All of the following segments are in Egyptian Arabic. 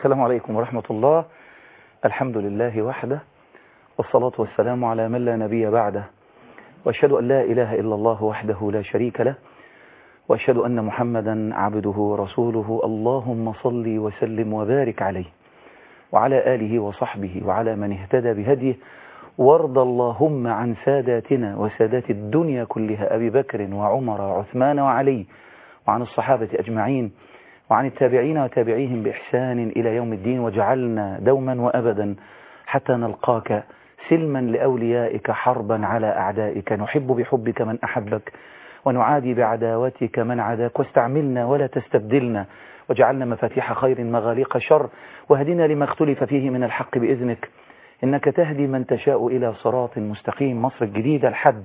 السلام عليكم ورحمة الله الحمد لله وحده والصلاة والسلام على من لا نبي بعده وأشهد أن لا إله إلا الله وحده لا شريك له وأشهد أن محمدا عبده ورسوله اللهم صل وسلم وبارك عليه وعلى آله وصحبه وعلى من اهتدى بهديه وارض اللهم عن ساداتنا وسادات الدنيا كلها أبي بكر وعمر وعثمان وعلي وعن الصحابة أجمعين وعن التابعين وتابعيهم بإحسان إلى يوم الدين وجعلنا دوما وأبدا حتى نلقاك سلما لأوليائك حربا على أعدائك نحب بحبك من أحبك ونعادي بعداوتك من عداك واستعملنا ولا تستبدلنا وجعلنا مفاتيح خير مغاليق شر وهدنا لما اختلف فيه من الحق بإذنك إنك تهدي من تشاء إلى صراط مستقيم مصر الجديدة الحد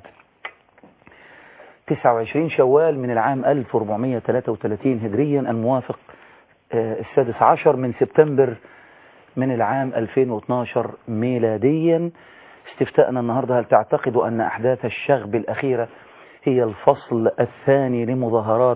29 شوال من العام 1433 هجريا الموافق السادس عشر من سبتمبر من العام 2012 ميلاديا استفتاءنا النهاردة هل تعتقد أن أحداث الشغب الأخيرة هي الفصل الثاني لمظاهرات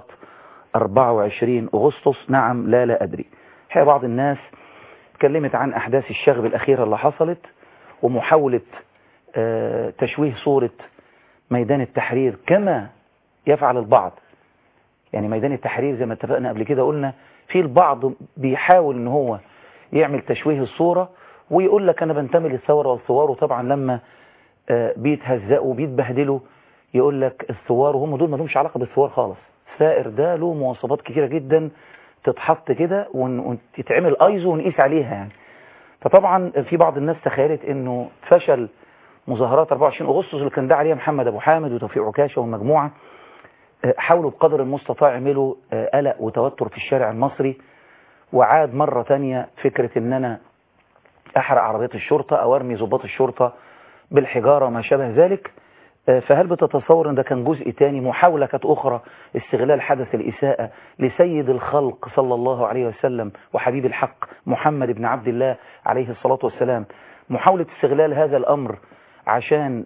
24 أغسطس نعم لا لا أدري هي بعض الناس تكلمت عن أحداث الشغب الأخيرة اللي حصلت ومحاولة تشويه صورة ميدان التحرير كما يفعل البعض يعني ميدان التحرير زي ما اتفقنا قبل كده قلنا في البعض بيحاول ان هو يعمل تشويه الصورة ويقول لك انا بنتمي للثورة والثوار وطبعا لما بيتهزقوا وبيتبهدلوا يقول لك الثوار وهم دول ما لهمش علاقة بالثوار خالص الثائر ده له مواصفات كتيرة جدا تتحط كده وتتعمل ايزو ونقيس عليها يعني فطبعا في بعض الناس تخيلت انه فشل مظاهرات 24 أغسطس اللي كان داعي عليها محمد أبو حامد وتوفيق عكاشة والمجموعة حاولوا بقدر المستطاع يعملوا قلق وتوتر في الشارع المصري وعاد مرة تانية فكرة ان انا احرق عربيات الشرطة او ارمي ضباط الشرطة بالحجارة وما شابه ذلك فهل بتتصور ان ده كان جزء تاني محاولة كانت اخرى استغلال حدث الاساءة لسيد الخلق صلى الله عليه وسلم وحبيب الحق محمد بن عبد الله عليه الصلاة والسلام محاولة استغلال هذا الامر عشان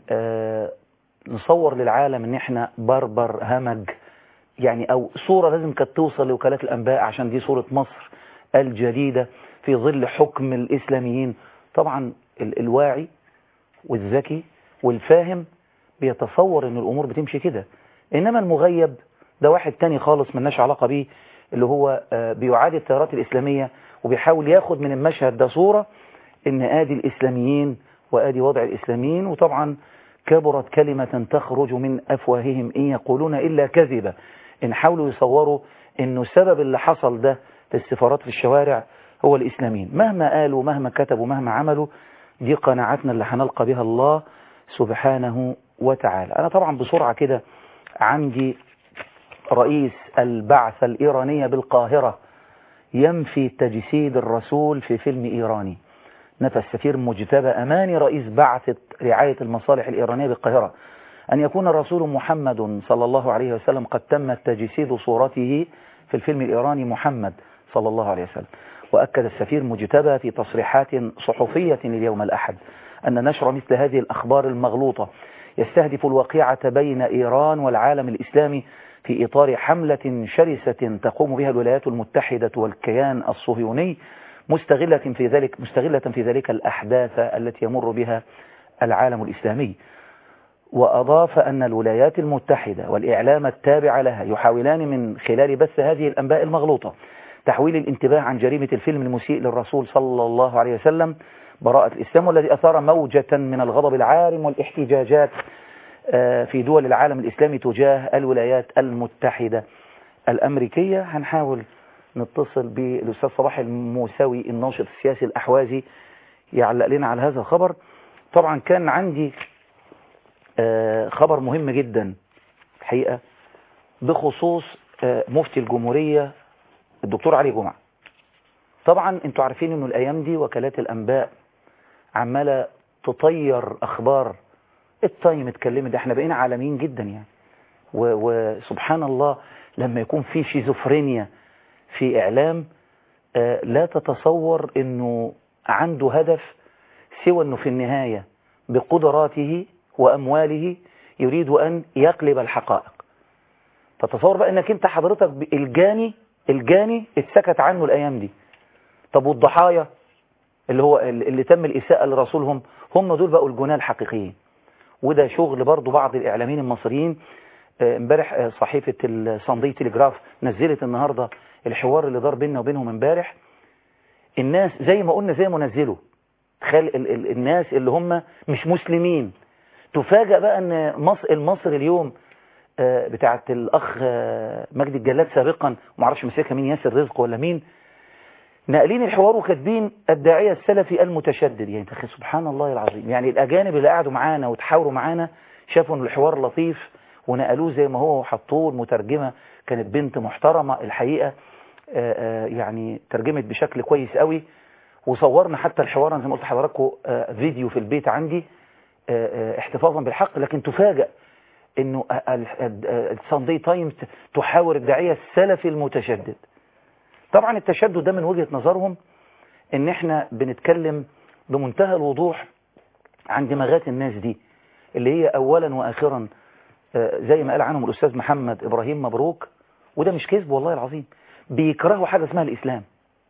نصور للعالم ان احنا بربر همج يعني او صورة لازم كانت توصل لوكالات الانباء عشان دي صورة مصر الجديدة في ظل حكم الاسلاميين طبعا الواعي والذكي والفاهم بيتصور ان الامور بتمشي كده انما المغيب ده واحد تاني خالص ملناش علاقة بيه اللي هو بيعادي التيارات الاسلامية وبيحاول ياخد من المشهد ده صورة ان ادي الاسلاميين وادي وضع الاسلاميين وطبعا كبرت كلمة تخرج من أفواههم إن يقولون إلا كذبا إن حاولوا يصوروا إنه السبب اللي حصل ده في السفارات في الشوارع هو الإسلاميين مهما قالوا مهما كتبوا مهما عملوا دي قناعتنا اللي هنلقى بها الله سبحانه وتعالى أنا طبعا بسرعة كده عندي رئيس البعثة الإيرانية بالقاهرة ينفي تجسيد الرسول في فيلم إيراني نفى السفير مجتبى أماني رئيس بعثة رعاية المصالح الإيرانية بالقاهرة أن يكون الرسول محمد صلى الله عليه وسلم قد تم تجسيد صورته في الفيلم الإيراني محمد صلى الله عليه وسلم وأكد السفير مجتبى في تصريحات صحفية اليوم الأحد أن نشر مثل هذه الأخبار المغلوطة يستهدف الوقيعة بين إيران والعالم الإسلامي في إطار حملة شرسة تقوم بها الولايات المتحدة والكيان الصهيوني مستغلة في ذلك مستغلة في ذلك الأحداث التي يمر بها العالم الإسلامي وأضاف أن الولايات المتحدة والإعلام التابع لها يحاولان من خلال بث هذه الأنباء المغلوطة تحويل الانتباه عن جريمة الفيلم المسيء للرسول صلى الله عليه وسلم براءة الإسلام والذي أثار موجة من الغضب العارم والاحتجاجات في دول العالم الإسلامي تجاه الولايات المتحدة الأمريكية هنحاول نتصل بالأستاذ صلاح الموسوي الناشط السياسي الأحوازي يعلق لنا على هذا الخبر طبعا كان عندي خبر مهم جدا الحقيقة بخصوص مفتي الجمهورية الدكتور علي جمعة طبعا انتوا عارفين انه الايام دي وكالات الانباء عمالة تطير اخبار التايم اتكلمت ده احنا بقينا عالميين جدا يعني وسبحان الله لما يكون في شيزوفرينيا في اعلام آه لا تتصور انه عنده هدف سوى انه في النهاية بقدراته وامواله يريد ان يقلب الحقائق فتصور بقى انك انت حضرتك الجاني الجاني اتسكت عنه الايام دي طب والضحايا اللي هو اللي تم الإساءة لرسولهم هم دول بقوا الجناه الحقيقيين وده شغل برضو بعض الإعلاميين المصريين امبارح صحيفة الصندي تليجراف نزلت النهاردة الحوار اللي دار بيننا وبينهم امبارح الناس زي ما قلنا زي ما نزلوا تخيل ال ال الناس اللي هم مش مسلمين تفاجأ بقى ان مصر المصري اليوم بتاعت الأخ مجدي الجلاد سابقا ومعرفش مسكها مين ياسر رزق ولا مين ناقلين الحوار وكاتبين الداعية السلفي المتشدد يعني سبحان الله العظيم يعني الأجانب اللي قعدوا معانا وتحاوروا معانا شافوا ان الحوار لطيف ونقلوه زي ما هو وحطوه المترجمة كانت بنت محترمة الحقيقة يعني ترجمت بشكل كويس قوي وصورنا حتى الحوار زي ما قلت لحضراتكم فيديو في البيت عندي احتفاظا بالحق لكن تفاجأ انه الساندي تايمز تحاور الداعية السلفي المتشدد طبعا التشدد ده من وجهة نظرهم ان احنا بنتكلم بمنتهى الوضوح عن دماغات الناس دي اللي هي اولا واخرا زي ما قال عنهم الاستاذ محمد ابراهيم مبروك وده مش كذب والله العظيم بيكرهوا حاجة اسمها الاسلام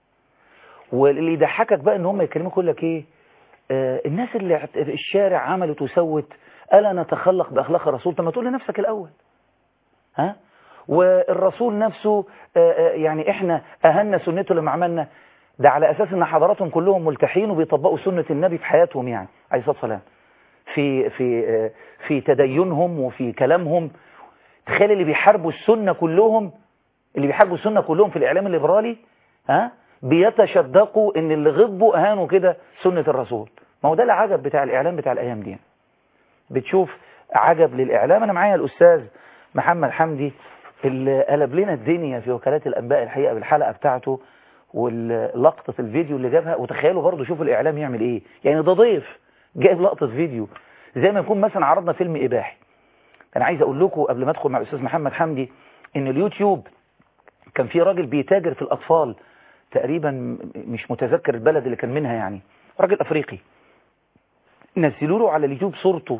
واللي يضحكك بقى ان هم يكلموك يقول لك ايه آه الناس اللي في الشارع عملت وسوت ألا نتخلق بأخلاق الرسول طب ما تقول لنفسك الأول ها والرسول نفسه آه آه يعني احنا أهلنا سنته لما عملنا ده على أساس ان حضراتهم كلهم ملتحين وبيطبقوا سنة النبي في حياتهم يعني عليه الصلاة والسلام في في في تدينهم وفي كلامهم تخيل اللي بيحاربوا السنة كلهم اللي بيحاربوا السنة كلهم في الإعلام الليبرالي ها بيتشدقوا ان اللي غضبوا اهانوا كده سنة الرسول ما هو ده العجب بتاع الاعلام بتاع الايام دي بتشوف عجب للاعلام انا معايا الاستاذ محمد حمدي اللي قلب لنا الدنيا في وكالات الانباء الحقيقة بالحلقة بتاعته واللقطة الفيديو اللي جابها وتخيلوا برضه شوفوا الاعلام يعمل ايه يعني ده ضيف جايب لقطة فيديو زي ما يكون مثلا عرضنا فيلم اباحي انا عايز اقول لكم قبل ما ادخل مع الاستاذ محمد حمدي ان اليوتيوب كان في راجل بيتاجر في الاطفال تقريبا مش متذكر البلد اللي كان منها يعني راجل افريقي نزلوا له على اليوتيوب صورته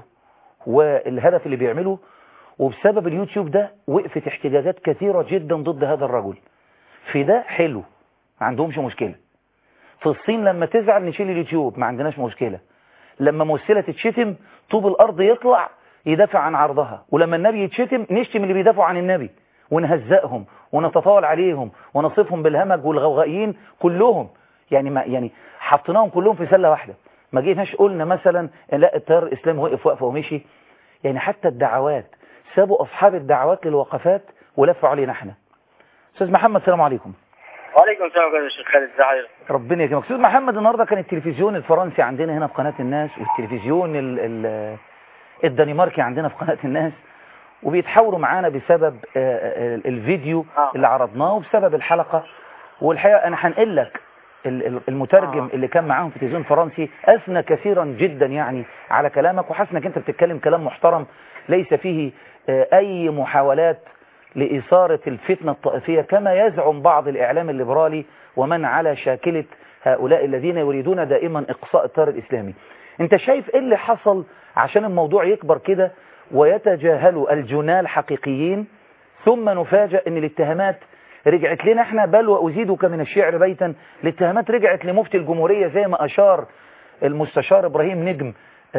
والهدف اللي بيعمله وبسبب اليوتيوب ده وقفت احتجاجات كثيرة جدا ضد هذا الرجل في ده حلو ما عندهمش مشكلة في الصين لما تزعل نشيل اليوتيوب ما عندناش مشكلة لما ممثلة تتشتم طوب الارض يطلع يدافع عن عرضها ولما النبي يتشتم نشتم اللي بيدافعوا عن النبي ونهزقهم ونتطاول عليهم ونصفهم بالهمج والغوغائيين كلهم يعني ما يعني حطيناهم كلهم في سله واحده ما جيناش قلنا مثلا لا التيار الاسلامي وقف وقفه ومشي يعني حتى الدعوات سابوا اصحاب الدعوات للوقفات ولفوا علينا احنا استاذ محمد السلام عليكم وعليكم السلام يا شيخ خالد ازي ربنا يكرمك استاذ محمد النهارده كان التلفزيون الفرنسي عندنا هنا في قناه الناس والتلفزيون ال ال الدنماركي عندنا في قناه الناس وبيتحاوروا معانا بسبب الفيديو آه. اللي عرضناه وبسبب الحلقة والحقيقة أنا هنقل لك المترجم آه. اللي كان معاهم في تلفزيون فرنسي أثنى كثيرا جدا يعني على كلامك وحاسس انك أنت بتتكلم كلام محترم ليس فيه أي محاولات لإثارة الفتنة الطائفية كما يزعم بعض الإعلام الليبرالي ومن على شاكلة هؤلاء الذين يريدون دائما إقصاء التيار الإسلامي أنت شايف إيه اللي حصل عشان الموضوع يكبر كده ويتجاهلوا الجناه الحقيقيين ثم نفاجأ ان الاتهامات رجعت لنا احنا بل وأزيدك من الشعر بيتا الاتهامات رجعت لمفتي الجمهورية زي ما أشار المستشار إبراهيم نجم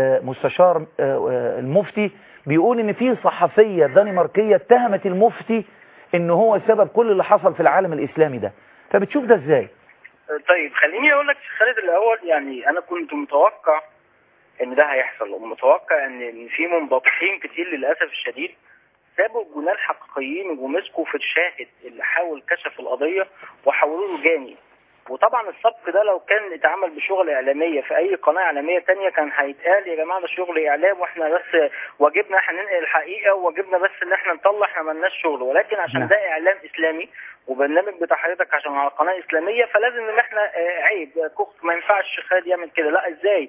مستشار المفتي بيقول ان في صحفية دنماركية اتهمت المفتي ان هو سبب كل اللي حصل في العالم الإسلامي ده فبتشوف ده ازاي طيب خليني اقول لك خالد الاول يعني انا كنت متوقع ان ده هيحصل ومتوقع ان في منبطحين كتير للاسف الشديد سابوا الجناه الحقيقيين ومسكوا في الشاهد اللي حاول كشف القضيه وحولوه له جاني وطبعا السبق ده لو كان اتعمل بشغل اعلاميه في اي قناه اعلاميه تانية كان هيتقال يا جماعه ده شغل اعلام واحنا بس واجبنا احنا ننقل الحقيقه وواجبنا بس ان احنا نطلع احنا مالناش شغل ولكن عشان نعم. ده اعلام اسلامي وبرنامج بتاع حضرتك عشان على قناه اسلاميه فلازم ان احنا آه، عيب كخ ما ينفعش خالد يعمل كده لا ازاي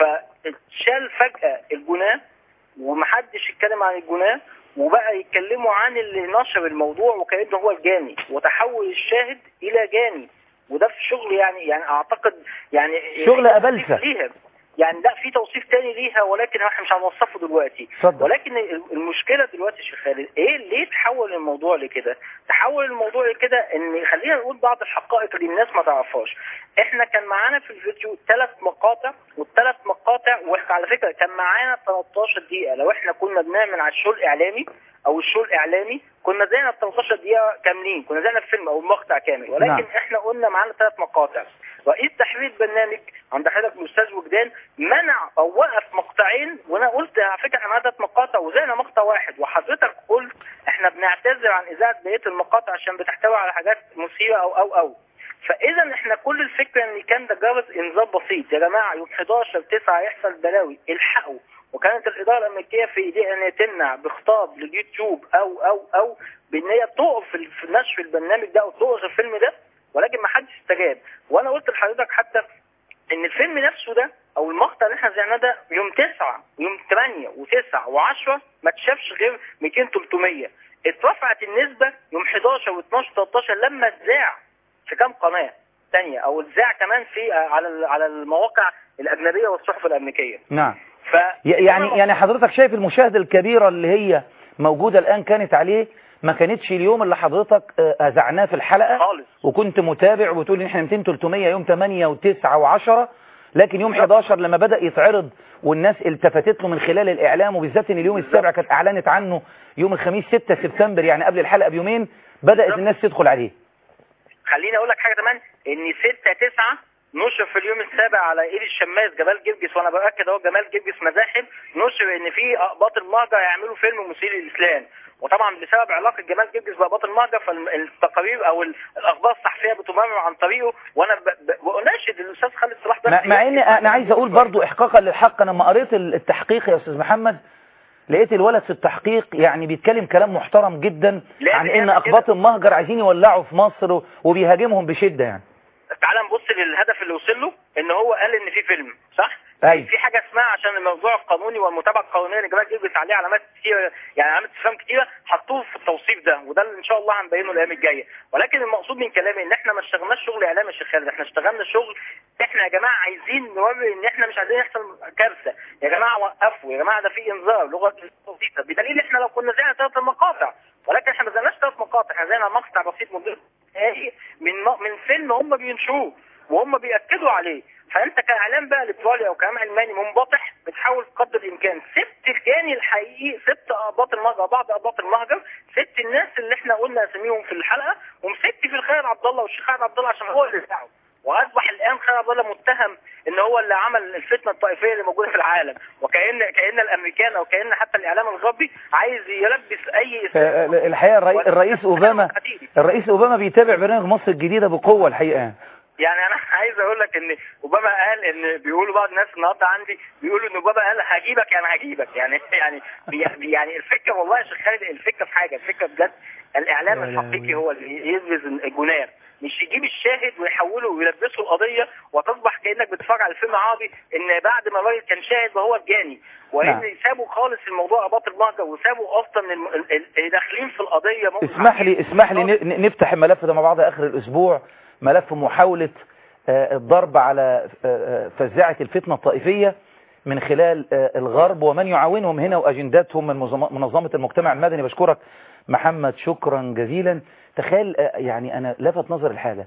فشال فجاه الجناه ومحدش يتكلم عن الجناه وبقى يتكلموا عن اللي نشر الموضوع وكانه هو الجاني وتحول الشاهد الى جاني وده في شغل يعني يعني اعتقد يعني شغل أبلسة. ليها يعني لا في توصيف تاني ليها ولكن احنا مش هنوصفه دلوقتي اتفضل. ولكن المشكله دلوقتي يا شيخ خالد ايه ليه تحول الموضوع لكده تحول الموضوع لكده ان خلينا نقول بعض الحقائق اللي الناس ما تعرفهاش احنا كان معانا في الفيديو ثلاث مقاطع والثلاث مقاطع وعلى فكره كان معانا 13 دقيقه لو احنا كنا بنعمل على الشو الاعلامي او الشو الاعلامي كنا زينا 13 دقيقه كاملين كنا زينا الفيلم او المقطع كامل ولكن نعم. احنا قلنا معانا ثلاث مقاطع رئيس تحرير البرنامج عند حضرتك الاستاذ وجدان منع او وقف مقطعين وانا قلت على فكره احنا معانا ثلاث مقاطع وزينا مقطع واحد وحضرتك قلت احنا بنعتذر عن اذاعه بقيه المقاطع عشان بتحتوي على حاجات مثيره او او او فاذا احنا كل الفكره ان كان ده جرس انذار بسيط يا جماعه يوم 11 9 هيحصل بلاوي الحقوا وكانت الاداره الامريكيه في ايديها ان هي تمنع بخطاب لليوتيوب او او او بان هي توقف ال- في نشر البرنامج ده او توقف الفيلم ده ولكن ما حدش استجاب وانا قلت لحضرتك حتى ان الفيلم نفسه ده او المقطع اللي احنا زعناه ده يوم 9 ويوم 8 و9 و10 ما اتشافش غير 200 300 اترفعت النسبه يوم 11 و12 13 لما اتذاع في كام قناه ثانيه او اتذاع كمان في على ال- على المواقع الاجنبيه والصحف الامريكيه نعم ف ي- يعني يعني حضرتك شايف المشاهدة الكبيرة اللي هي موجودة الآن كانت عليه ما كانتش اليوم اللي حضرتك آه، أذعناه في الحلقة خالص وكنت متابع وتقول ان احنا 200 300 يوم 8 و9 و10 لكن يوم 11 لما بدأ يتعرض والناس التفتت له من خلال الإعلام وبالذات ان اليوم السابع كانت أعلنت عنه يوم الخميس 6 سبتمبر يعني قبل الحلقة بيومين بدأت الناس تدخل عليه خليني اقول لك حاجه كمان ان 6 9 نشر في اليوم السابع على ايد الشماس جمال جرجس وانا باكد اهو جمال جرجس مزاحم نشر ان في اقباط المهجر هيعملوا فيلم مثير للاسلام وطبعا بسبب علاقه جمال جرجس باقباط المهجر فالتقارير او ال- الاخبار الصحفيه بتمرر عن طريقه وانا ب- ب- بناشد الاستاذ خالد صلاح بس مع, مع ان انا عايز اقول برضو احقاقا للحق انا لما قريت التحقيق يا استاذ محمد لقيت الولد في التحقيق يعني بيتكلم كلام محترم جدا لازم عن ان يعمل اقباط المهجر عايزين يولعوا في مصر و- وبيهاجمهم بشدة يعني تعال نبص للهدف اللي وصل له ان هو قال ان في فيلم صح؟ أيوة. في حاجه اسمها عشان الموضوع القانوني والمتابعه القانونيه اللي جمال جرجس عليه علامات كتيره يعني علامات استفهام كتيره حطوه في التوصيف ده وده اللي ان شاء الله هنبينه الايام الجايه ولكن المقصود من كلامي ان احنا ما اشتغلناش شغل اعلامي يا شيخ خالد احنا اشتغلنا شغل احنا يا جماعه عايزين نوري ان احنا مش عايزين يحصل كارثه يا جماعه وقفوا يا جماعه ده في انذار لغه بسيطه بدليل احنا لو كنا زينا ثلاث مقاطع ولكن احنا ما زلناش ثلاث مقاطع احنا زينا مقطع بسيط مدته دقايق من م- من فيلم هم بينشروه وهم بياكدوا عليه فانت كاعلام بقى ليبرالي او كلام علماني منبطح بتحاول بقدر الامكان سبت الجاني الحقيقي سبت اقباط المهجر بعض اقباط المهجر سبت الناس اللي احنا قلنا اساميهم في الحلقه ومسكت في الخالد عبد الله والشيخ خالد عبد الله عشان هو اللي دعه واصبح الان خالد عبد الله متهم ان هو اللي عمل الفتنه الطائفيه اللي موجوده في العالم وكان كان الامريكان او كان حتى الاعلام الغربي عايز يلبس اي آه، الحقيقة الرئي- الرئيس اوباما الرئيس اوباما بيتابع برنامج مصر الجديدة بقوة الحقيقة يعني انا عايز اقول لك ان اوباما قال ان بيقولوا بعض الناس النهارده عندي بيقولوا ان اوباما قال هجيبك يعني هجيبك يعني يعني بي- يعني الفكره والله يا شيخ خالد الفكره في حاجه الفكره بجد الاعلام الحقيقي هو اللي يلبس الجناه مش يجيب الشاهد ويحوله ويلبسه القضيه وتصبح كانك بتتفرج على فيلم عربي ان بعد ما الراجل كان شاهد وهو الجاني وان نعم. سابوا خالص الموضوع اباط المهجر وسابوا اصلا الم- ال- ال- اللي داخلين في القضيه ممكن اسمح لي اسمح لي ن- ن- نفتح الملف ده مع بعض اخر الاسبوع ملف محاولة آه، الضرب على آه، آه، فزاعة الفتنة الطائفية من خلال آه، الغرب ومن يعاونهم هنا واجنداتهم من منظم- منظمة المجتمع المدني بشكرك محمد شكرا جزيلا تخيل آه، يعني انا لفت نظر الحاجة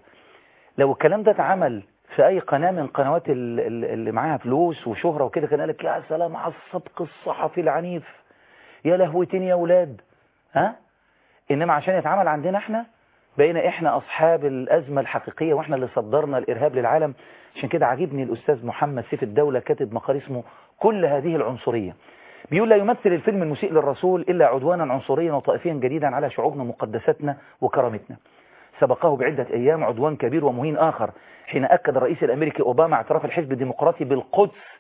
لو الكلام ده اتعمل في اي قناة من قنوات ال- ال- اللي معاها فلوس وشهرة وكده كان قالك يا سلام على السبق الصحفي العنيف يا لهوتين يا ولاد ها انما عشان يتعمل عندنا احنا بقينا احنا اصحاب الازمة الحقيقية واحنا اللي صدرنا الارهاب للعالم عشان كده عاجبني الاستاذ محمد سيف الدولة كاتب مقال اسمه كل هذه العنصرية بيقول لا يمثل الفيلم المسيء للرسول الا عدوانا عنصريا وطائفيا جديدا على شعوبنا ومقدساتنا وكرامتنا سبقه بعدة ايام عدوان كبير ومهين اخر حين اكد الرئيس الامريكي اوباما اعتراف الحزب الديمقراطي بالقدس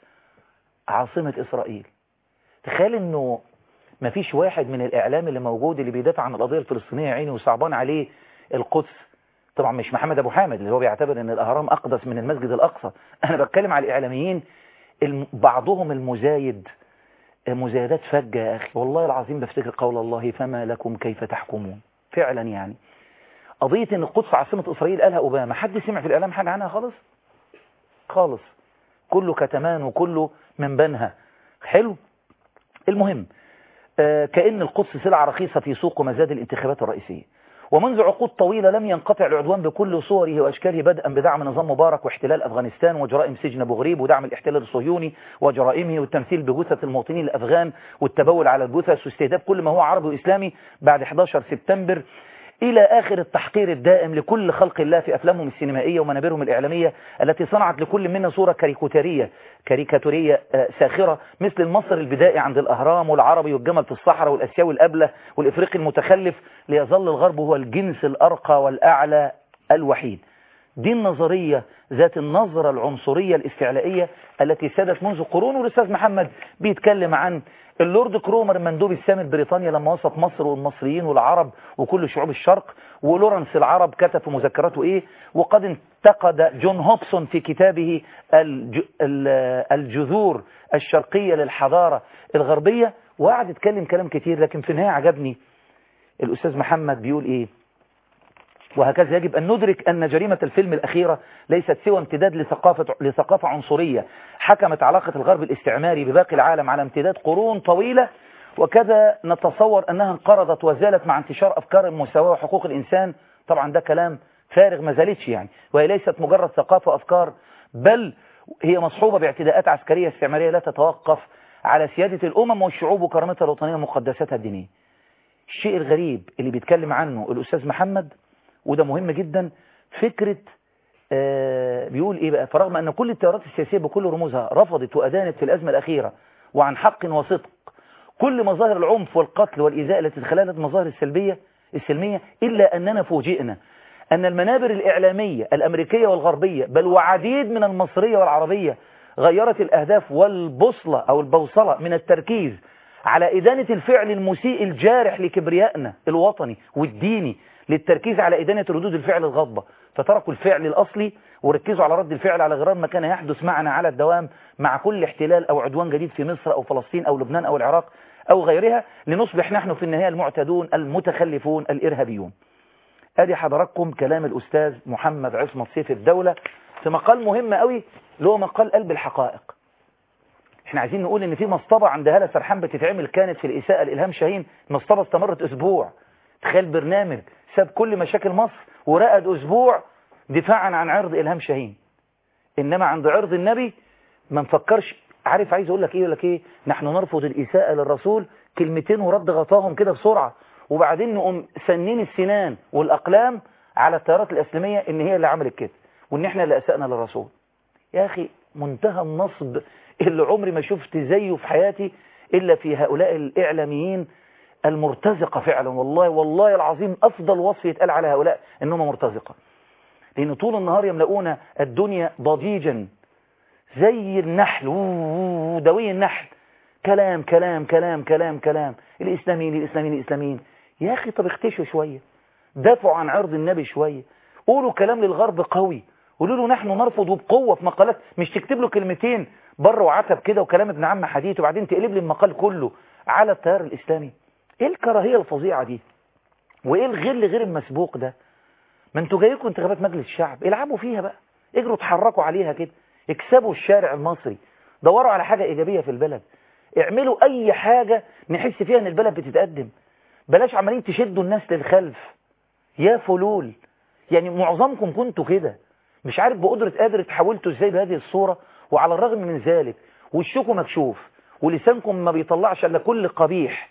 عاصمة اسرائيل تخيل انه ما فيش واحد من الاعلام اللي موجود اللي بيدافع عن القضيه الفلسطينيه يا عيني وصعبان عليه القدس طبعا مش محمد ابو حامد اللي هو بيعتبر ان الاهرام اقدس من المسجد الاقصى انا بتكلم على الاعلاميين الم- بعضهم المزايد مزايدات فجه يا اخي والله العظيم بفتكر قول الله فما لكم كيف تحكمون فعلا يعني قضيه ان القدس عاصمه اسرائيل قالها اوباما حد سمع في الاعلام حاجه عنها خالص خالص كله كتمان وكله من بنها حلو المهم آه كأن القدس سلعة رخيصة في سوق مزاد الانتخابات الرئيسية ومنذ عقود طويلة لم ينقطع العدوان بكل صوره وأشكاله بدءا بدعم نظام مبارك واحتلال أفغانستان وجرائم سجن أبو غريب ودعم الاحتلال الصهيوني وجرائمه والتمثيل بجثة المواطنين الأفغان والتبول على الجثث واستهداف كل ما هو عربي وإسلامي بعد 11 سبتمبر إلى آخر التحقير الدائم لكل خلق الله في أفلامهم السينمائية ومنابرهم الإعلامية التي صنعت لكل منا صورة كاريكاتورية كاريكاتورية ساخرة مثل المصري البدائي عند الأهرام والعربي والجمل في الصحراء والأسيوي الأبلة والإفريقي المتخلف ليظل الغرب هو الجنس الأرقى والأعلى الوحيد دي النظرية ذات النظرة العنصرية الاستعلائية التي سادت منذ قرون والأستاذ محمد بيتكلم عن اللورد كرومر المندوب السامي لبريطانيا لما وصف مصر والمصريين والعرب وكل شعوب الشرق ولورنس العرب كتب في مذكراته ايه وقد انتقد جون هوبسون في كتابه الجذور الشرقية للحضارة الغربية وقعد يتكلم كلام كتير لكن في النهاية عجبني الأستاذ محمد بيقول ايه وهكذا يجب أن ندرك أن جريمة الفيلم الأخيرة ليست سوى امتداد لثقافة, لثقافة عنصرية حكمت علاقة الغرب الاستعماري بباقي العالم على امتداد قرون طويلة وكذا نتصور أنها انقرضت وزالت مع انتشار أفكار المساواة وحقوق الإنسان طبعا ده كلام فارغ ما زالتش يعني وهي ليست مجرد ثقافة وأفكار بل هي مصحوبة باعتداءات عسكرية استعمارية لا تتوقف على سيادة الأمم والشعوب وكرامتها الوطنية ومقدساتها الدينية الشيء الغريب اللي بيتكلم عنه الأستاذ محمد وده مهم جدا فكرة آه بيقول ايه بقى فرغم ان كل التيارات السياسية بكل رموزها رفضت وادانت في الازمة الاخيرة وعن حق وصدق كل مظاهر العنف والقتل والايذاء التي تخللت مظاهر السلبية السلمية الا اننا فوجئنا ان المنابر الاعلامية الامريكية والغربية بل وعديد من المصرية والعربية غيرت الاهداف والبوصلة او البوصلة من التركيز على ادانة الفعل المسيء الجارح لكبريائنا الوطني والديني للتركيز على إدانة ردود الفعل الغضبة فتركوا الفعل الأصلي وركزوا على رد الفعل على غرار ما كان يحدث معنا على الدوام مع كل احتلال أو عدوان جديد في مصر أو فلسطين أو لبنان أو العراق أو غيرها لنصبح نحن في النهاية المعتدون المتخلفون الإرهابيون أدي حضراتكم كلام الأستاذ محمد عصمت سيف الدولة في مقال مهم قوي اللي هو مقال قلب الحقائق احنا عايزين نقول ان في مصطبة عند هالة سرحان بتتعمل كانت في الإساءة لإلهام شاهين مصطبة استمرت أسبوع تخيل برنامج ساب كل مشاكل مصر ورقد أسبوع دفاعا عن عرض إلهام شاهين إنما عند عرض النبي ما نفكرش عارف عايز أقول لك إيه يقول لك إيه نحن نرفض الإساءة للرسول كلمتين ورد غطاهم كده بسرعة وبعدين نقوم سنين السنان والأقلام على التيارات الإسلامية إن هي اللي عملت كده وإن إحنا اللي أسأنا للرسول يا أخي منتهى النصب اللي عمري ما شفت زيه في حياتي إلا في هؤلاء الإعلاميين المرتزقة فعلا والله والله العظيم أفضل وصف يتقال على هؤلاء إنهم مرتزقة لأن طول النهار يملؤون الدنيا ضجيجا زي النحل دوي النحل كلام كلام كلام كلام كلام الإسلاميين الإسلاميين الإسلاميين يا أخي طب اختشوا شوية دافعوا عن عرض النبي شوية قولوا كلام للغرب قوي قولوا له نحن نرفض وبقوة في مقالات مش تكتب له كلمتين بره وعتب كده وكلام ابن عم حديث وبعدين تقلب لي المقال كله على التيار الإسلامي ايه الكراهية الفظيعة دي وايه الغل غير المسبوق ده ما انتوا جايكم انتخابات مجلس الشعب العبوا فيها بقى اجروا اتحركوا عليها كده اكسبوا الشارع المصري دوروا على حاجة ايجابية في البلد اعملوا اي حاجة نحس فيها ان البلد بتتقدم بلاش عمالين تشدوا الناس للخلف يا فلول يعني معظمكم كنتوا كده مش عارف بقدرة قادر تحولتوا ازاي بهذه الصورة وعلى الرغم من ذلك وشكم مكشوف ولسانكم ما بيطلعش الا كل قبيح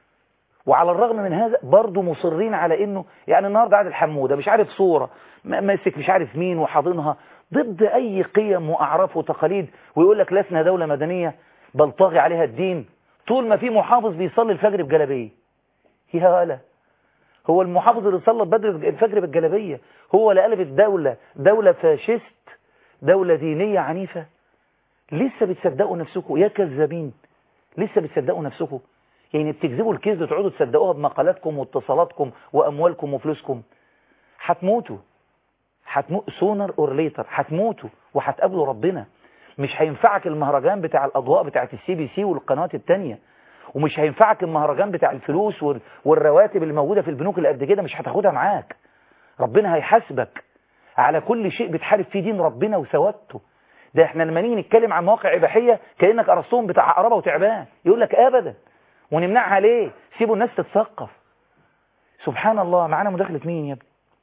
وعلى الرغم من هذا برضه مصرين على انه يعني النهارده عادل حموده مش عارف صوره ماسك مش عارف مين وحاضنها ضد اي قيم واعراف وتقاليد ويقول لك لسنا دوله مدنيه بل طاغي عليها الدين طول ما في محافظ بيصلي الفجر بجلابيه يا هلا هو المحافظ اللي صلى بدر الفجر بالجلابيه هو اللي قلب الدوله دوله فاشست دوله دينيه عنيفه لسه بتصدقوا نفسكم يا كذابين لسه بتصدقوا نفسكم يعني بتكذبوا الكذب تقعدوا تصدقوها بمقالاتكم واتصالاتكم واموالكم وفلوسكم هتموتوا هتموت سونر اور ليتر هتموتوا وهتقابلوا ربنا مش هينفعك المهرجان بتاع الاضواء بتاعت السي بي سي والقنوات التانية ومش هينفعك المهرجان بتاع الفلوس والرواتب اللي موجوده في البنوك اللي قد كده مش هتاخدها معاك ربنا هيحاسبك على كل شيء بتحارب فيه دين ربنا وثوابته ده احنا لما نيجي نتكلم عن مواقع إباحية كأنك أرسطون بتاع عقربة وتعبان يقول لك أبدا ونمنعها ليه سيبوا الناس تتثقف سبحان الله معانا مداخلة مين يا ابني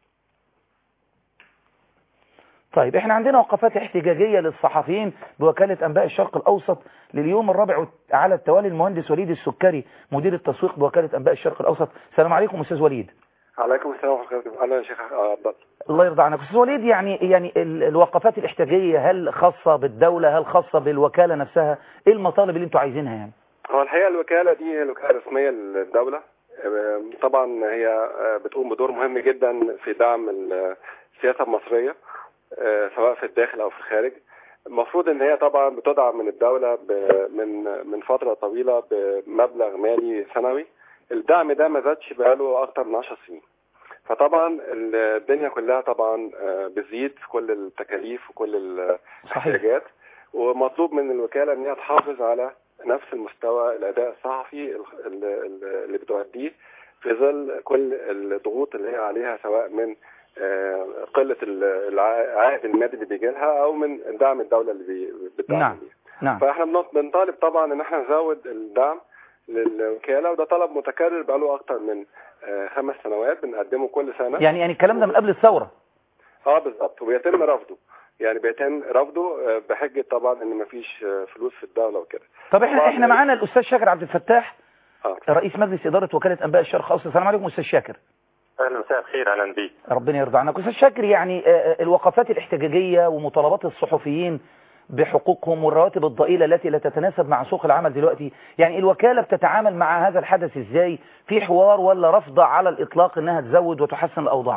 طيب احنا عندنا وقفات احتجاجية للصحفيين بوكالة انباء الشرق الاوسط لليوم الرابع على التوالي المهندس وليد السكري مدير التسويق بوكالة انباء الشرق الاوسط السلام عليكم استاذ وليد عليكم السلام ورحمة الله وبركاته أهلا يا شيخ عبد الله الله يرضى عنك استاذ وليد يعني يعني ال- الوقفات الاحتجاجية هل خاصة بالدولة هل خاصة بالوكالة نفسها ايه المطالب اللي انتوا عايزينها يعني هو الحقيقة الوكالة دي هي الوكالة الرسمية للدولة آه، طبعا هي آه، بتقوم بدور مهم جدا في دعم السياسة المصرية آه، سواء في الداخل أو في الخارج المفروض ان هي طبعا بتدعم من الدولة ب- من من فترة طويلة بمبلغ مالي سنوي الدعم ده ما زادش بقاله اكتر من 10 سنين فطبعا الدنيا كلها طبعا آه، بتزيد في كل التكاليف وكل صحيح الاحتياجات ومطلوب من الوكالة ان هي تحافظ على نفس المستوى الاداء الصحفي ال- ال- اللي بتؤديه في ظل كل الضغوط اللي هي عليها سواء من آه، قلة ال- الع- العائد المادي اللي بيجي لها او من دعم الدولة اللي بي- بتدعم نعم. بيه. نعم فاحنا بن- بنطالب طبعا ان احنا نزود الدعم للوكالة وده طلب متكرر بقاله اكتر من آه، خمس سنوات بنقدمه كل سنة يعني يعني الكلام ده من قبل الثورة اه بالظبط وبيتم رفضه يعني بيتم رفضه آه، بحجة طبعا ان مفيش آه، فلوس في الدولة وكده طب احنا طبعاً. احنا معانا الاستاذ شاكر عبد الفتاح اه رئيس مجلس إدارة وكالة أنباء الشرق الأوسط السلام عليكم أستاذ شاكر اهلا مساء الخير اهلا بيك ربنا يرضى عنك أستاذ شاكر يعني آه، آه، الوقفات الاحتجاجية ومطالبات الصحفيين بحقوقهم والرواتب الضئيلة التي لا تتناسب مع سوق العمل دلوقتي يعني الوكالة بتتعامل مع هذا الحدث ازاي في حوار ولا رفض على الإطلاق انها تزود وتحسن الأوضاع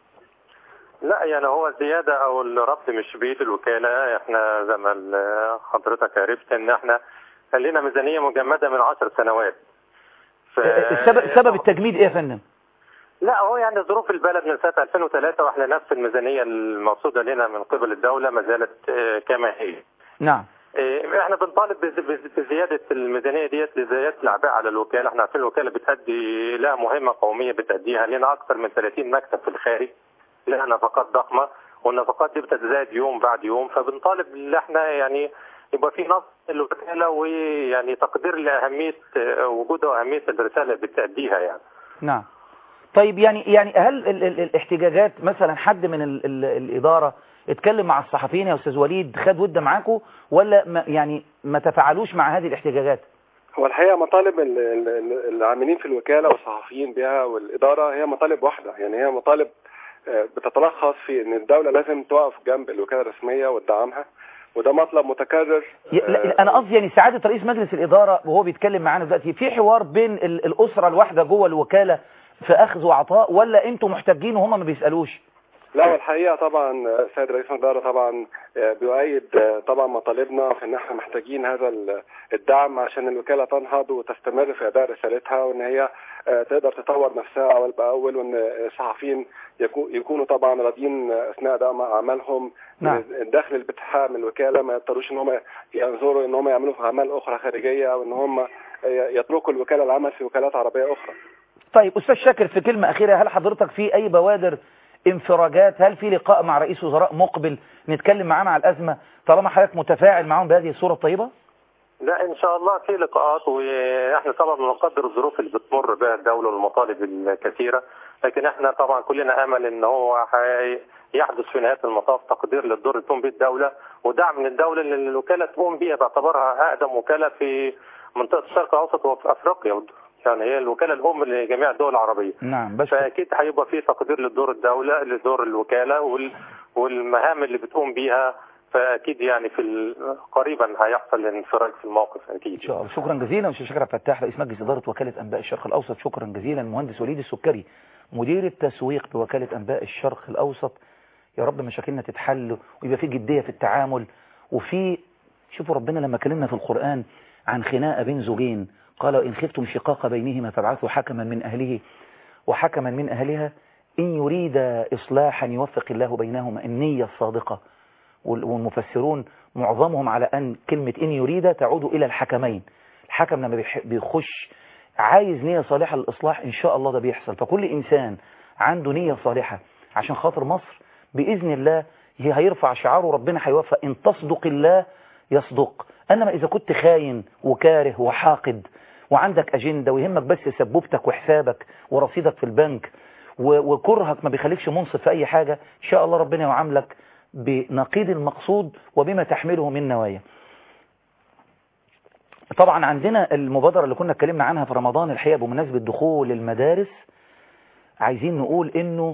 لا يعني هو الزياده او الربط مش بيد الوكاله احنا زي ما ال- حضرتك عرفت ان احنا كان لنا ميزانيه مجمده من 10 سنوات ف... آه، السبب, سبب التجميد ايه يا فندم لا هو يعني ظروف البلد من سنه 2003 واحنا نفس الميزانيه المرصوده لنا من قبل الدوله ما زالت آه، كما هي نعم إيه، احنا بنطالب بز- بز- بزياده الميزانيه ديت لزياده الاعباء على الوكاله، احنا عارفين الوكاله بتأدي لها مهمه قوميه بتأديها لنا اكثر من 30 مكتب في الخارج لها نفقات ضخمه والنفقات دي بتتزايد يوم بعد يوم فبنطالب ان احنا يعني يبقى في نص الوكاله ويعني تقدير لاهميه آه، وجودها واهميه الرساله اللي بتأديها يعني. نعم طيب يعني يعني هل ال ال الاحتجاجات مثلا حد من ال ال الإدارة اتكلم مع الصحفيين يا أستاذ وليد خد ود معاكم ولا ما يعني ما تفاعلوش مع هذه الاحتجاجات هو الحقيقة مطالب ال- ال- ال- العاملين في الوكالة والصحفيين بها والإدارة هي مطالب واحدة يعني هي مطالب آه، بتتلخص في ان الدولة لازم تقف جنب الوكالة الرسمية وتدعمها وده مطلب متكرر ي- لا، انا قصدي يعني سعاده رئيس مجلس الاداره وهو بيتكلم معانا دلوقتي في حوار بين ال- الاسره الواحده جوه الوكاله في اخذ وعطاء ولا انتوا محتاجين وهم ما بيسالوش لا والحقيقة طبعا آه، السيد رئيس الإدارة طبعا آه، بيؤيد آه، طبعا مطالبنا في ان احنا محتاجين هذا ال- الدعم عشان الوكالة تنهض وتستمر في أداء رسالتها وان هي آه، تقدر تطور نفسها أول بأول وان الصحفيين يكو- يكونوا طبعا راضيين أثناء أداء أعمالهم نعم. الدخل اللي بتحقق من الوكالة ما يضطروش ان هم ينظروا ان هم يعملوا اعمال اخرى خارجية او ان هم يتركوا الوكالة العمل في وكالات عربية اخرى طيب استاذ شاكر في كلمه اخيره هل حضرتك في اي بوادر انفراجات هل في لقاء مع رئيس وزراء مقبل نتكلم معاه مع الازمه طالما حضرتك متفاعل معاهم بهذه الصوره الطيبه لا ان شاء الله في لقاءات واحنا طبعا بنقدر الظروف اللي بتمر بها الدوله والمطالب الكثيره لكن احنا طبعا كلنا امل ان هو حي- يحدث في نهايه المطاف تقدير للدور اللي تقوم به الدوله ودعم من الدوله اللي الوكاله تقوم بها باعتبارها اقدم وكاله في منطقه الشرق الاوسط وفي افريقيا يعني هي الوكاله الام لجميع الدول العربيه نعم بس فاكيد هيبقى في تقدير للدور الدوله لدور الوكاله وال والمهام اللي بتقوم بيها فاكيد يعني في ال- قريبا هيحصل انفراج في الموقف اكيد ان شاء الله شكرا جزيلا استاذ شاكر عبد الفتاح رئيس مجلس اداره وكاله انباء الشرق الاوسط شكرا جزيلا المهندس وليد السكري مدير التسويق بوكاله انباء الشرق الاوسط يا رب مشاكلنا تتحل ويبقى في جديه في التعامل وفي شوفوا ربنا لما كلمنا في القران عن خناقه بين زوجين قال ان خفتم شقاق بينهما فابعثوا حكما من اهله وحكما من اهلها ان يريد اصلاحا يوفق الله بينهما النيه الصادقه وال- والمفسرون معظمهم على أن كلمة إن يريد تعود إلى الحكمين الحكم لما بيح- بيخش عايز نية صالحة للإصلاح إن شاء الله ده بيحصل فكل إنسان عنده نية صالحة عشان خاطر مصر بإذن الله هيرفع شعاره ربنا هيوفق إن تصدق الله يصدق أنما إذا كنت خاين وكاره وحاقد وعندك أجندة ويهمك بس سبوبتك وحسابك ورصيدك في البنك وكرهك ما بيخليكش منصف في أي حاجة إن شاء الله ربنا يعاملك بنقيض المقصود وبما تحمله من نوايا طبعا عندنا المبادرة اللي كنا اتكلمنا عنها في رمضان الحقيقة بمناسبة دخول المدارس عايزين نقول انه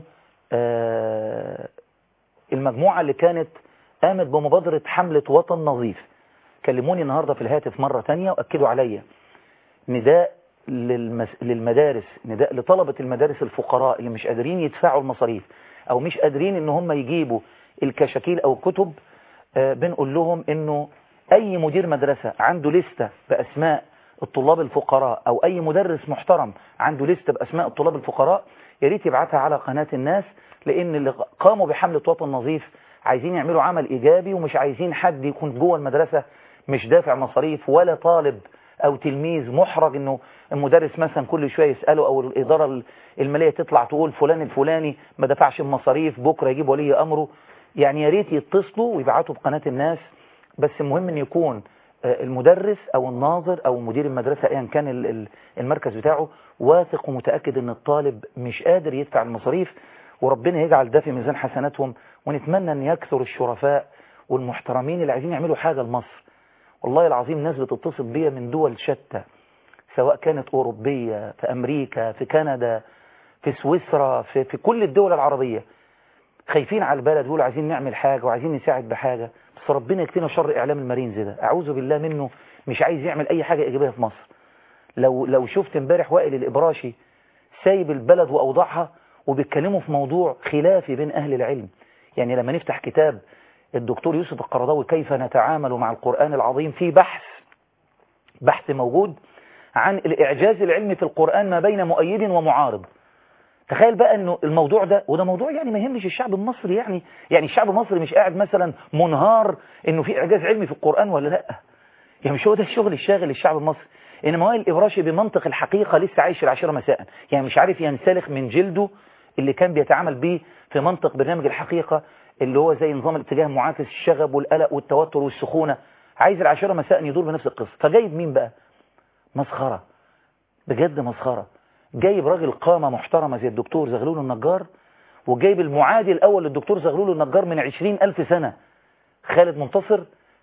آه المجموعة اللي كانت قامت بمبادرة حملة وطن نظيف كلموني النهاردة في الهاتف مرة تانية وأكدوا عليا نداء للمس... للمدارس نداء لطلبة المدارس الفقراء اللي مش قادرين يدفعوا المصاريف أو مش قادرين إن هم يجيبوا الكشاكيل أو الكتب آه بنقول لهم إنه أي مدير مدرسة عنده لستة بأسماء الطلاب الفقراء أو أي مدرس محترم عنده لستة بأسماء الطلاب الفقراء يا ريت يبعتها على قناة الناس لأن اللي قاموا بحملة وطن نظيف عايزين يعملوا عمل إيجابي ومش عايزين حد يكون جوه المدرسة مش دافع مصاريف ولا طالب أو تلميذ محرج إنه المدرس مثلا كل شوية يسأله أو الإدارة المالية تطلع تقول فلان الفلاني ما دفعش المصاريف بكرة يجيب ولي أمره يعني يا ريت يتصلوا ويبعتوا بقناة الناس بس المهم ان يكون المدرس او الناظر او مدير المدرسة ايا كان المركز بتاعه واثق ومتأكد ان الطالب مش قادر يدفع المصاريف وربنا يجعل ده في ميزان حسناتهم ونتمنى ان يكثر الشرفاء والمحترمين اللي عايزين يعملوا حاجة لمصر والله العظيم ناس بتتصل بيا من دول شتى سواء كانت أوروبية في أمريكا في كندا في سويسرا في, في كل الدول العربية خايفين على البلد يقولوا عايزين نعمل حاجة وعايزين نساعد بحاجة بس ربنا يكفينا شر إعلام المارينز ده أعوذ بالله منه مش عايز يعمل أي حاجة إيجابية في مصر لو لو شفت امبارح وائل الإبراشي سايب البلد وأوضاعها وبيتكلموا في موضوع خلافي بين أهل العلم يعني لما نفتح كتاب الدكتور يوسف القرضاوي كيف نتعامل مع القرآن العظيم في بحث بحث موجود عن الإعجاز العلمي في القرآن ما بين مؤيد ومعارض تخيل بقى انه الموضوع ده وده موضوع يعني ما يهمش الشعب المصري يعني يعني الشعب المصري مش قاعد مثلا منهار انه في اعجاز علمي في القرآن ولا لا يعني مش هو ده الشغل الشاغل للشعب المصري انما وائل الابراشي بمنطق الحقيقة لسه عايش العشرة مساء يعني مش عارف ينسلخ من جلده اللي كان بيتعامل بيه في منطق برنامج الحقيقة اللي هو زي نظام الاتجاه معاكس الشغب والقلق والتوتر والسخونة عايز العشرة مساء يدور بنفس القصة فجايب مين بقى مسخرة بجد مسخرة جايب راجل قامة محترمة زي الدكتور زغلول النجار وجايب المعادي الأول للدكتور زغلول النجار من عشرين ألف سنة خالد منتصر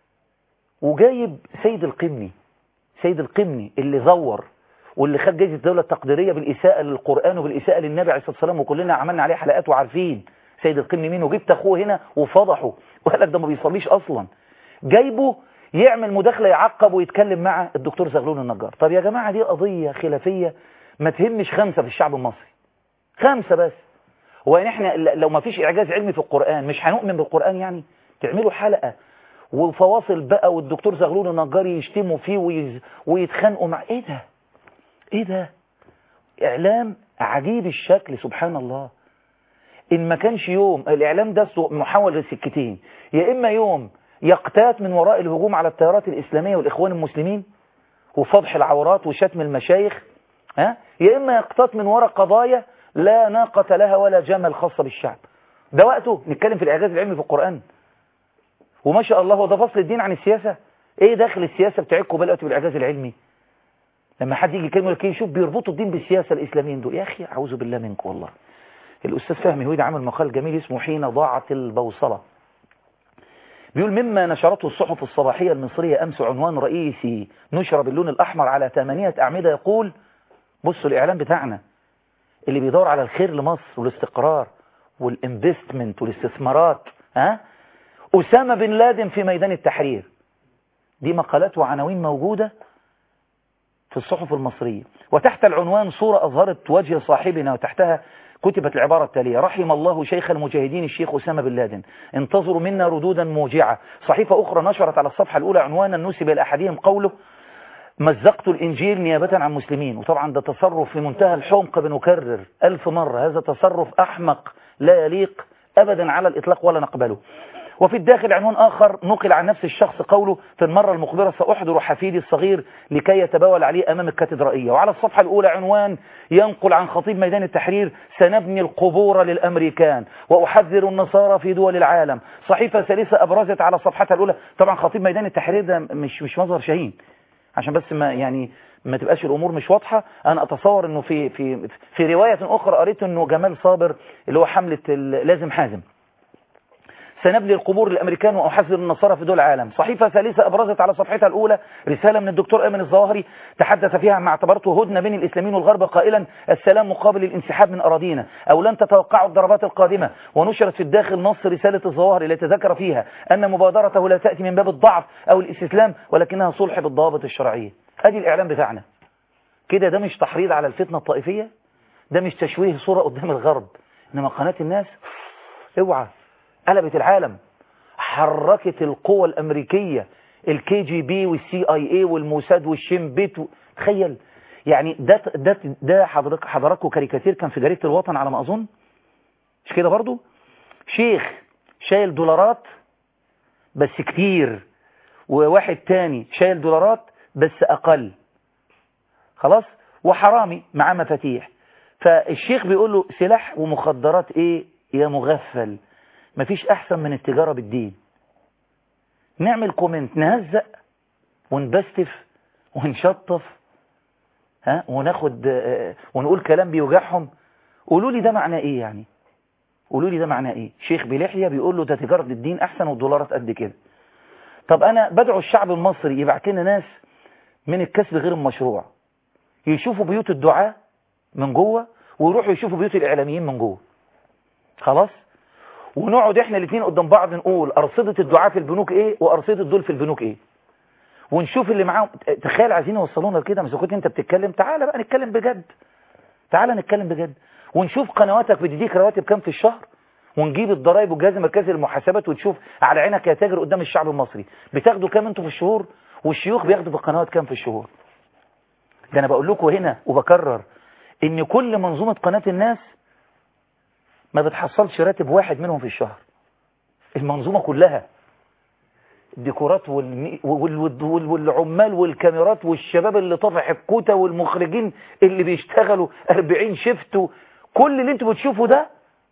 وجايب سيد القمني سيد القمني اللي زور واللي خد جائزة الدولة التقديرية بالإساءة للقرآن وبالإساءة للنبي عليه الصلاة والسلام وكلنا عملنا عليه حلقات وعارفين سيد القمني مين وجبت أخوه هنا وفضحه وقال لك ده ما بيصليش أصلا جايبه يعمل مداخلة يعقب ويتكلم مع الدكتور زغلول النجار طب يا جماعة دي قضية خلافية ما تهمش خمسة في الشعب المصري خمسة بس هو يعني احنا لو ما فيش إعجاز علمي في القرآن مش هنؤمن بالقرآن يعني تعملوا حلقة وفواصل بقى والدكتور زغلول النجار يشتموا فيه ويز... ويتخانقوا مع ايه ده ايه ده اعلام عجيب الشكل سبحان الله ان ما كانش يوم الاعلام ده محول لسكتين يا اما يوم يقتات من وراء الهجوم على التيارات الاسلامية والاخوان المسلمين وفضح العورات وشتم المشايخ ها يا اما يقتات من وراء قضايا لا ناقة لها ولا جمل خاصة بالشعب ده وقته نتكلم في الاعجاز العلمي في القرآن وما شاء الله هو ده فصل الدين عن السياسة ايه داخل السياسة بتاعتكم دلوقتي بالاعجاز العلمي لما حد يجي يكلمه لك شوف بيربطوا الدين بالسياسة الاسلاميين دول يا اخي اعوذ بالله منك والله الاستاذ فهمي هويدا عامل مقال جميل اسمه حين ضاعت البوصلة بيقول مما نشرته الصحف الصباحية المصرية امس عنوان رئيسي نشر باللون الاحمر على ثمانية اعمدة يقول بصوا الاعلام بتاعنا اللي بيدور على الخير لمصر والاستقرار والانفستمنت والاستثمارات ها أسامة بن لادن في ميدان التحرير دي مقالات وعناوين موجودة في الصحف المصرية وتحت العنوان صورة أظهرت وجه صاحبنا وتحتها كتبت العبارة التالية رحم الله شيخ المجاهدين الشيخ أسامة بن لادن انتظروا منا ردودا موجعة صحيفة أخرى نشرت على الصفحة الأولى عنوانا نسب إلى أحدهم قوله مزقت الإنجيل نيابة عن مسلمين وطبعا ده تصرف في منتهى الحمق بنكرر ألف مرة هذا تصرف أحمق لا يليق أبدا على الإطلاق ولا نقبله وفي الداخل عنوان آخر نقل عن نفس الشخص قوله في المرة المقبلة سأحضر حفيدي الصغير لكي يتبول عليه أمام الكاتدرائية وعلى الصفحة الأولى عنوان ينقل عن خطيب ميدان التحرير سنبني القبور للأمريكان وأحذر النصارى في دول العالم صحيفة ثالثة أبرزت على صفحتها الأولى طبعا خطيب ميدان التحرير ده مش مش مظهر شهين عشان بس ما يعني ما تبقاش الامور مش واضحه انا اتصور انه في في في روايه اخرى قريت انه جمال صابر اللي هو حمله لازم حازم سنبني القبور للامريكان واحذر النصارى في دول العالم صحيفه ثالثه ابرزت على صفحتها الاولى رساله من الدكتور ايمن الظواهري تحدث فيها ما اعتبرته هدنه بين الاسلاميين والغرب قائلا السلام مقابل الانسحاب من اراضينا او لن تتوقعوا الضربات القادمه ونشرت في الداخل نص رساله الظواهري التي ذكر فيها ان مبادرته لا تاتي من باب الضعف او الاستسلام ولكنها صلح بالضوابط الشرعيه ادي الاعلام بتاعنا كده ده مش تحريض على الفتنه الطائفيه ده مش تشويه صوره قدام الغرب انما قناه الناس اوعى قلبت العالم حركت القوى الأمريكية الكي جي بي والسي اي اي والموساد والشين بيت و... تخيل يعني ده ده ده حضرتك حضراتكم كاريكاتير كان في جريدة الوطن على ما أظن مش كده برضو شيخ شايل دولارات بس كتير وواحد تاني شايل دولارات بس أقل خلاص وحرامي معاه مفاتيح فالشيخ بيقول له سلاح ومخدرات ايه يا مغفل مفيش احسن من التجارة بالدين نعمل كومنت نهزق ونبستف ونشطف ها وناخد اه ونقول كلام بيوجعهم قولوا لي ده معناه ايه يعني قولوا لي ده معناه ايه شيخ بلحية بيقول له ده تجارة الدين احسن والدولارات قد كده طب انا بدعو الشعب المصري يبعت لنا ناس من الكسب غير المشروع يشوفوا بيوت الدعاء من جوه ويروحوا يشوفوا بيوت الاعلاميين من جوه خلاص ونقعد احنا الاثنين قدام بعض نقول ارصدة الدعاء في البنوك ايه وارصدة الدول في البنوك ايه ونشوف اللي معاهم تخيل عايزين يوصلونا لكده مش كنت انت بتتكلم تعالى بقى نتكلم بجد تعالى نتكلم بجد ونشوف قنواتك بتديك رواتب كام في الشهر ونجيب الضرائب والجهاز المركزي للمحاسبات وتشوف على عينك يا تاجر قدام الشعب المصري بتاخدوا كام انتوا في الشهور والشيوخ بياخدوا في القنوات كام في الشهور ده انا بقول لكم هنا وبكرر ان كل منظومة قناة الناس ما بتحصلش راتب واحد منهم في الشهر المنظومة كلها الديكورات والمي... وال... وال... والعمال والكاميرات والشباب اللي طافح الكوتة والمخرجين اللي بيشتغلوا 40 شفت كل اللي انتوا بتشوفوا ده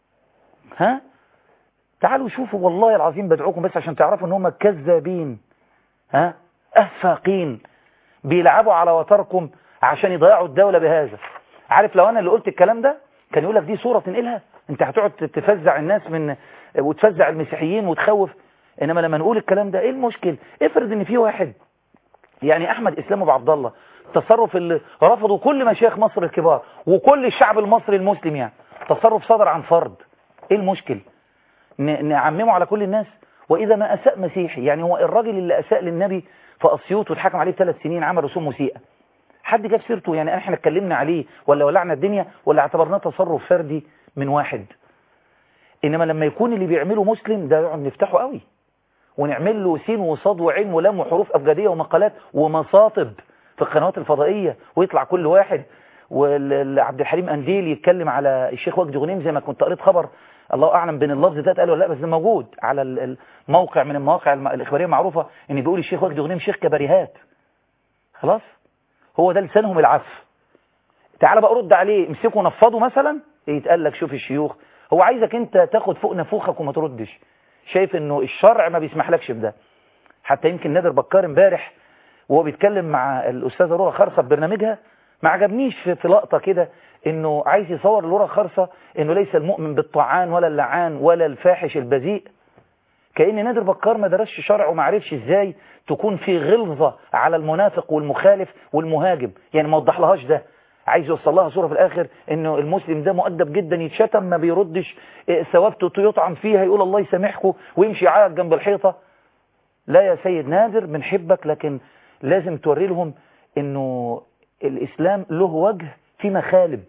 ها تعالوا شوفوا والله العظيم بدعوكم بس عشان تعرفوا ان هم كذابين ها افاقين بيلعبوا على وتركم عشان يضيعوا الدولة بهذا عارف لو انا اللي قلت الكلام ده كان يقول لك دي صورة تنقلها انت هتقعد تفزع الناس من وتفزع المسيحيين وتخوف انما لما نقول الكلام ده ايه المشكل افرض ان في واحد يعني احمد اسلام ابو عبد الله التصرف اللي رفضوا كل مشايخ مصر الكبار وكل الشعب المصري المسلم يعني تصرف صدر عن فرد ايه المشكل نعممه على كل الناس واذا ما اساء مسيحي يعني هو الراجل اللي اساء للنبي في اسيوط واتحكم عليه ثلاث سنين عمل رسوم مسيئه حد جاب سيرته يعني احنا اتكلمنا عليه ولا ولعنا الدنيا ولا اعتبرناه تصرف فردي من واحد انما لما يكون اللي بيعمله مسلم ده يقعد نفتحه قوي ونعمل له سين وصاد وعين ولام وحروف ابجديه ومقالات ومصاطب في القنوات الفضائيه ويطلع كل واحد وعبد الحليم انديل يتكلم على الشيخ وجدي غنيم زي ما كنت قريت خبر الله اعلم بين اللفظ ده اتقال ولا لا بس ده موجود على الموقع من المواقع الاخباريه المعروفه ان بيقول الشيخ وجدي غنيم شيخ كباريهات خلاص هو ده لسانهم العف تعال بقى رد عليه امسكوا نفضوا مثلا يتقال لك شوف الشيوخ هو عايزك انت تاخد فوق نفوخك وما تردش شايف انه الشرع ما بيسمحلكش بده حتى يمكن نادر بكار امبارح وهو بيتكلم مع الاستاذه رولا خرصه في برنامجها ما عجبنيش في, في لقطه كده انه عايز يصور لورا خرصه انه ليس المؤمن بالطعان ولا اللعان ولا الفاحش البذيء كأن نادر بكار ما درسش شرع وما عرفش ازاي تكون في غلظة على المنافق والمخالف والمهاجم يعني ما وضحلهاش ده عايز يوصل لها صورة في الآخر انه المسلم ده مؤدب جدا يتشتم ما بيردش ثوابته يطعم فيها يقول الله يسامحكم ويمشي يعيط جنب الحيطة لا يا سيد نادر بنحبك لكن لازم توري لهم انه الإسلام له وجه في مخالب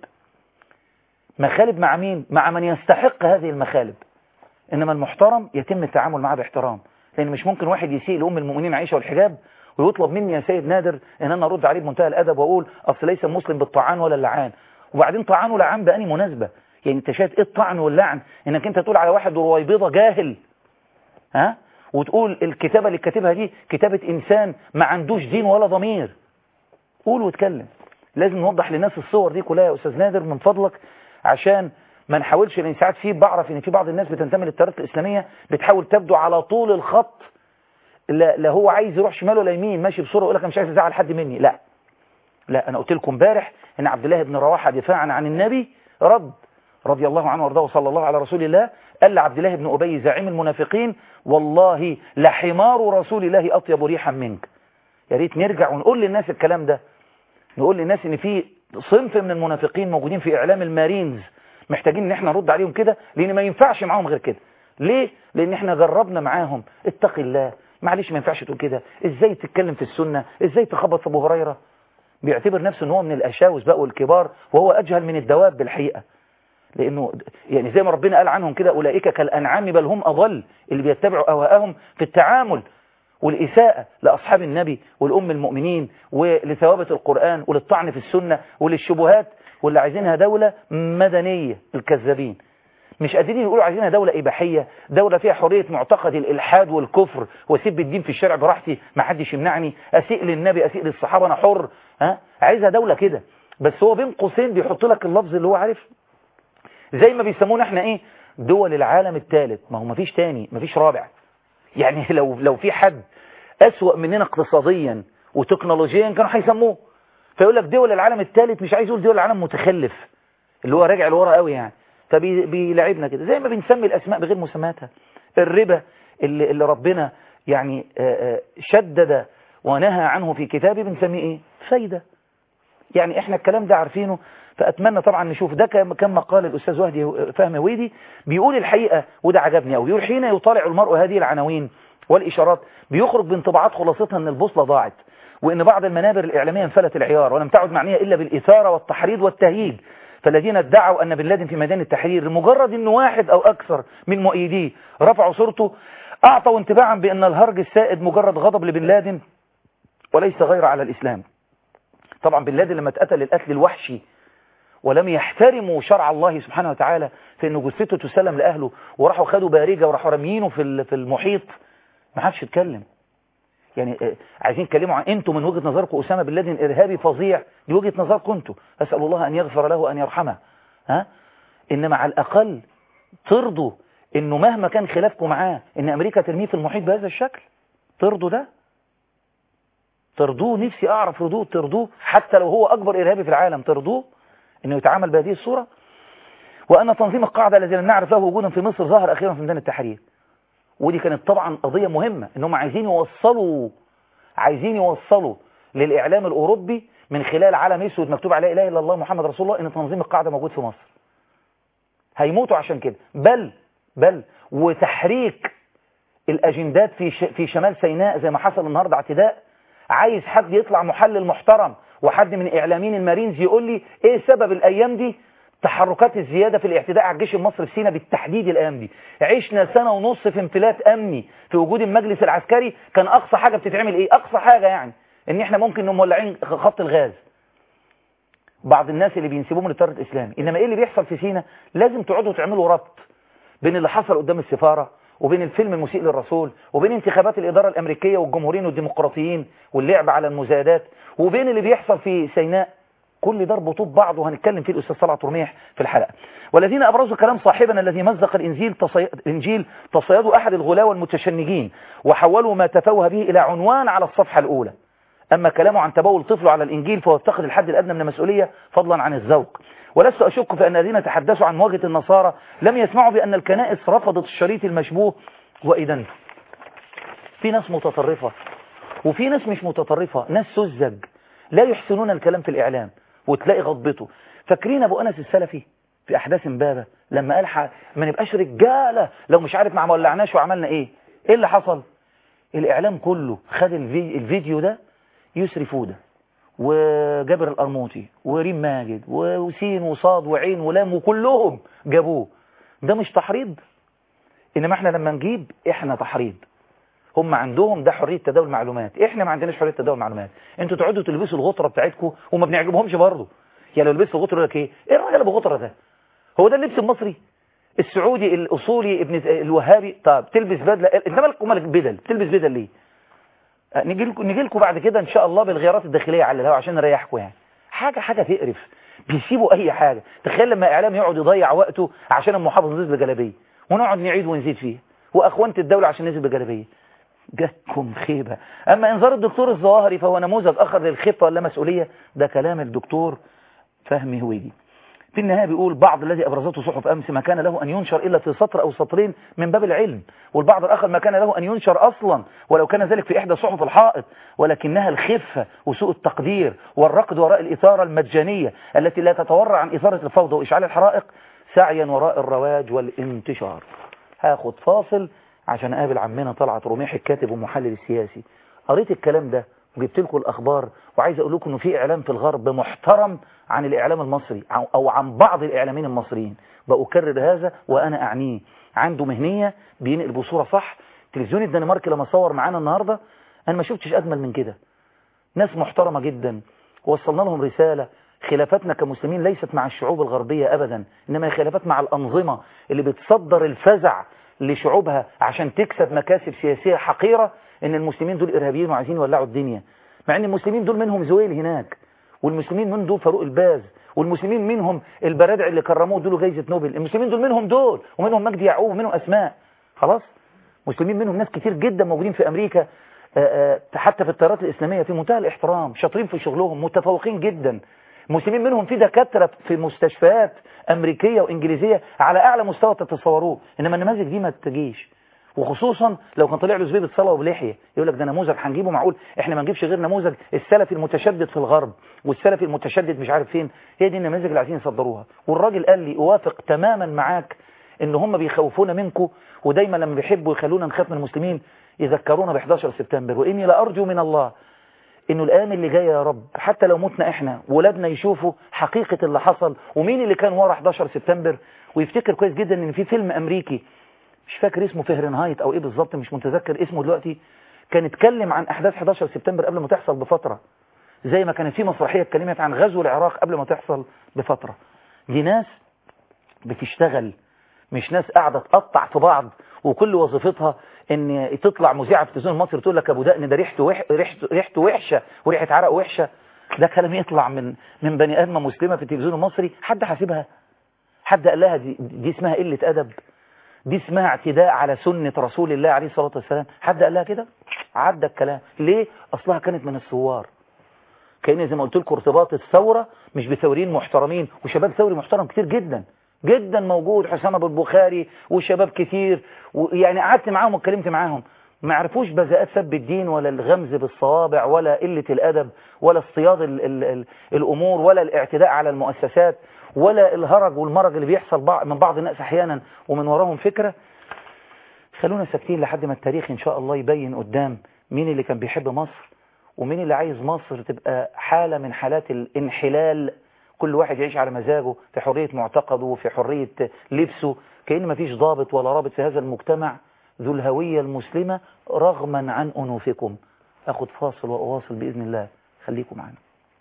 مخالب مع مين؟ مع من يستحق هذه المخالب إنما المحترم يتم التعامل معه باحترام لأن مش ممكن واحد يسيء لأم المؤمنين عائشة والحجاب ويطلب مني يا سيد نادر ان انا ارد عليه بمنتهى الادب واقول اصل ليس مسلم بالطعان ولا اللعان وبعدين طعان ولعان بأني مناسبة يعني انت شايف ايه الطعن واللعن انك انت تقول على واحد رويبضة جاهل ها وتقول الكتابة اللي كاتبها دي كتابة إنسان ما عندوش دين ولا ضمير قول واتكلم لازم نوضح للناس الصور دي كلها يا أستاذ نادر من فضلك عشان ما نحاولش لان ساعات في بعرف ان في بعض الناس بتنتمي للتيارات الاسلاميه بتحاول تبدو على طول الخط لا, لا هو عايز يروح شمال ولا يمين ماشي بسرعه يقول لك انا مش عايز ازعل حد مني لا لا انا قلت لكم امبارح ان عبد الله بن رواحه دفاعا عن النبي رد رضي الله عنه وارضاه وصلى الله على رسول الله قال لعبد الله بن ابي زعيم المنافقين والله لحمار رسول الله اطيب ريحا منك يا ريت نرجع ونقول للناس الكلام ده نقول للناس ان في صنف من المنافقين موجودين في اعلام المارينز محتاجين ان احنا نرد عليهم كده لان ما ينفعش معاهم غير كده ليه لان احنا جربنا معاهم اتق الله معلش ما ينفعش تقول كده ازاي تتكلم في السنة ازاي تخبط في ابو هريره بيعتبر نفسه ان هو من الاشاوس بقى والكبار وهو اجهل من الدواب بالحقيقه لانه يعني زي ما ربنا قال عنهم كده اولئك كالانعام بل هم اضل اللي بيتبعوا اهواءهم في التعامل والإساءة لأصحاب النبي والأم المؤمنين ولثوابت القرآن وللطعن في السنة وللشبهات واللي عايزينها دولة مدنية الكذابين مش قادرين يقولوا عايزينها دولة إباحية دولة فيها حرية معتقد الإلحاد والكفر واسيب الدين في الشارع براحتي ما حدش يمنعني أسيء للنبي أسيء للصحابة أنا حر ها عايزها دولة كده بس هو بين قوسين بيحط لك اللفظ اللي هو عارف زي ما بيسمونا احنا ايه دول العالم الثالث ما هو ما فيش تاني ما فيش رابع يعني لو لو في حد أسوأ مننا اقتصاديا وتكنولوجيا كانوا هيسموه فيقول لك دول العالم الثالث مش عايز يقول دول العالم متخلف اللي هو راجع لورا قوي يعني فبيلاعبنا كده زي ما بنسمي الأسماء بغير مسماتها الربا اللي, اللي ربنا يعني شدد ونهى عنه في كتابه بنسميه ايه فايدة يعني احنا الكلام ده عارفينه فأتمنى طبعا نشوف ده كما قال الأستاذ وهدي فهمي ويدي بيقول الحقيقة وده عجبني أو بيقول حين يطالع المرء هذه العناوين والإشارات بيخرج بانطباعات خلاصتها أن البوصلة ضاعت وأن بعض المنابر الإعلامية انفلت العيار ولم تعد معنية إلا بالإثارة والتحريض والتهييج فالذين ادعوا أن بن لادن في ميدان التحرير لمجرد أنه واحد أو أكثر من مؤيديه رفعوا صورته أعطوا انتباعا بأن الهرج السائد مجرد غضب لبن لادن وليس غير على الإسلام طبعا بن لادن لما اتقتل القتل الوحشي ولم يحترموا شرع الله سبحانه وتعالى في ان جثته تسلم لاهله وراحوا خدوا بارجه وراحوا راميينه في في المحيط ما حدش يتكلم يعني عايزين تكلموا عن انتم من وجهه نظركم اسامه بن لادن ارهابي فظيع دي وجهه نظركم انتم اسال الله ان يغفر له وان يرحمه ها انما على الاقل ترضوا انه مهما كان خلافكم معاه ان امريكا ترميه في المحيط بهذا الشكل ترضوا ده ترضوه نفسي اعرف ردوه ترضوه حتى لو هو اكبر ارهابي في العالم ترضوه انه يتعامل بهذه الصورة وان تنظيم القاعدة الذي لم نعرف له وجودا في مصر ظهر اخيرا في ميدان التحرير ودي كانت طبعا قضية مهمة انهم عايزين يوصلوا عايزين يوصلوا للاعلام الاوروبي من خلال علم اسود مكتوب عليه لا اله الا الله محمد رسول الله ان تنظيم القاعدة موجود في مصر هيموتوا عشان كده بل بل وتحريك الاجندات في في شمال سيناء زي ما حصل النهارده اعتداء عايز حد يطلع محلل محترم وحد من اعلاميين المارينز يقول لي ايه سبب الايام دي تحركات الزيادة في الاعتداء على الجيش المصري في سيناء بالتحديد الايام دي عشنا سنة ونص في انفلات امني في وجود المجلس العسكري كان اقصى حاجة بتتعمل ايه اقصى حاجة يعني ان احنا ممكن نقوم مولعين خط الغاز بعض الناس اللي بينسبوهم للتيار الاسلامي انما ايه اللي بيحصل في سيناء لازم تقعدوا تعملوا ربط بين اللي حصل قدام السفارة وبين الفيلم المسيء للرسول وبين انتخابات الإدارة الأمريكية والجمهوريين والديمقراطيين واللعب على المزايدات وبين اللي بيحصل في سيناء كل ده ربطوه ببعض وهنتكلم فيه الأستاذ صلعت رميح في الحلقة والذين أبرزوا كلام صاحبنا الذي مزق الإنجيل تصي... الإنجيل تصيدوا أحد الغلاة المتشنجين وحولوا ما تفوه به إلى عنوان على الصفحة الأولى أما كلامه عن تبول طفله على الإنجيل فهو يفتقد الحد الأدنى من المسؤولية فضلا عن الذوق ولست أشك في أن الذين تحدثوا عن مواجهة النصارى لم يسمعوا بأن الكنائس رفضت الشريط المشبوه وإدانته في ناس متطرفة وفي ناس مش متطرفة ناس سذج لا يحسنون الكلام في الإعلام وتلاقي غضبته فاكرين أبو أنس السلفي في أحداث امبابة لما قال ح... ما نبقاش رجالة لو مش عارف ما ولعناش وعملنا إيه إيه اللي حصل الإعلام كله خد الفي... الفيديو ده يسري فودة وجابر القرموطي وريم ماجد وسين وصاد وعين ولام وكلهم جابوه ده مش تحريض إنما احنا لما نجيب احنا تحريض هم عندهم ده حرية تداول معلومات احنا ما عندناش حرية تداول معلومات انتوا تقعدوا تلبسوا الغطرة بتاعتكم وما بنعجبهمش برضه يعني لو لبسوا الغطرة لك ايه ايه الراجل ابو غطرة ده هو ده اللبس المصري السعودي الاصولي ابن الوهابي طب تلبس بدله انت مالك ومالك بدل تلبس بدل ليه آه، نيجي لكم نيجي لكم بعد كده ان شاء الله بالغيارات الداخليه على الهواء عشان نريحكم يعني حاجه حاجه تقرف بيسيبوا اي حاجه تخيل لما اعلام يقعد يضيع وقته عشان المحافظ نزل بجلابيه ونقعد نعيد ونزيد فيه واخوانه الدوله عشان نزل بجلابيه جاتكم خيبة أما إنذار الدكتور الظواهري فهو نموذج آخر للخفة ولا مسؤولية ده كلام الدكتور فهمي هويدي في النهاية بيقول بعض الذي أبرزته صحف أمس ما كان له أن ينشر إلا في سطر أو سطرين من باب العلم والبعض الآخر ما كان له أن ينشر أصلا ولو كان ذلك في إحدى صحف الحائط ولكنها الخفة وسوء التقدير والركض وراء الإثارة المجانية التي لا تتورع عن إثارة الفوضى وإشعال الحرائق سعيا وراء الرواج والانتشار هاخد فاصل عشان اقابل عمنا طلعت رميح الكاتب والمحلل السياسي قريت الكلام ده وجبت لكم الاخبار وعايز اقول لكم انه في اعلام في الغرب محترم عن الاعلام المصري او عن بعض الاعلاميين المصريين بأكرر هذا وانا اعنيه عنده مهنيه بينقل بصوره صح تلفزيون الدنماركي لما صور معانا النهارده انا ما شفتش اجمل من كده ناس محترمه جدا وصلنا لهم رساله خلافاتنا كمسلمين ليست مع الشعوب الغربيه ابدا انما هي خلافات مع الانظمه اللي بتصدر الفزع لشعوبها عشان تكسب مكاسب سياسية حقيرة ان المسلمين دول ارهابيين وعايزين يولعوا الدنيا مع ان المسلمين دول منهم زويل هناك والمسلمين من دول فاروق الباز والمسلمين منهم البرادع اللي كرموه دول جايزة نوبل المسلمين دول منهم دول ومنهم مجدي يعقوب ومنهم اسماء خلاص مسلمين منهم ناس كتير جدا موجودين في امريكا آآ آآ حتى في التيارات الاسلامية في منتهى الاحترام شاطرين في شغلهم متفوقين جدا مسلمين منهم في دكاترة في مستشفيات أمريكية وإنجليزية على أعلى مستوى تتصوروه إنما النماذج دي ما تجيش وخصوصا لو كان طلع له زبيب صلاة وبلحية يقول لك ده نموذج هنجيبه معقول احنا ما نجيبش غير نموذج السلفي المتشدد في الغرب والسلفي المتشدد مش عارف فين هي دي النماذج اللي عايزين يصدروها والراجل قال لي اوافق تماما معاك ان هم بيخوفونا منكم ودايما لما بيحبوا يخلونا نخاف من المسلمين يذكرونا ب 11 سبتمبر واني لارجو من الله انه الايام اللي جايه يا رب حتى لو متنا احنا ولادنا يشوفوا حقيقة اللي حصل ومين اللي كان ورا 11 سبتمبر ويفتكر كويس جدا ان في فيلم امريكي مش فاكر اسمه فهرنهايت او ايه بالظبط مش متذكر اسمه دلوقتي كان اتكلم عن احداث 11 سبتمبر قبل ما تحصل بفترة زي ما كانت في مسرحية اتكلمت عن غزو العراق قبل ما تحصل بفترة دي ناس بتشتغل مش ناس قاعدة تقطع في بعض وكل وظيفتها ان تطلع مذيعه في التلفزيون المصري تقول لك ابو دقن ده ريحته وح... ريحته ريحته وحشه وريحه عرق وحشه ده كلام يطلع من من بني ادمه مسلمه في التلفزيون المصري حد حاسبها حد قال لها دي, دي اسمها قله ادب دي اسمها اعتداء على سنه رسول الله عليه الصلاه والسلام حد قال لها كده عدى الكلام ليه اصلها كانت من الثوار كان زي ما قلت لكم ارتباط الثوره مش بثوريين محترمين وشباب ثوري محترم كتير جدا جدا موجود حسام ابو البخاري وشباب كتير ويعني قعدت معاهم واتكلمت معاهم ما عرفوش بذاءات سب الدين ولا الغمز بالصوابع ولا قلة الأدب ولا اصطياد ال ال ال الأمور ولا الاعتداء على المؤسسات ولا الهرج والمرج اللي بيحصل من بعض الناس أحيانا ومن وراهم فكرة خلونا ساكتين لحد ما التاريخ إن شاء الله يبين قدام مين اللي كان بيحب مصر ومين اللي عايز مصر تبقى حالة من حالات الانحلال كل واحد يعيش على مزاجه في حرية معتقده وفي حرية لبسه كأن ما فيش ضابط ولا رابط في هذا المجتمع ذو الهوية المسلمة رغما عن أنوفكم أخذ فاصل وأواصل بإذن الله خليكم معنا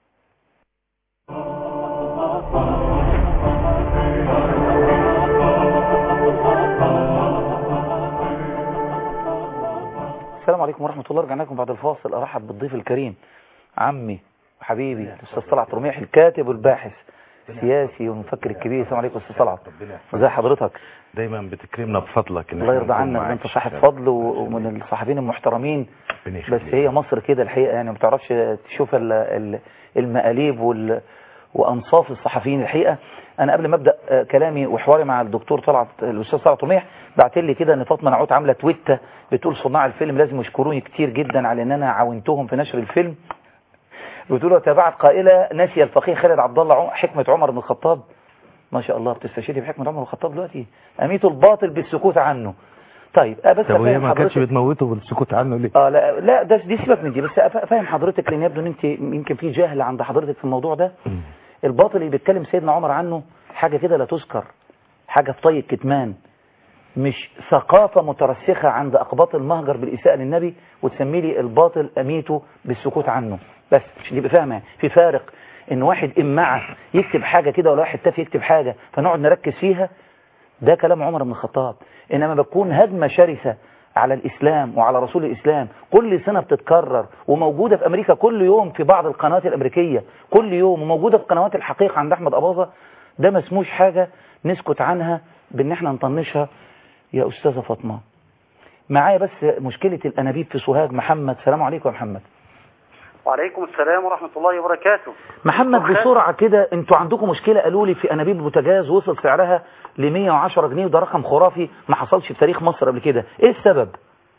السلام عليكم ورحمة الله رجعنا لكم بعد الفاصل أرحب بالضيف الكريم عمي وحبيبي الأستاذ طلعت رميح الكاتب والباحث السياسي والمفكر الكبير السلام عليكم أستاذ طلعت ازي حضرتك دايما بتكرمنا بفضلك الله يرضى عنك انت صاحب فضل ومن الصحفيين المحترمين بس هي مصر كده الحقيقة يعني ما بتعرفش تشوف المقاليب وال وانصاف الصحفيين الحقيقة انا قبل ما ابدا كلامي وحواري مع الدكتور طلعت الاستاذ طلعت رميح بعت لي كده ان فاطمه نعوت عامله تويته بتقول صناع الفيلم لازم يشكروني كتير جدا على ان انا عاونتهم في نشر الفيلم بتقول له تابعت قائله نسي الفقيه خالد عبد الله حكمه عمر بن الخطاب ما شاء الله بتستشيري بحكمه عمر بن الخطاب دلوقتي اميت الباطل بالسكوت عنه طيب بس طب وهي ما كانتش بتموته بالسكوت عنه ليه اه لا لا ده دي سيبك من دي بس فاهم حضرتك لان يبدو ان انت يمكن في جهل عند حضرتك في الموضوع ده الباطل اللي بيتكلم سيدنا عمر عنه حاجة كده لا تذكر حاجة في طي الكتمان مش ثقافة مترسخة عند أقباط المهجر بالإساءة للنبي وتسمي لي الباطل أميته بالسكوت عنه بس مش دي فاهمة في فارق إن واحد إمعة يكتب حاجة كده ولا واحد تافه يكتب حاجة فنقعد نركز فيها ده كلام عمر بن الخطاب إنما بتكون هجمة شرسة على الإسلام وعلى رسول الإسلام كل سنة بتتكرر وموجودة في أمريكا كل يوم في بعض القنوات الأمريكية كل يوم وموجودة في قنوات الحقيقة عند أحمد أباظة ده ما اسموش حاجة نسكت عنها بأن احنا نطنشها يا أستاذة فاطمة معايا بس مشكلة الأنابيب في سوهاج محمد سلام عليكم يا محمد وعليكم السلام ورحمة الله وبركاته محمد دكتور خالد. بسرعة كده انتوا عندكم مشكلة قالوا لي في أنابيب البوتاجاز وصل سعرها ل 110 جنيه وده رقم خرافي ما حصلش في تاريخ مصر قبل كده ايه السبب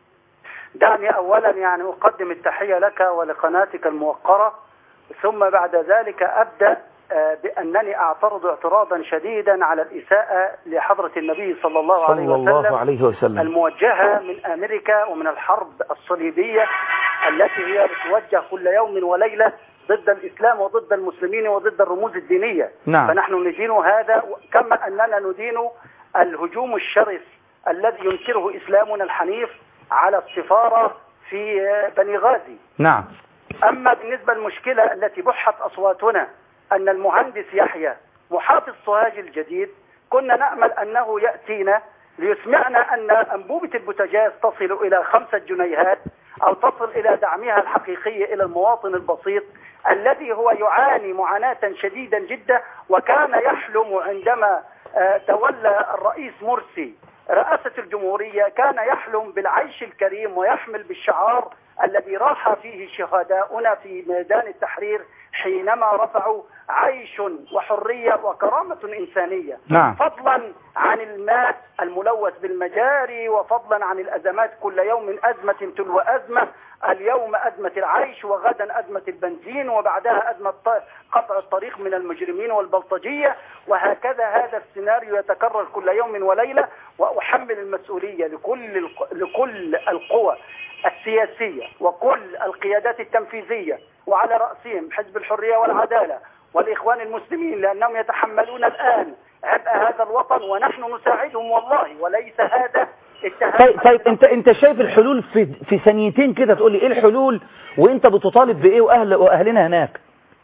دعني أولا يعني أقدم التحية لك ولقناتك الموقرة ثم بعد ذلك أبدأ آه، بأنني أعترض اعتراضا شديدا على الإساءة لحضرة النبي صلى الله عليه صلى الله وسلم عليه وسلم الموجهة من أمريكا ومن الحرب الصليبية التي هي بتوجه كل يوم وليلة ضد الإسلام وضد المسلمين وضد الرموز الدينية نعم. فنحن ندين هذا كما أننا ندين الهجوم الشرس الذي ينكره إسلامنا الحنيف على السفارة في بني غازي نعم أما بالنسبة للمشكلة التي بحت أصواتنا أن المهندس يحيى محافظ سوهاج الجديد كنا نأمل أنه يأتينا ليسمعنا أن أنبوبة البوتاجاز تصل إلى خمسة جنيهات أو تصل إلى دعمها الحقيقي إلى المواطن البسيط الذي هو يعاني معاناة شديدا جدا وكان يحلم عندما آه، تولى الرئيس مرسي رئاسة الجمهورية كان يحلم بالعيش الكريم ويحمل بالشعار الذي راح فيه شهداؤنا في ميدان التحرير حينما رفعوا عيش وحرية وكرامة إنسانية نعم. فضلا عن الماء الملوث بالمجاري وفضلا عن الأزمات كل يوم أزمة تلو أزمة اليوم أزمة العيش وغدا أزمة البنزين وبعدها أزمة ط- قطع الطريق من المجرمين والبلطجية وهكذا هذا السيناريو يتكرر كل يوم وليلة وأحمل المسؤولية لكل الق- لكل القوى السياسية وكل القيادات التنفيذية وعلى رأسهم حزب الحرية والعدالة والإخوان المسلمين لأنهم يتحملون الآن عبء هذا الوطن ونحن نساعدهم والله وليس هذا اتهام طيب طيب انت انت شايف الحلول في في ثانيتين كده تقول لي ايه الحلول وانت بتطالب بايه واهل واهلنا هناك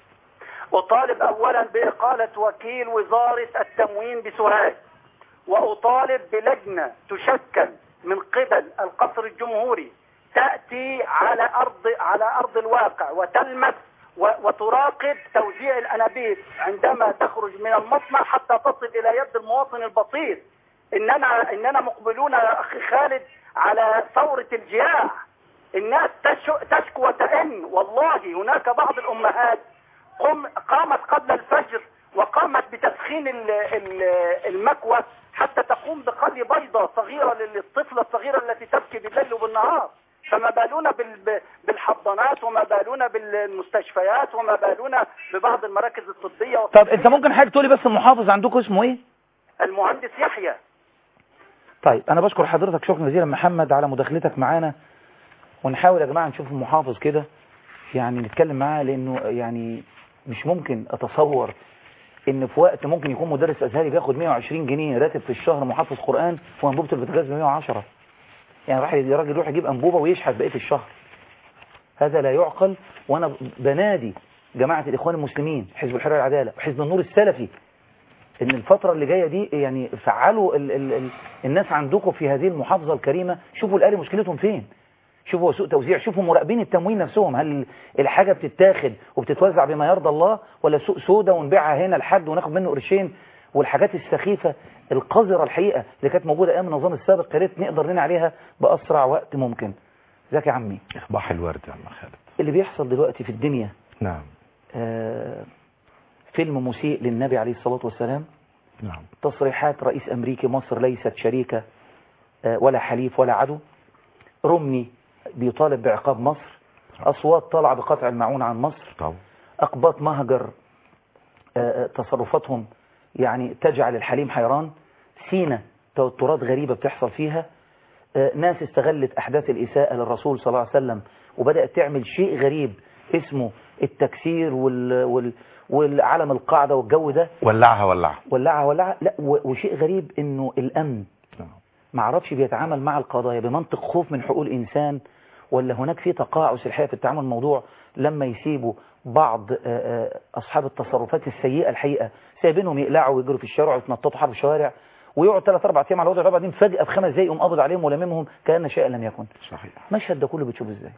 أطالب أولا بإقالة وكيل وزارة التموين بسوهاج وأطالب بلجنة تشكل من قبل القصر الجمهوري تأتي على أرض على أرض الواقع وتلمس و- وتراقب توزيع الأنابيب عندما تخرج من المصنع حتى تصل إلى يد المواطن البسيط إننا إننا مقبلون يا أخي خالد على ثورة الجياع الناس تشو- تشكو وتئن والله هناك بعض الأمهات قم قامت قبل الفجر وقامت بتسخين ال- ال- المكوى حتى تقوم بقلي بيضة صغيرة للطفلة الصغيرة التي تبكي بالليل وبالنهار فما بالنا بال- بالحضانات وما بالنا بالمستشفيات وما بالنا ببعض المراكز الطبية طب انت ممكن حاجه تقولي بس المحافظ عندكم اسمه ايه المهندس يحيى طيب انا بشكر حضرتك شكرا جزيلا محمد على مداخلتك معانا ونحاول يا جماعه نشوف المحافظ كده يعني نتكلم معاه لانه يعني مش ممكن اتصور ان في وقت ممكن يكون مدرس ازهري بياخد 120 جنيه راتب في الشهر محافظ قران وانبوبه البوتاجاز ب 110 يعني راح الراجل يروح يجيب انبوبه ويشحت بقيه الشهر هذا لا يعقل وانا بنادي جماعه الاخوان المسلمين حزب الحريه والعداله وحزب النور السلفي ان الفترة اللي جاية دي يعني فعلوا ال ال ال الناس عندكم في هذه المحافظة الكريمة شوفوا الاهلي مشكلتهم فين شوفوا سوء توزيع شوفوا مراقبين التموين نفسهم هل الحاجة بتتاخد وبتتوزع بما يرضى الله ولا سوق سودا ونبيعها هنا لحد وناخد منه قرشين والحاجات السخيفة القذرة الحقيقة اللي كانت موجودة ايام النظام السابق يا ريت نقدر ننهي عليها بأسرع وقت ممكن ازيك يا عمي إصباح الورد يا عم خالد اللي بيحصل دلوقتي في الدنيا نعم آه فيلم مسيء للنبي عليه الصلاة والسلام نعم تصريحات رئيس أمريكي مصر ليست شريكة آه، ولا حليف ولا عدو رمني بيطالب بعقاب مصر أصوات طالعة بقطع المعون عن مصر طبعا أقباط مهجر آه، آه، تصرفاتهم يعني تجعل الحليم حيران سينا توترات غريبة بتحصل فيها آه، ناس استغلت أحداث الإساءة للرسول صلى الله عليه وسلم وبدأت تعمل شيء غريب اسمه التكسير وال وال والعلم القاعدة والجو ده ولعها ولعها ولعها ولعها لا و- وشيء غريب انه الامن نعم ما عرفش بيتعامل مع القضايا بمنطق خوف من حقوق الانسان ولا هناك في تقاعس الحقيقه في التعامل الموضوع لما يسيبوا بعض آه، آه، اصحاب التصرفات السيئه الحقيقه سايبينهم يقلعوا ويجروا في الشارع ويتنططوا حرب الشوارع ويقعد ثلاث اربع ايام على وضع بعدين فجاه بخمس دقايق يقوم قابض عليهم ولممهم كان شيئا لم يكن صحيح المشهد ده كله بتشوفه ازاي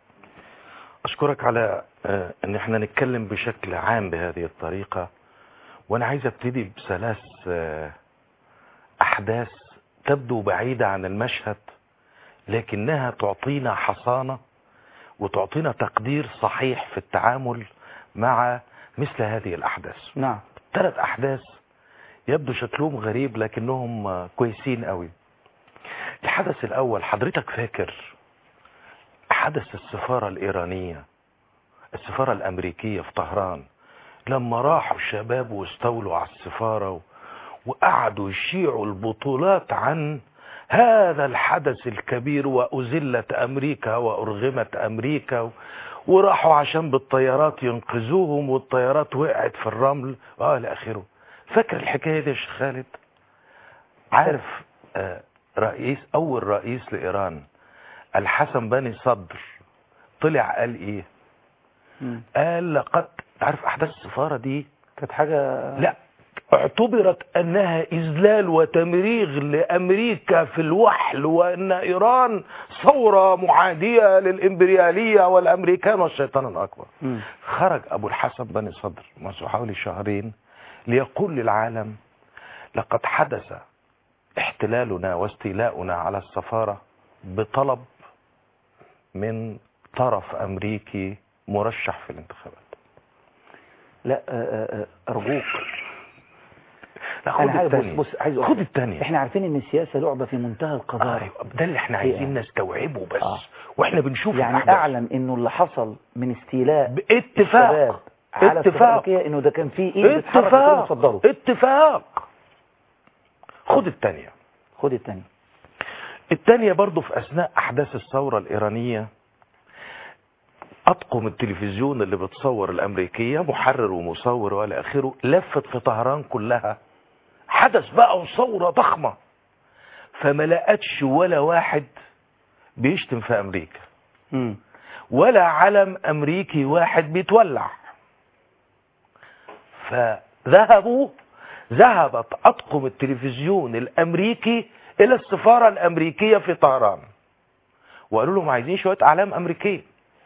أشكرك على آه، أن احنا نتكلم بشكل عام بهذه الطريقة وأنا عايز أبتدي بثلاث آه، أحداث تبدو بعيدة عن المشهد لكنها تعطينا حصانة وتعطينا تقدير صحيح في التعامل مع مثل هذه الأحداث نعم ثلاث أحداث يبدو شكلهم غريب لكنهم آه، كويسين قوي الحدث الأول حضرتك فاكر حدث السفارة الإيرانية السفارة الأمريكية في طهران لما راحوا الشباب واستولوا على السفارة و- وقعدوا يشيعوا البطولات عن هذا الحدث الكبير وأذلت أمريكا وأرغمت أمريكا و- وراحوا عشان بالطيارات ينقذوهم والطيارات وقعت في الرمل وإلى آخره فاكر الحكاية دي يا شيخ خالد عارف آه، رئيس أول رئيس لإيران الحسن بني صدر طلع قال ايه مم. قال لقد عارف احداث السفارة دي كانت حاجه لا اعتبرت انها اذلال وتمريغ لامريكا في الوحل وان ايران ثورة معادية للامبريالية والامريكان والشيطان الاكبر مم. خرج ابو الحسن بني صدر منذ حوالي شهرين ليقول للعالم لقد حدث احتلالنا واستيلاؤنا على السفارة بطلب من طرف امريكي مرشح في الانتخابات لا آه، آه، آه، ارجوك لا خد انا عايز الثانية بص بص عايز أقول خد حاجة. الثانية احنا عارفين ان السياسه لعبه في منتهى القذاره أيوة، ده اللي احنا عايزين نستوعبه بس آه. واحنا بنشوف يعني الأحداث. اعلن انه اللي حصل من استيلاء الشباب باتفاق على السفارة اتفاق الأمريكية انه ده كان فيه ايد بتحرك اتفاق اتفضلوا اتفاق خد الثانية خد الثاني الثانية برضو في أثناء أحداث الثورة الإيرانية أطقم التلفزيون اللي بتصور الأمريكية محرر ومصور وإلى آخره لفت في طهران كلها حدث بقى وثورة ضخمة فما لقتش ولا واحد بيشتم في أمريكا مم. ولا علم أمريكي واحد بيتولع فذهبوا ذهبت أطقم التلفزيون الأمريكي إلى السفارة الأمريكية في طهران وقالوا لهم عايزين شوية أعلام أمريكية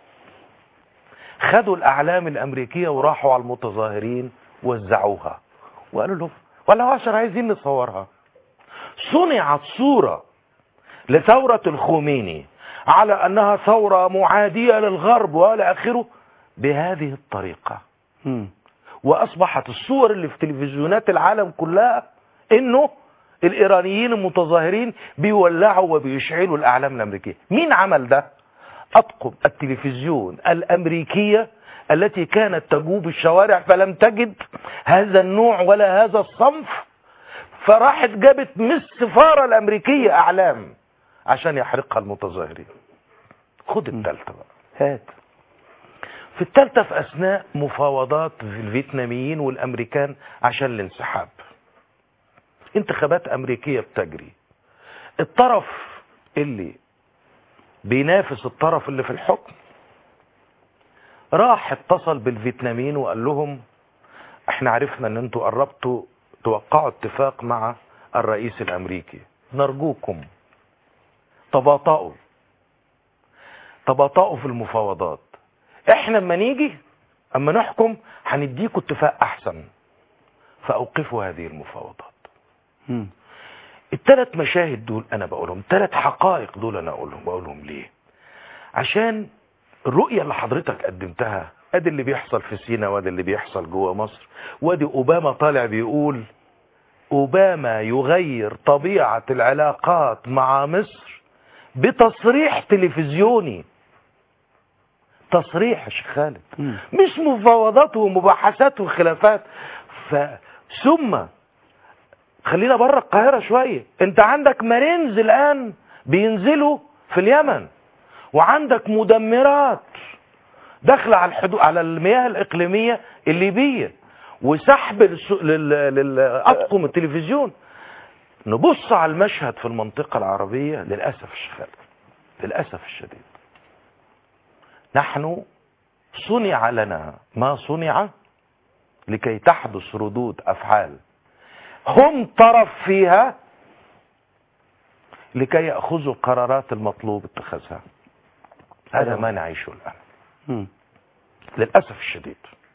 خدوا الأعلام الأمريكية وراحوا على المتظاهرين وزعوها وقالوا لهم ولا عشر عايزين نصورها صنعت صورة لثورة الخميني على أنها ثورة معادية للغرب وإلى آخره بهذه الطريقة مم. واصبحت الصور اللي في تلفزيونات العالم كلها انه الايرانيين المتظاهرين بيولعوا وبيشعلوا الاعلام الامريكيه مين عمل ده اطقم التلفزيون الامريكيه التي كانت تجوب الشوارع فلم تجد هذا النوع ولا هذا الصنف فراحت جابت من السفاره الامريكيه اعلام عشان يحرقها المتظاهرين خد التالتة بقى هات في الثالثة في أثناء مفاوضات الفيتناميين والأمريكان عشان الانسحاب انتخابات أمريكية بتجري الطرف اللي بينافس الطرف اللي في الحكم راح اتصل بالفيتناميين وقال لهم احنا عرفنا ان انتوا قربتوا توقعوا اتفاق مع الرئيس الامريكي نرجوكم تباطؤوا تباطؤوا في المفاوضات احنا اما نيجي اما نحكم هنديكوا اتفاق احسن فاوقفوا هذه المفاوضات مم. الثلاث مشاهد دول انا بقولهم ثلاث حقائق دول انا اقولهم بقولهم ليه عشان الرؤية اللي حضرتك قدمتها ادي اللي بيحصل في سينا وادي اللي بيحصل جوه مصر وادي اوباما طالع بيقول اوباما يغير طبيعة العلاقات مع مصر بتصريح تلفزيوني تصريح يا شيخ خالد مم. مش مفاوضات ومباحثات وخلافات ف ثم خلينا بره القاهرة شوية انت عندك مارينز الان بينزلوا في اليمن وعندك مدمرات داخلة على الحدود على المياه الإقليمية الليبية وسحب للس- لل- للأطقم التلفزيون نبص على المشهد في المنطقة العربية للأسف الشخال للأسف الشديد نحن صنع لنا ما صنع لكي تحدث ردود أفعال هم طرف فيها لكي يأخذوا القرارات المطلوب اتخاذها هذا ما نعيشه الآن مم. للأسف الشديد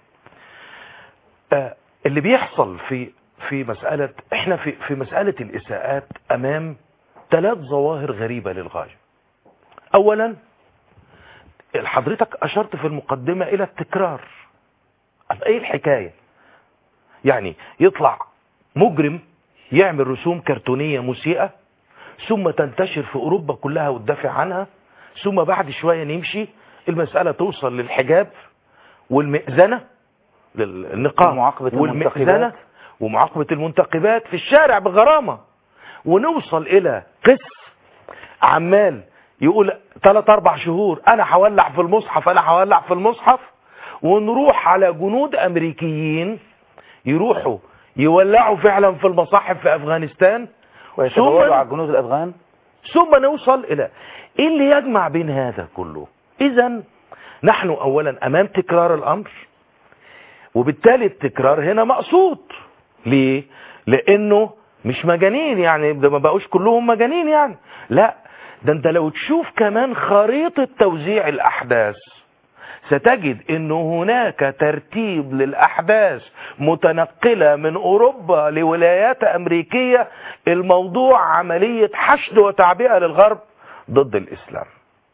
آه، اللي بيحصل في في مسألة احنا في في مسألة الإساءات أمام ثلاث ظواهر غريبة للغاية أولا حضرتك أشرت في المقدمة إلى التكرار طب ايه الحكاية يعني يطلع مجرم يعمل رسوم كرتونية مسيئة ثم تنتشر في أوروبا كلها وتدافع عنها ثم بعد شوية نمشي المسألة توصل للحجاب والمئذنة للنقاب ومعاقبة والمئذنة المنتقبات. ومعاقبة المنتقبات في الشارع بغرامة ونوصل إلى قس عمال يقول ثلاث أربع شهور أنا هولع في المصحف أنا هولع في المصحف ونروح على جنود أمريكيين يروحوا يولعوا فعلا في المصاحف في أفغانستان ويتبولوا ثم- على الجنود الأفغان ثم نوصل إلى إيه اللي يجمع بين هذا كله إذا نحن أولا أمام تكرار الأمر وبالتالي التكرار هنا مقصود ليه لأنه مش مجانين يعني ده ما بقوش كلهم مجانين يعني لا ده انت لو تشوف كمان خريطة توزيع الأحداث ستجد انه هناك ترتيب للاحداث متنقلة من اوروبا لولايات امريكية الموضوع عملية حشد وتعبئة للغرب ضد الاسلام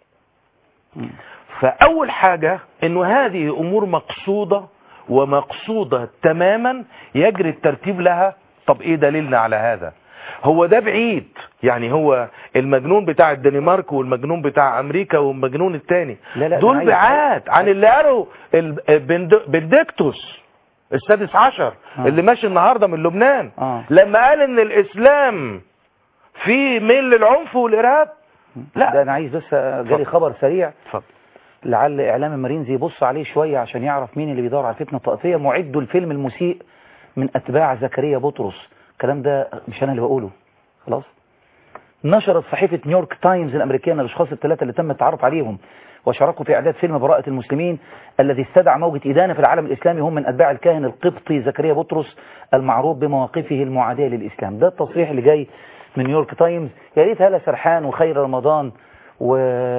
فاول حاجة انه هذه امور مقصودة ومقصودة تماما يجري الترتيب لها طب ايه دليلنا على هذا هو ده بعيد يعني هو المجنون بتاع الدنمارك والمجنون بتاع امريكا والمجنون التاني لا لا دول أنا عايز- بعاد عن اللي قالوا ال- بند- بندكتوس السادس عشر آه. اللي ماشي النهارده من لبنان آه. لما قال ان الاسلام فيه ميل للعنف والارهاب لا ده أنا عايز بس جالي خبر سريع اتفضل لعل إعلام المارينز يبص عليه شوية عشان يعرف مين اللي بيدور على الفتنة الطائفية معدوا الفيلم المسيء من أتباع زكريا بطرس الكلام ده مش أنا اللي بقوله خلاص نشرت صحيفة نيويورك تايمز الأمريكية أن الأشخاص الثلاثة اللي تم التعرف عليهم وشاركوا في إعداد فيلم براءة المسلمين الذي استدعى موجة إدانة في العالم الإسلامي هم من أتباع الكاهن القبطي زكريا بطرس المعروف بمواقفه المعادية للإسلام ده التصريح اللي جاي من نيويورك تايمز يا ريت هلا سرحان وخير رمضان و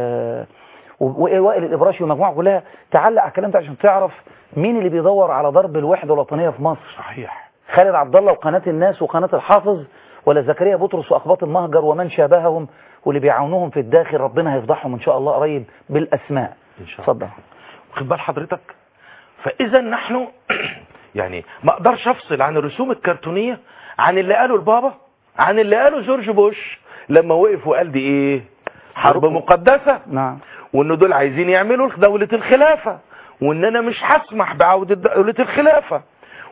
ووائل الإبراشي والمجموعة كلها تعلق على الكلام ده عشان تعرف مين اللي بيدور على ضرب الوحدة الوطنية في مصر صحيح خالد عبد الله وقناة الناس وقناة الحافظ ولا زكريا بطرس وأخباط المهجر ومن شابههم واللي بيعاونوهم في الداخل ربنا هيفضحهم إن شاء الله قريب بالأسماء ان شاء الله اتفضل واخد بال حضرتك فاذا نحن يعني ما اقدرش افصل عن الرسوم الكرتونيه عن اللي قاله البابا عن اللي قاله جورج بوش لما وقف وقال دي ايه حرب مقدسه نعم وان دول عايزين يعملوا دولة الخلافة وان انا مش هسمح بعودة دولة الخلافة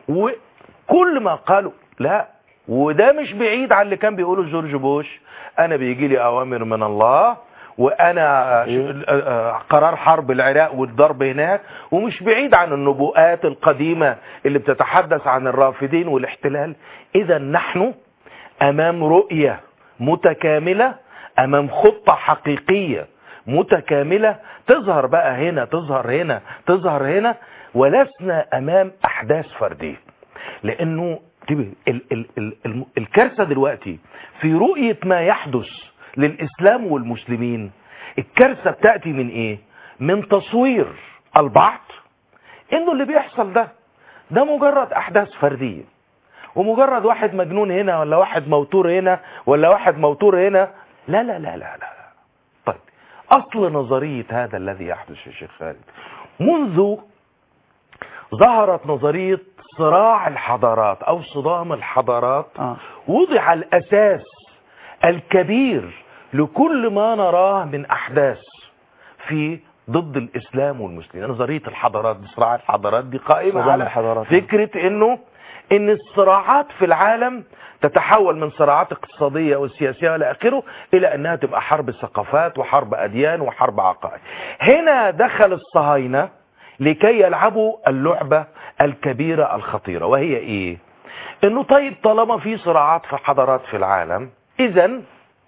وكل ما قالوا لا وده مش بعيد عن اللي كان بيقوله جورج بوش انا بيجي لي اوامر من الله وانا ش- آه، قرار حرب العراق والضرب هناك ومش بعيد عن النبوءات القديمة اللي بتتحدث عن الرافدين والاحتلال اذا نحن امام رؤية متكاملة امام خطة حقيقية متكاملة تظهر بقى هنا تظهر هنا تظهر هنا ولسنا امام احداث فردية لانه تبقى ال ال ال ال الكارثة دلوقتي في رؤية ما يحدث للاسلام والمسلمين الكارثة بتأتي من ايه من تصوير البعض انه اللي بيحصل ده ده مجرد احداث فردية ومجرد واحد مجنون هنا ولا واحد موتور هنا ولا واحد موتور هنا لا لا لا لا لا, لا. طيب اصل نظرية هذا الذي يحدث يا شيخ خالد منذ ظهرت نظرية صراع الحضارات او صدام الحضارات آه. وضع الاساس الكبير لكل ما نراه من احداث في ضد الاسلام والمسلمين نظريه الحضارات دي صراع الحضارات دي قائمه صدام على الحضارات. فكره انه ان الصراعات في العالم تتحول من صراعات اقتصاديه وسياسيه الى اخره الى انها تبقى حرب ثقافات وحرب اديان وحرب عقائد هنا دخل الصهاينه لكي يلعبوا اللعبه الكبيره الخطيره وهي ايه انه طيب طالما في صراعات في حضارات في العالم اذا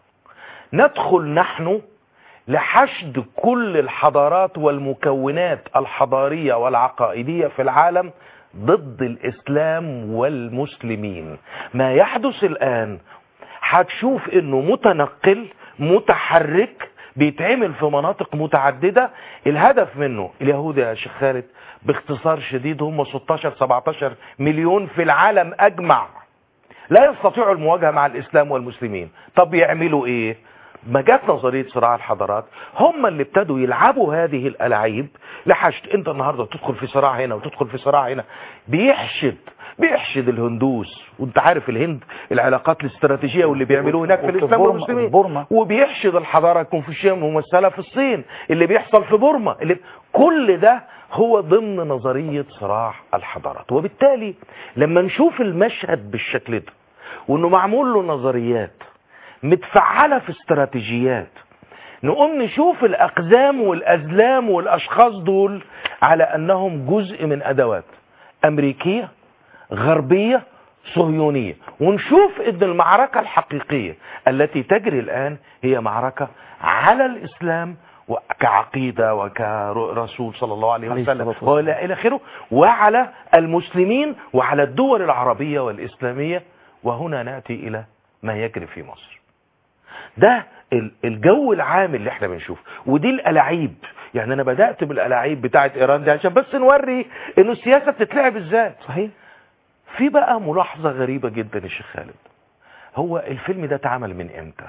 ندخل نحن لحشد كل الحضارات والمكونات الحضارية والعقائدية في العالم ضد الإسلام والمسلمين ما يحدث الآن هتشوف انه متنقل متحرك بيتعمل في مناطق متعددة الهدف منه اليهود يا شيخ خالد باختصار شديد هم 16 17 مليون في العالم اجمع لا يستطيعوا المواجهة مع الاسلام والمسلمين طب يعملوا ايه ما جت نظرية صراع الحضارات هم اللي ابتدوا يلعبوا هذه الألاعيب لحشد انت النهاردة تدخل في صراع هنا وتدخل في صراع هنا بيحشد بيحشد الهندوس وانت عارف الهند العلاقات الاستراتيجية واللي بيعملوه هناك في وفي الإسلام بورما- والمسلمين بورما. وبيحشد الحضارة الكونفوشية ممثلة في الصين اللي بيحصل في بورما اللي كل ده هو ضمن نظرية صراع الحضارات وبالتالي لما نشوف المشهد بالشكل ده وانه معمول له نظريات متفعلة في استراتيجيات نقوم نشوف الأقزام والأزلام والأشخاص دول على أنهم جزء من أدوات أمريكية غربية صهيونية ونشوف ان المعركة الحقيقية التي تجري الآن هي معركة على الإسلام كعقيدة وكرسول صلى الله عليه عليه وسلم الصلاة والسلام. وإلى آخره وعلى المسلمين وعلى الدول العربية والإسلامية وهنا نأتي إلى ما يجري في مصر ده ال- الجو العام اللي احنا بنشوفه ودي الألاعيب يعني أنا بدأت بالألاعيب بتاعت إيران دي عشان بس نوري إنه السياسة بتتلعب إزاي صحيح في بقى ملاحظة غريبة جدا يا شيخ خالد هو الفيلم ده اتعمل من امتى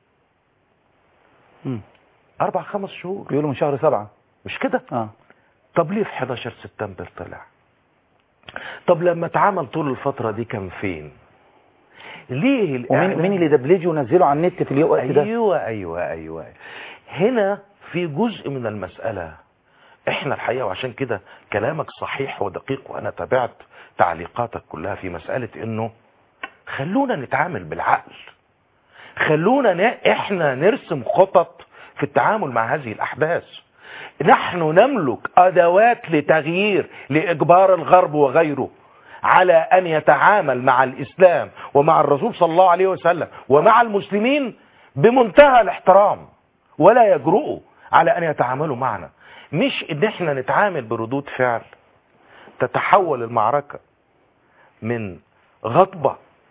مم. اربع خمس شهور بيقولوا من شهر سبعة مش كده اه طب ليه في 11 سبتمبر طلع طب لما اتعمل طول الفترة دي كان فين ليه ومين الإعلام- مين اللي دبلجه ونزله على النت في الوقت ده ايوه ايوه ايوه هنا في جزء من المسألة احنا الحقيقة وعشان كده كلامك صحيح ودقيق وانا تابعت تعليقاتك كلها في مسألة انه خلونا نتعامل بالعقل خلونا ن... احنا نرسم خطط في التعامل مع هذه الاحداث نحن نملك ادوات لتغيير لاجبار الغرب وغيره على ان يتعامل مع الاسلام ومع الرسول صلى الله عليه وسلم ومع المسلمين بمنتهى الاحترام ولا يجرؤوا على ان يتعاملوا معنا مش ان احنا نتعامل بردود فعل تتحول المعركة من غضبة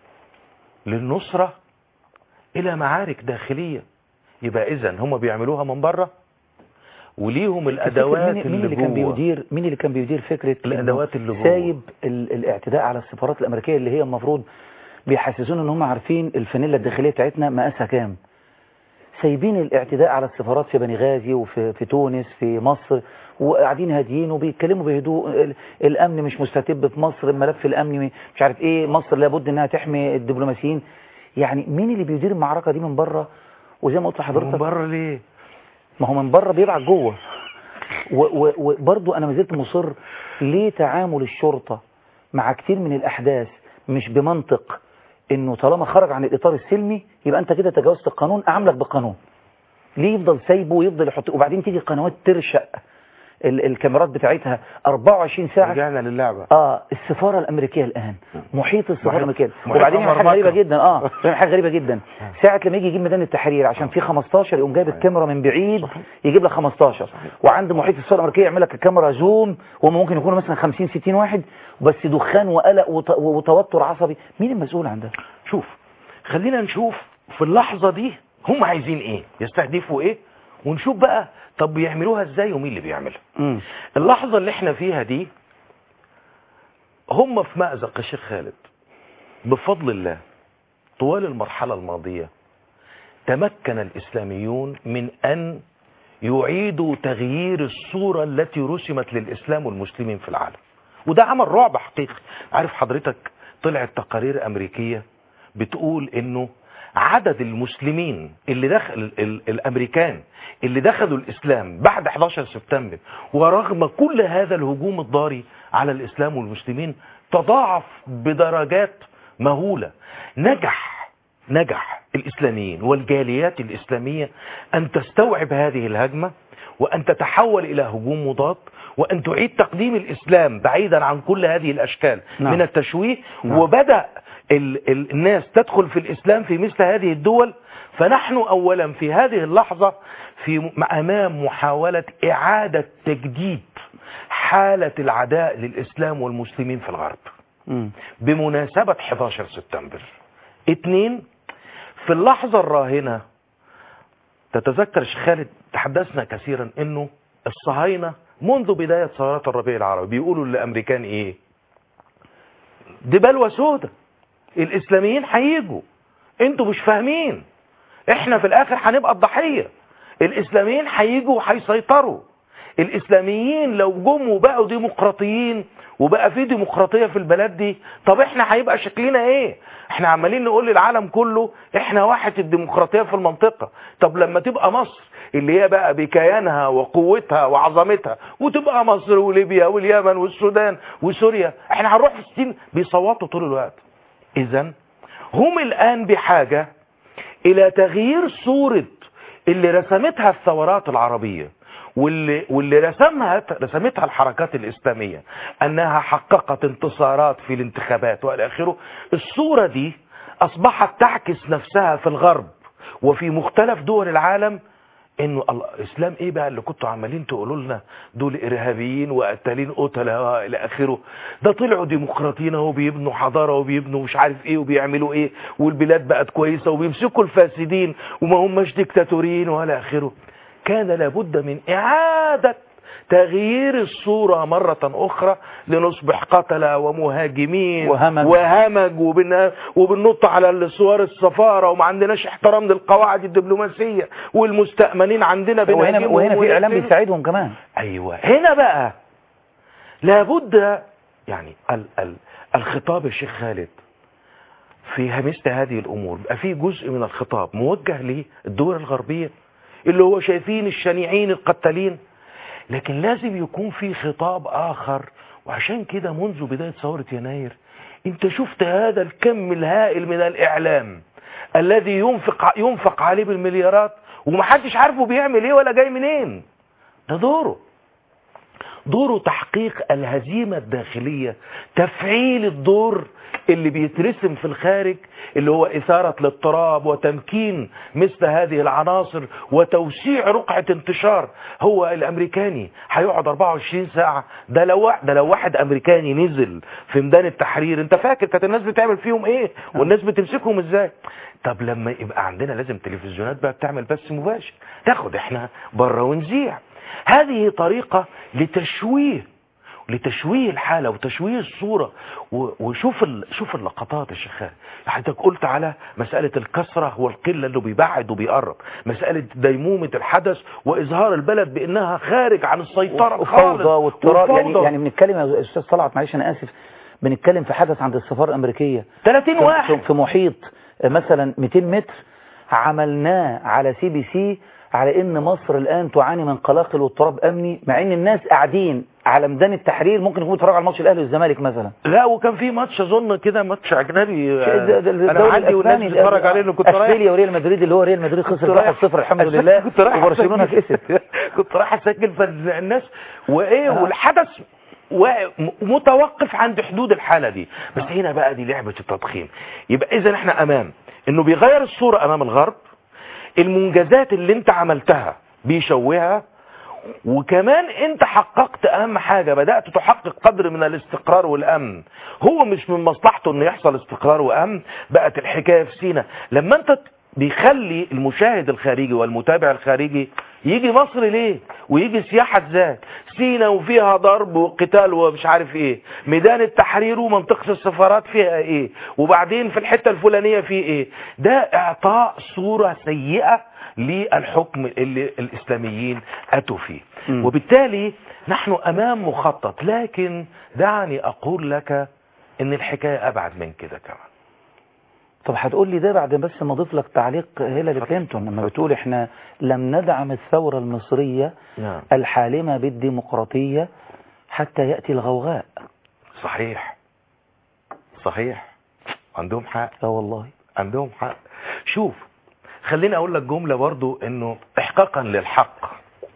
للنصرة الى معارك داخلية يبقى اذا هم بيعملوها من بره وليهم الادوات مين, مين اللي اللي كان جوه بيدير مين اللي كان بيدير فكرة إنه الأدوات اللي جوه. سايب ال... الاعتداء على السفارات الامريكية اللي هي المفروض بيحسسونا ان هم عارفين الفانيلا الداخلية بتاعتنا مقاسها كام سايبين الاعتداء على السفارات في بني غازي وفي في تونس في مصر وقاعدين هاديين وبيتكلموا بهدوء ال- الامن مش مستتب في مصر الملف الامني مش عارف ايه مصر لابد انها تحمي الدبلوماسيين يعني مين اللي بيدير المعركة دي من بره وزي ما قلت من لحضرتك بره ليه ما هو من بره بيبعت جوه و- و- وبرضو انا ما زلت مصر ليه تعامل الشرطة مع كتير من الاحداث مش بمنطق انه طالما خرج عن الاطار السلمي يبقى انت كده تجاوزت القانون اعملك بالقانون ليه يفضل سايبه ويفضل يحط وبعدين تيجي قنوات ترشق ال- الكاميرات بتاعتها 24 ساعة رجعنا للعبة اه السفارة الامريكية الان محيط السفارة محيط- الامريكية محيط وبعدين يعمل حاجة مرمطة. غريبة جدا اه يعمل حاجة غريبة جدا ساعة لما يجي يجيب ميدان التحرير عشان في 15 يقوم جايب الكاميرا من بعيد يجيب لك 15 وعند محيط السفارة الامريكية يعمل لك الكاميرا زوم وهم ممكن يكونوا مثلا 50 60 واحد بس دخان وقلق وت- وتوتر عصبي مين المسؤول عن ده؟ شوف خلينا نشوف في اللحظة دي هم عايزين ايه يستهدفوا ايه ونشوف بقى طب بيعملوها ازاي ومين اللي بيعملها مم. اللحظة اللي احنا فيها دي هم في مأزق يا شيخ خالد بفضل الله طوال المرحلة الماضية تمكن الإسلاميون من أن يعيدوا تغيير الصورة التي رسمت للإسلام والمسلمين في العالم وده عمل رعب حقيقي عارف حضرتك طلعت تقارير أمريكية بتقول إنه عدد المسلمين اللي دخل ال- ال- الامريكان اللي دخلوا الاسلام بعد 11 سبتمبر ورغم كل هذا الهجوم الضاري على الاسلام والمسلمين تضاعف بدرجات مهولة نجح نجح الاسلاميين والجاليات الاسلامية ان تستوعب هذه الهجمة وان تتحول الى هجوم مضاد وان تعيد تقديم الاسلام بعيدا عن كل هذه الاشكال نعم. من التشويه نعم. وبدأ ال ال الناس تدخل في الإسلام في مثل هذه الدول فنحن أولا في هذه اللحظة في م- أمام محاولة إعادة تجديد حالة العداء للإسلام والمسلمين في الغرب مم. بمناسبة 11 سبتمبر اتنين في اللحظة الراهنة تتذكر شيخ خالد تحدثنا كثيرا انه الصهاينة منذ بداية ثورات الربيع العربي بيقولوا للامريكان ايه دي بلوى سودة الاسلاميين هيجوا انتوا مش فاهمين احنا في الاخر هنبقى الضحية الاسلاميين هيجوا وهيسيطروا الاسلاميين لو جم وبقوا ديمقراطيين وبقى في ديمقراطية في البلد دي طب احنا هيبقى شكلنا ايه احنا عمالين نقول للعالم كله احنا واحد الديمقراطية في المنطقة طب لما تبقى مصر اللي هي بقى بكيانها وقوتها وعظمتها وتبقى مصر وليبيا واليمن والسودان وسوريا احنا هنروح في ستين بيصوتوا طول الوقت اذا هم الان بحاجة الى تغيير صورة اللي رسمتها الثورات العربية واللي, واللي رسمها رسمتها الحركات الإسلامية أنها حققت انتصارات في الانتخابات وإلى آخره الصورة دي أصبحت تعكس نفسها في الغرب وفي مختلف دول العالم انه الاسلام ايه بقى اللي كنتوا عمالين تقولوا لنا دول ارهابيين وقتالين قتله والى اخره ده طلعوا ديمقراطيين اهو بيبنوا حضاره وبيبنوا مش عارف ايه وبيعملوا ايه والبلاد بقت كويسه وبيمسكوا الفاسدين وما هماش ديكتاتوريين ولا اخره كان لابد من اعاده تغيير الصورة مرة أخرى لنصبح قتلة ومهاجمين وهمج. وهمج وبن... وبننط على الصور السفارة وما عندناش احترام للقواعد الدبلوماسية والمستأمنين عندنا وهنا, بنهاجمهم وهنا في إعلام ونقتلهم. بيساعدهم كمان ايوه هنا بقى لابد يعني ال ال الخطاب يا شيخ خالد في مثل هذه الامور بقى في جزء من الخطاب موجه للدول الغربيه اللي هو شايفين الشنيعين القتالين لكن لازم يكون في خطاب اخر وعشان كده منذ بدايه ثوره يناير انت شفت هذا الكم الهائل من الاعلام الذي ينفق ينفق عليه بالمليارات ومحدش عارفه بيعمل ايه ولا جاي منين ده دوره دوره تحقيق الهزيمة الداخلية تفعيل الدور اللي بيترسم في الخارج اللي هو إثارة الاضطراب وتمكين مثل هذه العناصر وتوسيع رقعة انتشار هو الأمريكاني هيقعد 24 ساعة ده لو ده لو واحد أمريكاني نزل في ميدان التحرير أنت فاكر كانت الناس بتعمل فيهم إيه والناس بتمسكهم إزاي طب لما يبقى عندنا لازم تلفزيونات بقى بتعمل بث مباشر تاخد احنا بره ونذيع هذه طريقة لتشويه لتشويه الحالة وتشويه الصورة و- وشوف ال... شوف اللقطات يا شيخ حضرتك قلت على مسألة الكثرة والقلة اللي بيبعد وبيقرب مسألة ديمومة الحدث وإظهار البلد بأنها خارج عن السيطرة خالص وفوضى واضطراب يعني وفوضى. يعني بنتكلم يا استاذ طلعت معلش انا اسف بنتكلم في حدث عند السفاره الامريكيه 30 في- واحد في محيط مثلا 200 متر عملناه على سي بي سي على ان مصر الان تعاني من قلاقل واضطراب امني مع ان الناس قاعدين على ميدان التحرير ممكن يكونوا بيتفرجوا على ماتش الاهلي والزمالك مثلا لا وكان في ماتش اظن كده ماتش اجنبي ده- ده- انا الدوري عندي والناس الاسباني بتتفرج عليه انه كنت رايح اشبيليا وريال مدريد اللي هو ريال مدريد خسر كنت رايح- 1-0 الحمد أسجل- لله كنت رايح وبرشلونه أسجل. كسب كنت رايح اسجل فالناس وايه آه. والحدث و- م- متوقف عند حدود الحاله دي بس هنا بقى دي لعبه التضخيم يبقى اذا احنا امام انه بيغير الصوره امام الغرب المنجزات اللي انت عملتها بيشوهها وكمان انت حققت اهم حاجة بدأت تحقق قدر من الاستقرار والامن هو مش من مصلحته ان يحصل استقرار وامن بقت الحكاية في سينا لما انت بيخلي المشاهد الخارجي والمتابع الخارجي يجي مصر ليه ويجي سياحة ازاي سينا وفيها ضرب وقتال ومش عارف ايه ميدان التحرير ومنطقة السفارات فيها ايه وبعدين في الحتة الفلانية في ايه ده اعطاء صورة سيئة للحكم اللي الاسلاميين اتوا فيه مم. وبالتالي نحن امام مخطط لكن دعني اقول لك ان الحكاية ابعد من كده كمان طب هتقول لي ده بعد بس ما اضيف لك تعليق هيلاري كلينتون لما بتقول احنا لم ندعم الثورة المصرية نعم الحالمة بالديمقراطية حتى يأتي الغوغاء صحيح صحيح عندهم حق اه والله عندهم حق شوف خليني اقول لك جملة برضو انه احقاقا للحق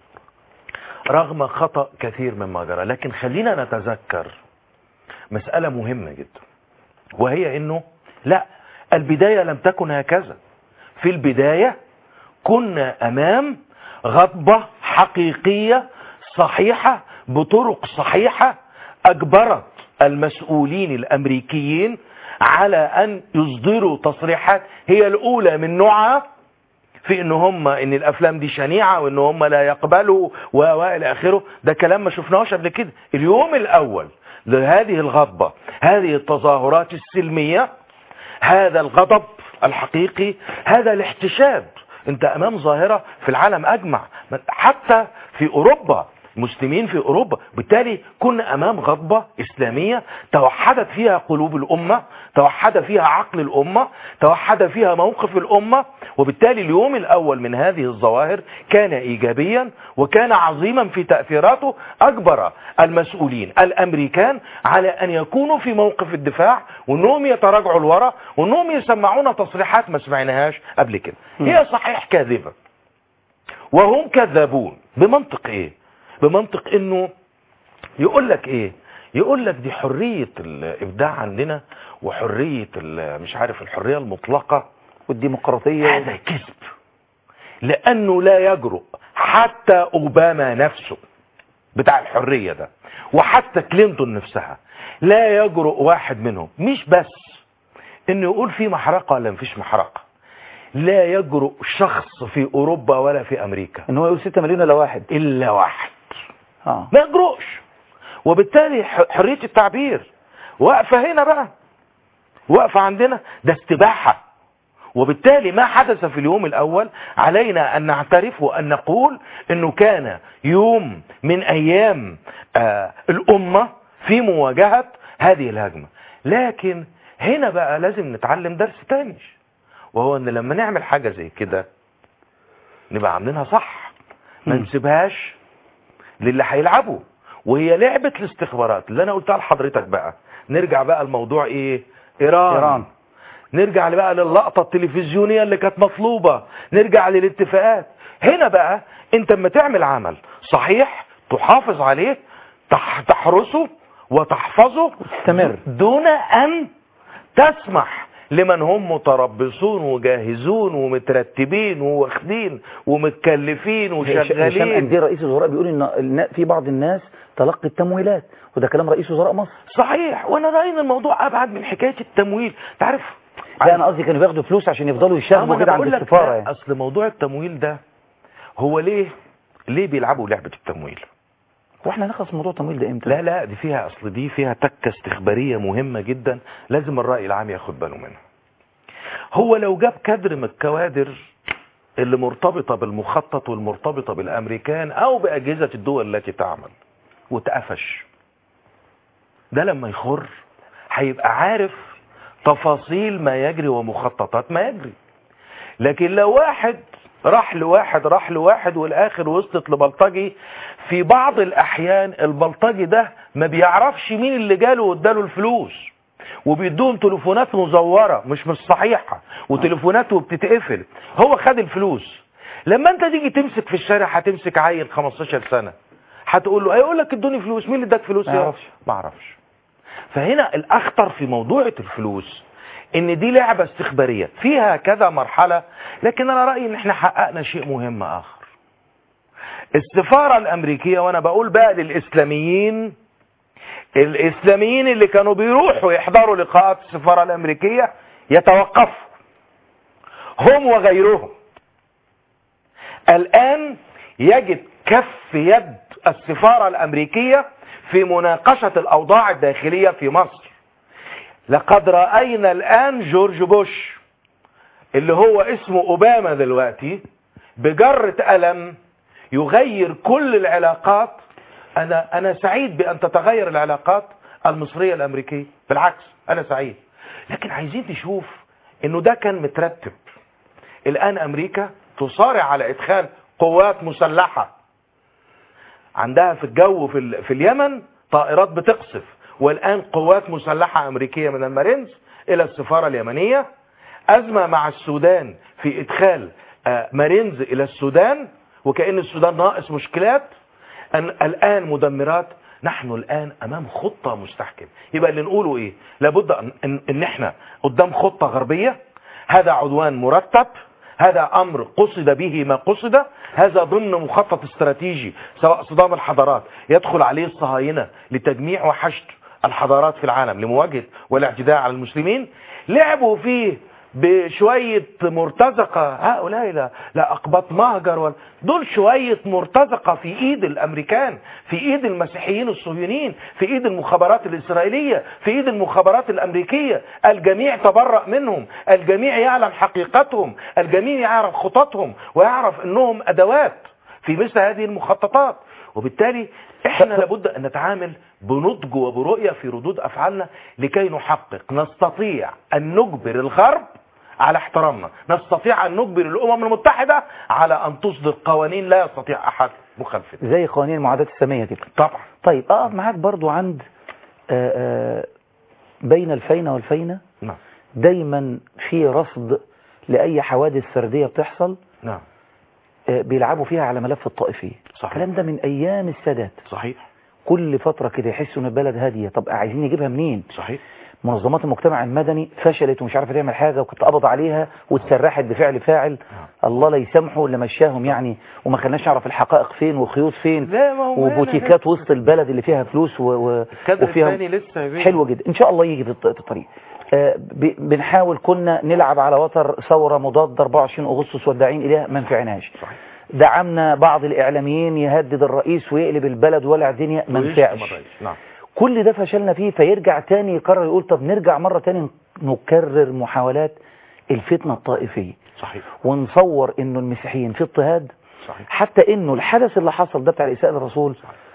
رغم خطأ كثير مما جرى لكن خلينا نتذكر مسألة مهمة جدا وهي انه لا البداية لم تكن هكذا في البداية كنا امام غضبة حقيقية صحيحة بطرق صحيحة أجبرت المسؤولين الأمريكيين على أن يصدروا تصريحات هي الأولى من نوعها في ان هم ان الافلام دي شنيعة وان هم لا يقبلوا والى اخره ده كلام ما شفناهوش قبل كده اليوم الاول لهذه الغضبة هذه التظاهرات السلمية هذا الغضب الحقيقي هذا الاحتشاد انت امام ظاهرة في العالم اجمع حتى في اوروبا مسلمين في اوروبا بالتالي كنا امام غضبة اسلامية توحدت فيها قلوب الامة توحد فيها عقل الامة توحد فيها موقف الامة وبالتالي اليوم الاول من هذه الظواهر كان ايجابيا وكان عظيما في تأثيراته اجبر المسؤولين الامريكان على ان يكونوا في موقف الدفاع وانهم يتراجعوا لورا وانهم يسمعونا تصريحات ما سمعناهاش قبل كده هي صحيح كاذبة وهم كذابون بمنطق ايه بمنطق انه يقول لك ايه يقول لك دي حرية الابداع عندنا وحرية مش عارف الحرية المطلقة والديمقراطية هذا كذب لانه لا يجرؤ حتى اوباما نفسه بتاع الحرية ده وحتى كلينتون نفسها لا يجرؤ واحد منهم مش بس انه يقول في محرقة ولا مفيش محرقة لا يجرؤ شخص في اوروبا ولا في امريكا ان هو يقول 6 مليون الا واحد الا واحد اه ما يجرؤش وبالتالي حرية التعبير واقفة هنا بقى واقفة عندنا ده استباحة وبالتالي ما حدث في اليوم الاول علينا ان نعترف وان نقول انه كان يوم من ايام آه الامة في مواجهة هذه الهجمة لكن هنا بقى لازم نتعلم درس تاني وهو ان لما نعمل حاجة زي كده نبقى عاملينها صح ما نسيبهاش للي هيلعبوا وهي لعبة الاستخبارات اللي انا قلتها لحضرتك بقى نرجع بقى الموضوع ايه ايران, إيران. نرجع بقى للقطة التلفزيونية اللي كانت مطلوبة نرجع للاتفاقات هنا بقى انت اما تعمل عمل صحيح تحافظ عليه تح تحرسه وتحفظه وتستمر. دون ان تسمح لمن هم متربصون وجاهزون ومترتبين وواخدين ومتكلفين هشام وشغالين قندي رئيس الوزراء بيقول ان النا- في بعض الناس تلقي التمويلات وده كلام رئيس وزراء مصر صحيح وانا رايي ان الموضوع ابعد من حكايه التمويل تعرف لا انا قصدي كانوا بياخدوا فلوس عشان يفضلوا يشاغبوا كده عند السفاره يعني اصل موضوع التمويل ده هو ليه ليه بيلعبوا لعبه التمويل واحنا نخلص من موضوع التمويل ده امتى لا لا دي فيها اصل دي فيها تكه استخباريه مهمه جدا لازم الراي العام ياخد باله منها هو لو جاب كادر من الكوادر اللي مرتبطه بالمخطط والمرتبطه بالامريكان او باجهزه الدول التي تعمل واتقفش ده لما يخر هيبقى عارف تفاصيل ما يجري ومخططات ما يجري لكن لو واحد راح لواحد راح لواحد والاخر وصلت لبلطجي في بعض الاحيان البلطجي ده ما بيعرفش مين اللي جاله واداله الفلوس وبيدوهم تليفونات مزوره مش مش صحيحه وتليفوناته بتتقفل هو خد الفلوس لما انت تيجي تمسك في الشارع هتمسك عيل 15 سنه هتقول له هيقول لك ادوني فلوس مين اللي اداك فلوس ما يا يعرفش. ما اعرفش فهنا الاخطر في موضوع الفلوس ان دي لعبة استخبارية فيها كذا مرحلة لكن انا رأيي ان احنا حققنا شيء مهم اخر السفارة الامريكية وانا بقول بقى للاسلاميين الاسلاميين اللي كانوا بيروحوا يحضروا لقاءات السفارة الامريكية يتوقفوا هم وغيرهم الان يجد كف يد السفارة الامريكية في مناقشة الاوضاع الداخلية في مصر لقد رأينا الآن جورج بوش اللي هو اسمه أوباما دلوقتي بجرة ألم يغير كل العلاقات أنا, أنا سعيد بأن تتغير العلاقات المصرية الأمريكية بالعكس أنا سعيد لكن عايزين نشوف أنه ده كان مترتب الآن أمريكا تصارع على إدخال قوات مسلحة عندها في الجو في, ال... في اليمن طائرات بتقصف والآن قوات مسلحة أمريكية من المارينز إلى السفارة اليمنية أزمة مع السودان في إدخال آه، مارينز إلى السودان وكأن السودان ناقص مشكلات أن الآن مدمرات نحن الآن أمام خطة مستحكمة يبقى اللي نقوله إيه لابد أن, إن, إن إحنا قدام خطة غربية هذا عدوان مرتب هذا امر قصد به ما قصد هذا ضمن مخطط استراتيجي سواء صدام الحضارات يدخل عليه الصهاينة لتجميع وحشد الحضارات في العالم لمواجهة والاعتداء على المسلمين لعبوا فيه بشوية مرتزقة هؤلاء لا, لا أقباط مهجر ولا دول شوية مرتزقة في إيد الأمريكان في إيد المسيحيين الصهيونيين في إيد المخابرات الإسرائيلية في إيد المخابرات الأمريكية الجميع تبرأ منهم الجميع يعلم حقيقتهم الجميع يعرف خططهم ويعرف أنهم أدوات في مثل هذه المخططات وبالتالي احنا لابد ان نتعامل بنضج وبرؤية في ردود افعالنا لكي نحقق نستطيع ان نجبر الغرب على احترامنا نستطيع ان نجبر الامم المتحدة على ان تصدر قوانين لا يستطيع احد مخالفتها زي قوانين المعاداة السامية كده طبعا طيب اقف معاك برضو عند آه، آه، بين الفينة والفينة نعم دايما في رصد لأي حوادث فردية بتحصل نعم آه، بيلعبوا فيها على ملف الطائفية صحيح. الكلام ده من أيام السادات صحيح كل فترة كده يحسوا ان البلد هادية طب عايزين نجيبها منين صحيح منظمات المجتمع المدني فشلت ومش عارفه تعمل حاجة وكنت قبض عليها واتسرحت بفعل فاعل الله لا يسامحه اللي مشاهم يعني وما خلناش نعرف الحقائق فين وخيوط فين لا ما هو وبوتيكات وسط البلد اللي فيها فلوس و... و... الكادر وفيها الثاني لسه يا بيه. حلو جدا ان شاء الله يجي في الط- في الطريق آه، ب- بنحاول كنا نلعب على وتر ثورة مضادة 24 أغسطس والداعين إليها ما نفعناش صحيح. دعمنا بعض الإعلاميين يهدد الرئيس ويقلب البلد ولا الدنيا ما ويشتم نفعش الرئيس. نعم كل ده فشلنا فيه فيرجع تاني يقرر يقول طب نرجع مرة تاني نكرر محاولات الفتنة الطائفية صحيح ونصور انه المسيحيين في اضطهاد صحيح حتى انه الحدث اللي حصل ده بتاع الإساءة للرسول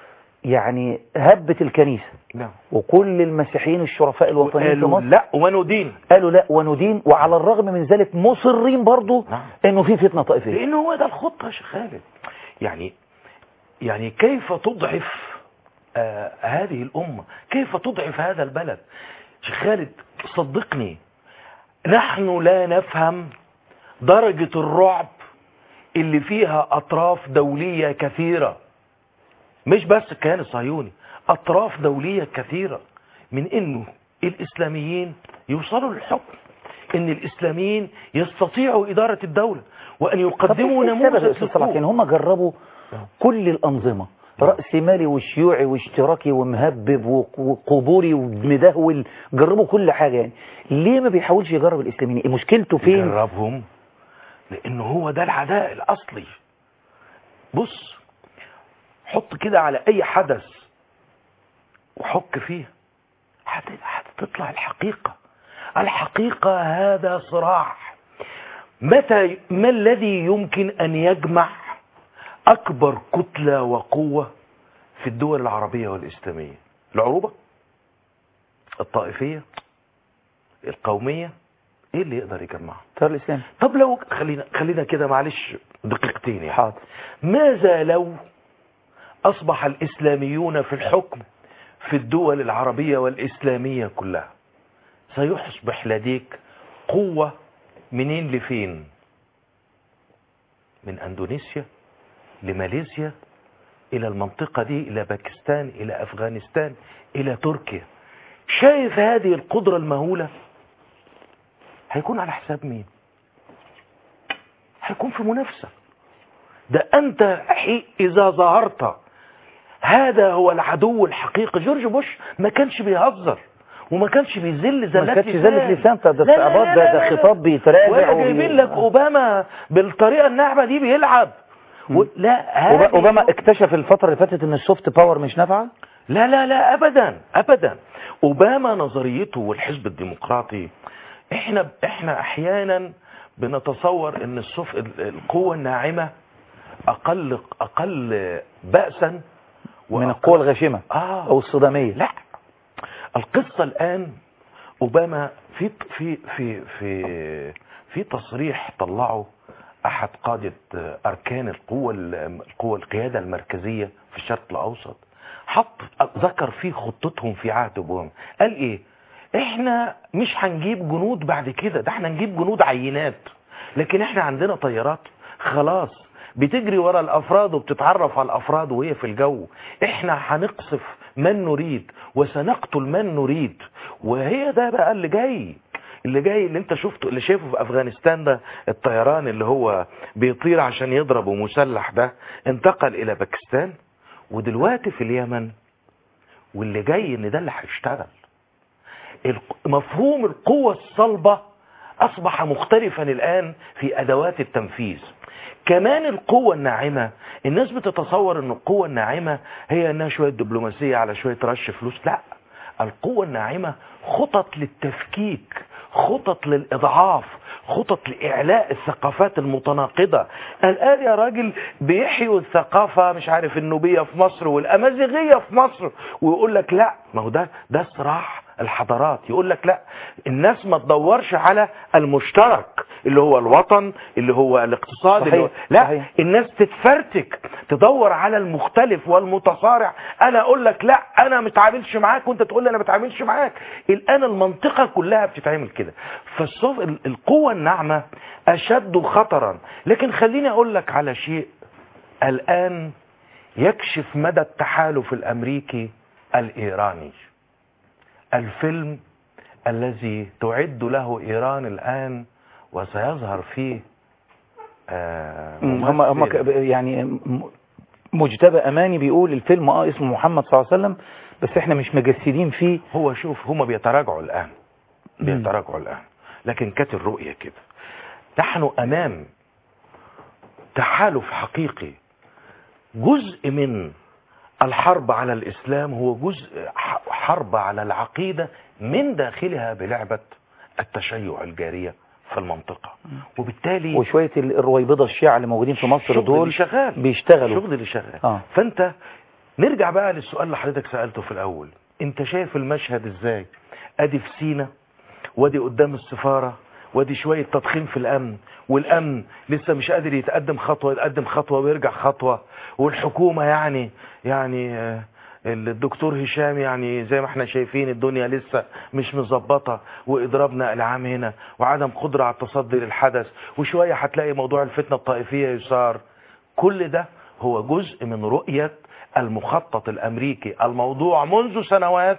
يعني هبت الكنيسة نعم وكل المسيحيين الشرفاء الوطنيين في قالوا مصر لا وندين قالوا لا وندين وعلى الرغم من ذلك مصرين برضو نعم. انه في فتنة طائفية لان هو ده الخطة يا شيخ خالد يعني يعني كيف تضعف آه هذه الأمة كيف تضعف هذا البلد شيخ خالد صدقني نحن لا نفهم درجة الرعب اللي فيها أطراف دولية كثيرة مش بس الكيان الصهيوني أطراف دولية كثيرة من إنه الإسلاميين يوصلوا للحكم إن الإسلاميين يستطيعوا إدارة الدولة وأن يقدموا طب إيه السبب يا نموذج أستاذ صلاح يعني للحكم. هم جربوا كل الأنظمة رأس مالي وشيوعي واشتراكي ومهبب وق- وقبوري ومدهول جربوا كل حاجة يعني ليه ما بيحاولش يجرب الإسلاميين مشكلته فين يجربهم لأنه هو ده العداء الأصلي بص حط كده على أي حدث وحك فيه هت- هتطلع الحقيقة الحقيقة هذا صراع متى ما الذي يمكن أن يجمع أكبر كتلة وقوة في الدول العربية والإسلامية العروبة الطائفية القومية ايه اللي يقدر يجمعها التيار الإسلامي طب لو خلينا خلينا كده معلش دقيقتين يعني حاضر ماذا لو أصبح الإسلاميون في الحكم في الدول العربية والإسلامية كلها سيصبح لديك قوة منين لفين من أندونيسيا لماليزيا إلى المنطقة دي إلى باكستان إلى أفغانستان إلى تركيا شايف هذه القدرة المهولة هيكون على حساب مين هيكون في منافسة ده أنت حي إذا ظهرت هذا هو العدو الحقيقي جورج بوش ما كانش بيهزر وما كانش بيذل زلات ما كانش زلة لسان ده لا، لا، استعباط لا، ده لا، ده لا. خطاب بيتراجع ولا وبي- جايبين لك أوباما بالطريقة الناعمة دي بيلعب و... لا وب- هذه أوباما اكتشف الفترة اللي فاتت إن السوفت باور مش نافعة لا لا لا ابدا ابدا اوباما نظريته والحزب الديمقراطي احنا احنا احيانا بنتصور ان الصف القوه الناعمه اقل اقل باسا من وأقل- القوى الغاشمة آه. أو الصدامية لا القصة الآن أوباما في في في في في تصريح طلعه أحد قادة أركان القوة القوة القيادة المركزية في الشرق الأوسط حط ذكر فيه خطتهم في عهد أوباما قال إيه إحنا مش هنجيب جنود بعد كده ده إحنا نجيب جنود عينات لكن إحنا عندنا طيارات خلاص بتجري ورا الافراد وبتتعرف على الافراد وهي في الجو احنا هنقصف من نريد وسنقتل من نريد وهي ده بقى اللي جاي اللي جاي اللي انت شفته اللي شايفه في افغانستان ده الطيران اللي هو بيطير عشان يضرب ومسلح ده انتقل الى باكستان ودلوقتي في اليمن واللي جاي ان ده اللي هيشتغل الق- مفهوم القوة الصلبة أصبح مختلفا الآن في أدوات التنفيذ كمان القوة الناعمة الناس بتتصور أن القوة الناعمة هي أنها شوية دبلوماسية على شوية رش فلوس لا القوة الناعمة خطط للتفكيك خطط للإضعاف خطط لإعلاء الثقافات المتناقضة الآن يا راجل بيحيوا الثقافة مش عارف النوبية في مصر والأمازيغية في مصر ويقول لك لا ما هو ده ده صراع الحضارات يقول لك لا الناس ما تدورش على المشترك اللي هو الوطن اللي هو الاقتصاد اللي هو صحيح، لا صحيح. الناس تتفرتك تدور على المختلف والمتصارع انا اقول لك لا انا ما بتعاملش معاك وانت تقول لي انا ما بتعاملش معاك الان المنطقه كلها بتتعامل كده فالصف ال- القوه الناعمه اشد خطرا لكن خليني اقول لك على شيء الان يكشف مدى التحالف الامريكي الايراني الفيلم الذي تعد له ايران الان وسيظهر فيه آه هم هم ممثل. ك- يعني م- مجتبى اماني بيقول الفيلم اه اسمه محمد صلى الله عليه وسلم بس احنا مش مجسدين فيه هو شوف هما بيتراجعوا الآن مم. بيتراجعوا الآن لكن كانت الرؤية كده نحن أمام تحالف حقيقي جزء من الحرب على الإسلام هو جزء ح- حرب على العقيدة من داخلها بلعبة التشيع الجارية في المنطقة وبالتالي وشويه ال- الرويبضه الشيعة اللي موجودين في مصر الشغل دول اللي شغال بيشتغلوا الشغل اللي شغال اه فانت نرجع بقى للسؤال اللي حضرتك سألته في الأول انت شايف المشهد ازاي ادي في سينا وادي قدام السفارة وادي شوية تضخيم في الأمن والأمن لسه مش قادر يتقدم خطوة يتقدم خطوة ويرجع خطوة والحكومة يعني يعني آه، الدكتور هشام يعني زي ما احنا شايفين الدنيا لسه مش مظبطة وإضرابنا العام هنا وعدم قدرة على التصدي للحدث وشوية هتلاقي موضوع الفتنة الطائفية يصار كل ده هو جزء من رؤية المخطط الامريكي الموضوع منذ سنوات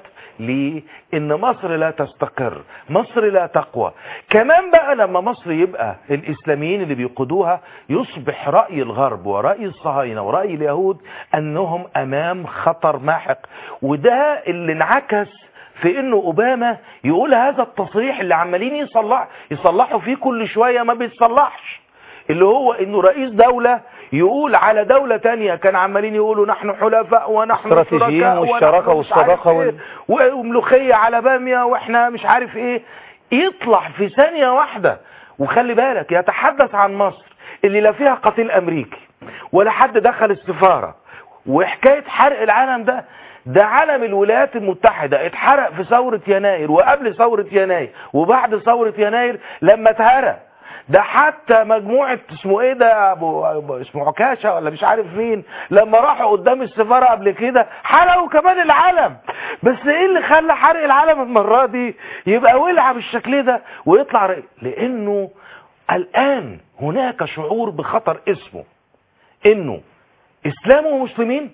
لان مصر لا تستقر مصر لا تقوى كمان بقى لما مصر يبقى الاسلاميين اللي بيقودوها يصبح راي الغرب وراي الصهاينه وراي اليهود انهم امام خطر ماحق وده اللي انعكس في انه اوباما يقول هذا التصريح اللي عمالين يصلح يصلحوا فيه كل شويه ما بيتصلحش اللي هو انه رئيس دولة يقول على دولة تانية كان عمالين يقولوا نحن حلفاء ونحن استراتيجيين شركاء والشراكة ونحن مش عارف والصداقة إيه، وال- وملوخية على بامية واحنا مش عارف ايه يطلع في ثانية واحدة وخلي بالك يتحدث عن مصر اللي لا فيها قتيل امريكي ولا حد دخل السفارة وحكاية حرق العالم ده ده علم الولايات المتحدة اتحرق في ثورة يناير وقبل ثورة يناير وبعد ثورة يناير لما اتهرق ده حتى مجموعة اسمه ايه ده ابو أبو- اسمه عكاشة ولا مش عارف مين لما راحوا قدام السفارة قبل كده حرقوا كمان العلم بس ايه اللي خلى حرق العلم المرة دي يبقى ولع بالشكل ده ويطلع رأي لانه الان هناك شعور بخطر اسمه انه اسلام ومسلمين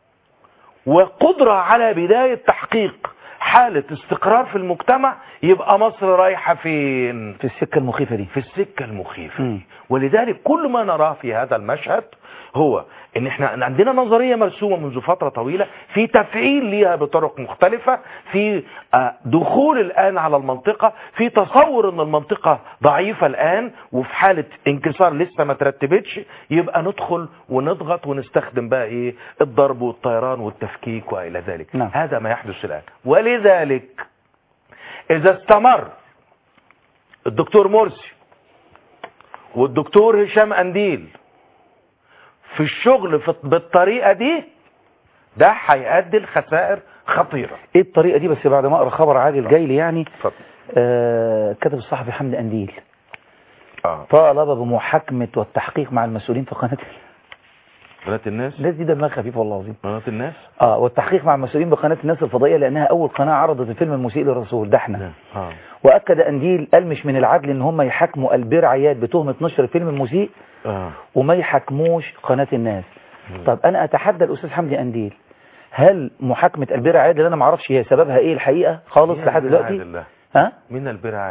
وقدرة على بداية تحقيق حالة استقرار في المجتمع يبقى مصر رايحة فين في السكة المخيفة دي في السكة المخيفة مم. ولذلك كل ما نراه في هذا المشهد هو ان احنا عندنا نظرية مرسومة منذ فترة طويلة في تفعيل ليها بطرق مختلفة في آه، دخول الان على المنطقة في تصور ان المنطقة ضعيفة الان وفي حالة انكسار لسه ما ترتبتش يبقى ندخل ونضغط ونستخدم بقى ايه الضرب والطيران والتفكيك والى ذلك نعم. هذا ما يحدث الان ولذلك اذا استمر الدكتور مرسي والدكتور هشام قنديل في الشغل في بالطريقة دي ده هيؤدي لخسائر خطيرة ايه الطريقة دي بس بعد ما اقرا خبر عاجل جاي لي يعني اتفضل آه كتب الصحفي حمدي قنديل اه طالب بمحاكمة والتحقيق مع المسؤولين في قناة بنات الناس الناس دي دمها خفيف والله العظيم بنات الناس اه والتحقيق مع المسؤولين بقناة الناس الفضائية لأنها أول قناة عرضت الفيلم المسيء للرسول ده احنا اه وأكد أنديل قال مش من العدل إن هم يحاكموا البير عياد بتهمة نشر الفيلم المسيء اه وما يحاكموش قناة الناس طب أنا أتحدى الأستاذ حمدي أنديل هل محاكمة البير عياد اللي أنا معرفش هي سببها إيه الحقيقة خالص مين لحد البر دلوقتي عادل ده؟ ها مين البر عادل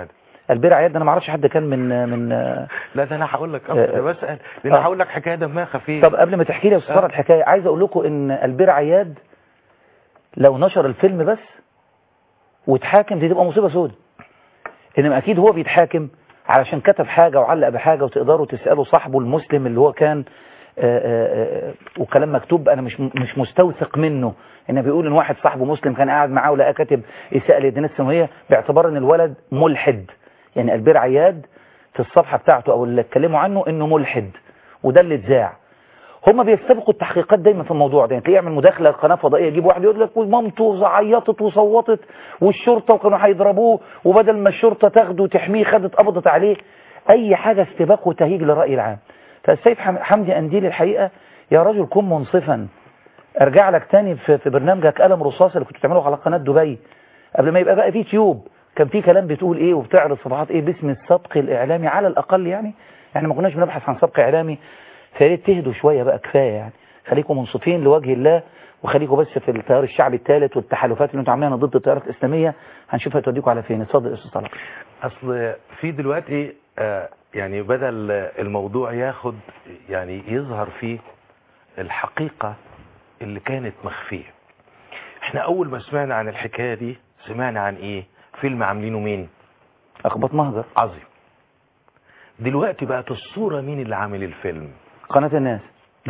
البير عياد انا ما اعرفش حد كان من من لا ده انا هقول لك آه، أكتر، ده بسال لان آه. هقول لك حكايه دمها خفيف طب قبل ما تحكي لي يا استاذ آه. فرج الحكايه عايز اقول لكم ان البير عياد لو نشر الفيلم بس واتحاكم دي تبقى مصيبه سودة انما اكيد هو بيتحاكم علشان كتب حاجه وعلق بحاجه وتقدروا تسالوا صاحبه المسلم اللي هو كان آه، آه، آه، وكلام مكتوب انا مش مش مستوثق منه ان بيقول ان واحد صاحبه مسلم كان قاعد معاه ولقى كاتب اساءه للدين السماويه باعتبار ان الولد ملحد يعني البير عياد في الصفحه بتاعته او اللي اتكلموا عنه انه ملحد وده اللي اتذاع هم بيستبقوا التحقيقات دايما في الموضوع ده يعني تلاقيه يعمل مداخله قناه فضائيه يجيب واحد يقول لك ومامته عيطت وصوتت والشرطه وكانوا هيضربوه وبدل ما الشرطه تاخده وتحميه خدت قبضت عليه اي حاجه استباق وتهيج للراي العام فالسيد حم- حمدي انديل الحقيقه يا رجل كن منصفا ارجع لك تاني في, في برنامجك قلم رصاص اللي كنت بتعمله على قناه دبي قبل ما يبقى بقى في تيوب كان في كلام بتقول ايه وبتعرض صفحات ايه باسم السبق الاعلامي على الاقل يعني يعني ما كناش بنبحث عن سبق اعلامي فياريت تهدوا شويه بقى كفايه يعني خليكم منصفين لوجه الله وخليكم بس في التيار الشعبي الثالث والتحالفات اللي انتم عاملينها ضد التيارات الاسلاميه هنشوفها توديكم على فين اتفضل يا استاذ طلعت اصل في دلوقتي آه، يعني بدل الموضوع ياخد يعني يظهر فيه الحقيقة اللي كانت مخفية احنا اول ما سمعنا عن الحكاية دي سمعنا عن ايه فيلم عاملينه مين اخبط مهجر عظيم دلوقتي بقت الصورة مين اللي عامل الفيلم قناه الناس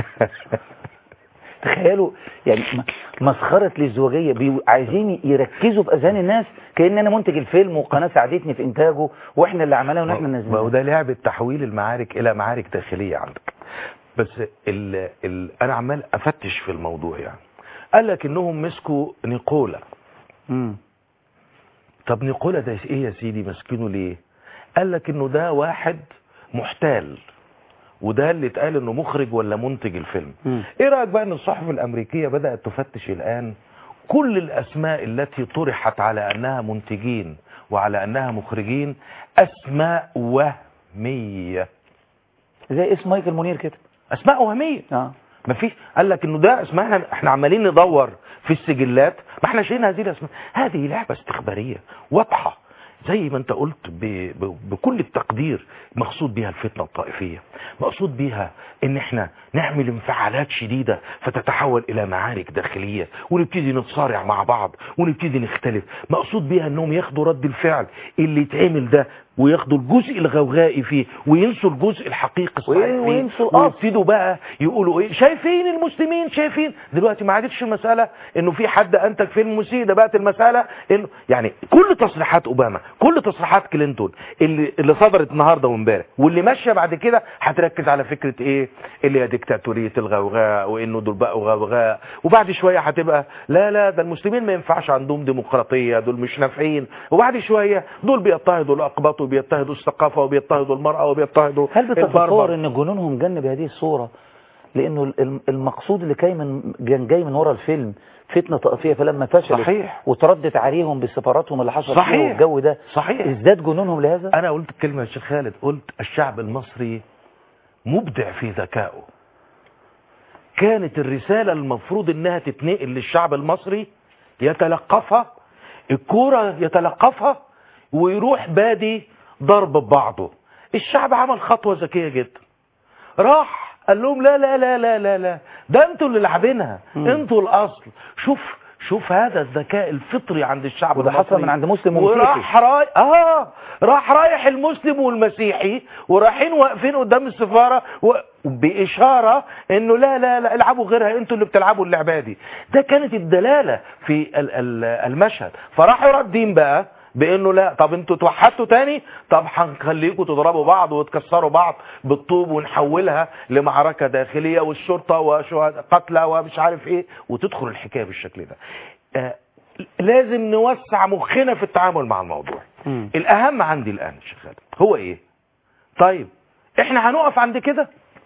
تخيلوا يعني م- مسخرة الازدواجية بيو- عايزين يركزوا في اذهان الناس كأن انا منتج الفيلم وقناة ساعدتني في انتاجه واحنا اللي عملناه ونحن ما هو نازلين ده لعبة تحويل المعارك الى معارك داخلية عندك بس ال ال انا عمال افتش في الموضوع يعني قال لك انهم مسكوا نيقولا مم. طب نيقولا ده ايه يا سيدي ماسكينه ليه قال لك انه ده واحد محتال وده اللي اتقال انه مخرج ولا منتج الفيلم مم. ايه رايك بقى ان الصحف الامريكيه بدات تفتش الان كل الاسماء التي طرحت على انها منتجين وعلى انها مخرجين اسماء وهميه زي اسم مايكل منير كده اسماء وهميه اه مفيش قال لك انه ده اسماء احنا احنا عمالين ندور في السجلات ما احنا شايلين هذه الاسماء هذه لعبه استخباريه واضحه زي ما انت قلت ب... ب... بكل التقدير مقصود بها الفتنه الطائفيه مقصود بها ان احنا نعمل انفعالات شديده فتتحول الى معارك داخليه ونبتدي نتصارع مع بعض ونبتدي نختلف مقصود بها انهم ياخدوا رد الفعل اللي يتعمل ده وياخدوا الجزء الغوغائي فيه وينسوا الجزء الحقيقي الصحيح فيه وينسوا الأصل. ويبتدوا بقى يقولوا ايه شايفين المسلمين شايفين دلوقتي ما عادتش المساله انه في حد انتج فيلم مسيء ده بقت المساله انه يعني كل تصريحات اوباما كل تصريحات كلينتون اللي اللي صدرت النهارده وامبارح واللي ماشيه بعد كده هتركز على فكره ايه اللي هي ديكتاتوريه الغوغاء وانه دول بقوا غوغاء وبعد شويه هتبقى لا لا ده المسلمين ما ينفعش عندهم ديمقراطيه دول مش نافعين وبعد شويه دول بيضطهدوا الاقباط وبيضطهدوا الثقافه وبيضطهدوا المراه وبيضطهدوا هل بتتصور البربر. ان جنونهم جن بهذه الصورة لانه ال- المقصود اللي جاي من كان جاي من ورا الفيلم فتنة طائفية فلما فشلت صحيح. وتردت عليهم بسفاراتهم اللي حصل صحيح. فيه والجو ده صحيح. ازداد جنونهم لهذا انا قلت كلمة يا شيخ خالد قلت الشعب المصري مبدع في ذكائه كانت الرسالة المفروض انها تتنقل للشعب المصري يتلقفها الكورة يتلقفها ويروح بادي ضرب ببعضه الشعب عمل خطوة ذكية جدا راح قال لهم لا لا لا لا لا لا ده انتوا اللي لاعبينها انتوا الاصل شوف شوف هذا الذكاء الفطري عند الشعب وده حصل المصري. من عند مسلم ومسيحي. وراح راي اه راح رايح المسلم والمسيحي ورايحين واقفين قدام السفاره و... باشاره انه لا لا لا العبوا غيرها انتوا اللي بتلعبوا اللعبه دي ده كانت الدلاله في ال- ال- المشهد فراحوا ردين بقى بانه لا طب انتوا توحدتوا تاني طب هنخليكم تضربوا بعض وتكسروا بعض بالطوب ونحولها لمعركه داخليه والشرطه وشهداء قتلى ومش عارف ايه وتدخل الحكايه بالشكل ده آه لازم نوسع مخنا في التعامل مع الموضوع مم. الاهم عندي الان يا شيخ خالد هو ايه طيب احنا هنقف عند كده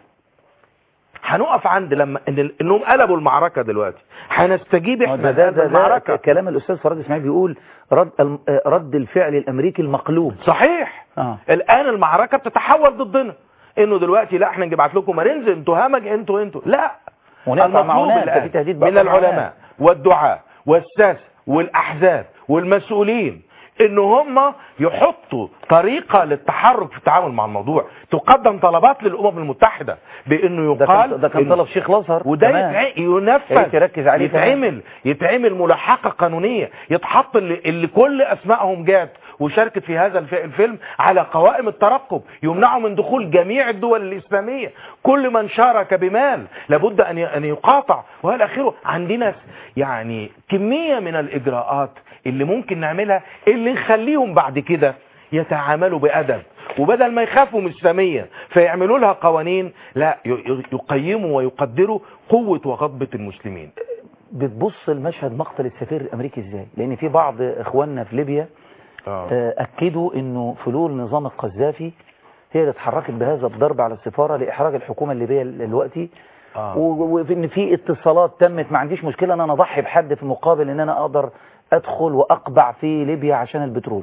هنقف عند لما إن انهم قلبوا المعركه دلوقتي هنستجيب ده احنا ده, لهذا ده, ده المعركه كلام الاستاذ فراد اسماعيل بيقول رد الم- آه، رد الفعل الامريكي المقلوب صحيح اه الان المعركه بتتحول ضدنا انه دلوقتي لا احنا نبعت لكم مارينز انتوا همج انتوا انتوا لا ونقطع المطلوب معونات الآن في تهديد بقطع من العلماء معونات. والدعاة والساسة والاحزاب والمسؤولين ان هم يحطوا طريقة للتحرك في التعامل مع الموضوع تقدم طلبات للامم المتحدة بانه ده يقال كان, ده كان إن- طلب شيخ الازهر وده كمان. يتع- يا ينفذ ريت يركز عليه كمان. يتعمل يتعمل ملاحقة قانونية يتحط اللي, اللي كل اسمائهم جات وشاركت في هذا الف- الفيلم على قوائم الترقب يمنعوا من دخول جميع الدول الإسلامية كل من شارك بمال لابد أن ي- أن يقاطع وهذا آخره عندنا س- يعني كمية من الإجراءات اللي ممكن نعملها اللي نخليهم بعد كده يتعاملوا بأدب وبدل ما يخافوا من الإسلامية فيعملوا لها قوانين لا ي- ي- يقيموا ويقدروا قوة وغضبة المسلمين بتبص المشهد مقتل السفير الامريكي ازاي لان في بعض اخواننا في ليبيا آه، اكدوا انه فلول نظام القذافي هي اللي اتحركت بهذا الضرب على السفاره لاحراج الحكومه الليبيه دلوقتي آه. و- وفي ان في اتصالات تمت ما عنديش مشكله ان انا اضحي بحد في مقابل ان انا اقدر ادخل واقبع في ليبيا عشان البترول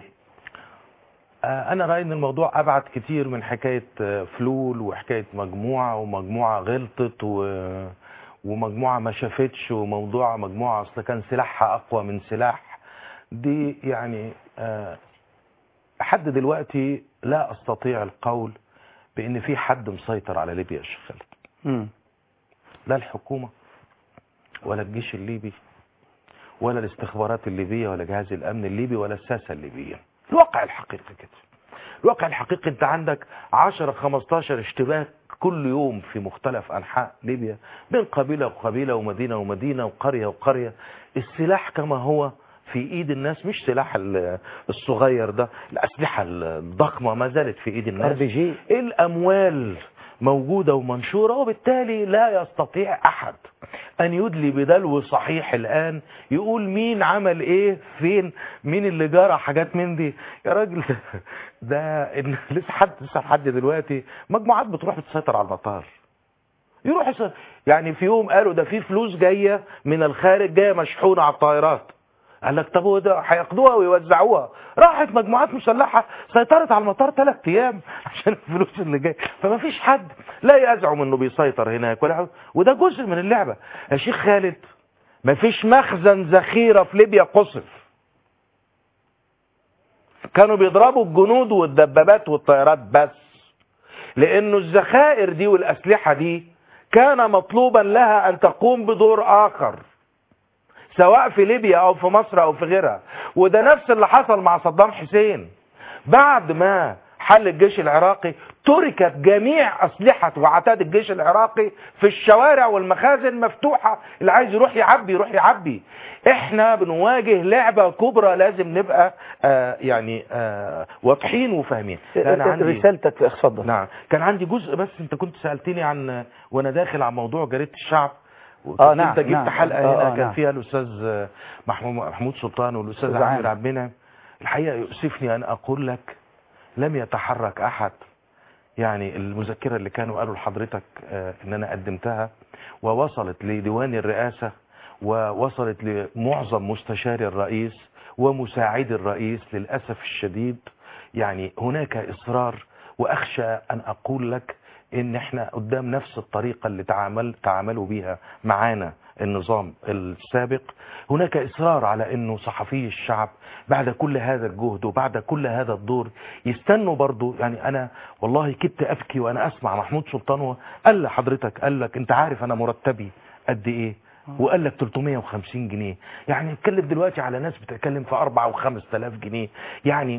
آه، انا رايي ان الموضوع ابعد كتير من حكايه آه، فلول وحكايه مجموعه ومجموعه غلطت و... ومجموعه ما شافتش وموضوع مجموعه اصل كان سلاحها اقوى من سلاح دي يعني آه، لحد دلوقتي لا استطيع القول بان في حد مسيطر على ليبيا يا شيخ خالد مم. لا الحكومه ولا الجيش الليبي ولا الاستخبارات الليبيه ولا جهاز الامن الليبي ولا الساسه الليبيه الواقع الحقيقي كده الواقع الحقيقي انت عندك 10 15 اشتباك كل يوم في مختلف انحاء ليبيا بين قبيله وقبيله ومدينه ومدينه وقريه وقريه السلاح كما هو في ايد الناس مش سلاح ال- الصغير ده الاسلحه الضخمه ما زالت في ايد ار الناس بي جي الاموال موجودة ومنشورة وبالتالي لا يستطيع احد ان يدلي بدلو صحيح الان يقول مين عمل ايه فين مين اللي جرى حاجات من دي يا راجل ده إن لسه حد لسه لحد دلوقتي مجموعات بتروح بتسيطر على المطار يروح يسيطر. يعني في يوم قالوا ده في فلوس جاية من الخارج جاية مشحونة على الطائرات قال لك طب هو ده هياخدوها ويوزعوها راحت مجموعات مسلحه سيطرت على المطار ثلاث ايام عشان الفلوس اللي جايه فما فيش حد لا يزعم انه بيسيطر هناك ولا حاجة. وده جزء من اللعبه يا شيخ خالد ما فيش مخزن ذخيره في ليبيا قصف كانوا بيضربوا الجنود والدبابات والطيارات بس لانه الذخائر دي والاسلحه دي كان مطلوبا لها ان تقوم بدور اخر سواء في ليبيا او في مصر او في غيرها وده نفس اللي حصل مع صدام حسين بعد ما حل الجيش العراقي تركت جميع أسلحة وعتاد الجيش العراقي في الشوارع والمخازن مفتوحة اللي عايز يروح يعبي يروح يعبي احنا بنواجه لعبة كبرى لازم نبقى آه يعني آه واضحين وفاهمين أنا عندي رسالتك اتفضل نعم كان عندي جزء بس انت كنت سألتني عن وانا داخل على موضوع جريدة الشعب آه، نعم، انت جبت نعم. حلقة آه، هنا آه، كان نعم. فيها الاستاذ محمود محمود سلطان والاستاذ أستاذ عامر عامر. عبد المنعم الحقيقة يؤسفني ان اقول لك لم يتحرك احد يعني المذكرة اللي كانوا قالوا لحضرتك آه، ان انا قدمتها ووصلت لديوان الرئاسة ووصلت لمعظم مستشاري الرئيس ومساعدي الرئيس للأسف الشديد يعني هناك إصرار وأخشى أن أقول لك إن إحنا قدام نفس الطريقة اللي تعامل تعاملوا بيها معانا النظام السابق هناك إصرار على أنه صحفي الشعب بعد كل هذا الجهد وبعد كل هذا الدور يستنوا برضو يعني أنا والله كدت أبكي وأنا أسمع محمود سلطان هو قال لحضرتك قال لك أنت عارف أنا مرتبي قد إيه وقال لك 350 جنيه يعني نتكلم دلوقتي على ناس بتتكلم في 4 و5000 جنيه يعني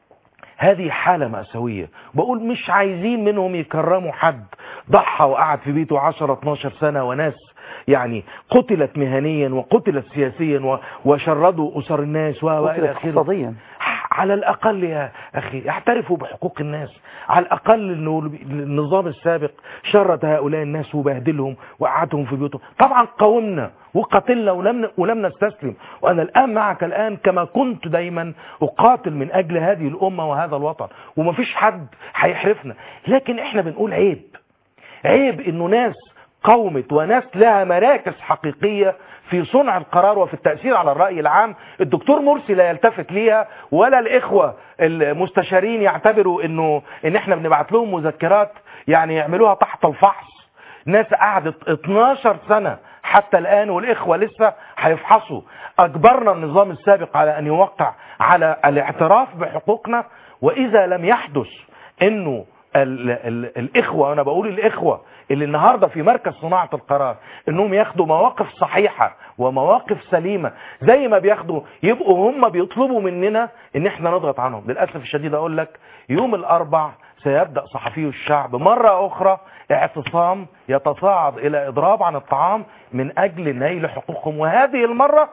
هذه حالة مأساوية بقول مش عايزين منهم يكرموا حد ضحى وقعد في بيته 10 12 سنة وناس يعني قتلت مهنيا وقتلت سياسيا و- وشردوا أسر الناس و- وإلى قتلت آخره اقتصاديا على الأقل يا أخي يعترفوا بحقوق الناس على الأقل أنه النظام السابق شرد هؤلاء الناس وبهدلهم وقعدهم في بيوتهم طبعا قاومنا وقتلنا ولم ولم نستسلم وأنا الآن معك الآن كما كنت دايما أقاتل من أجل هذه الأمة وهذا الوطن ومفيش حد هيحرفنا لكن احنا بنقول عيب عيب انه ناس قومت وناس لها مراكز حقيقية في صنع القرار وفي التأثير على الرأي العام الدكتور مرسي لا يلتفت ليها ولا الإخوة المستشارين يعتبروا انه ان احنا بنبعت لهم مذكرات يعني يعملوها تحت الفحص ناس قعدت 12 سنة حتى الآن والإخوة لسه هيفحصوا أجبرنا النظام السابق على أن يوقع على الاعتراف بحقوقنا واذا لم يحدث انه ال ال الاخوه وانا بقول الاخوه اللي النهارده في مركز صناعه القرار انهم ياخدوا مواقف صحيحه ومواقف سليمه زي ما بياخدوا يبقوا هم بيطلبوا مننا ان احنا نضغط عنهم للاسف الشديد اقول لك يوم الاربع سيبدا صحفي الشعب مره اخرى اعتصام يتصاعد الى اضراب عن الطعام من اجل نيل حقوقهم وهذه المره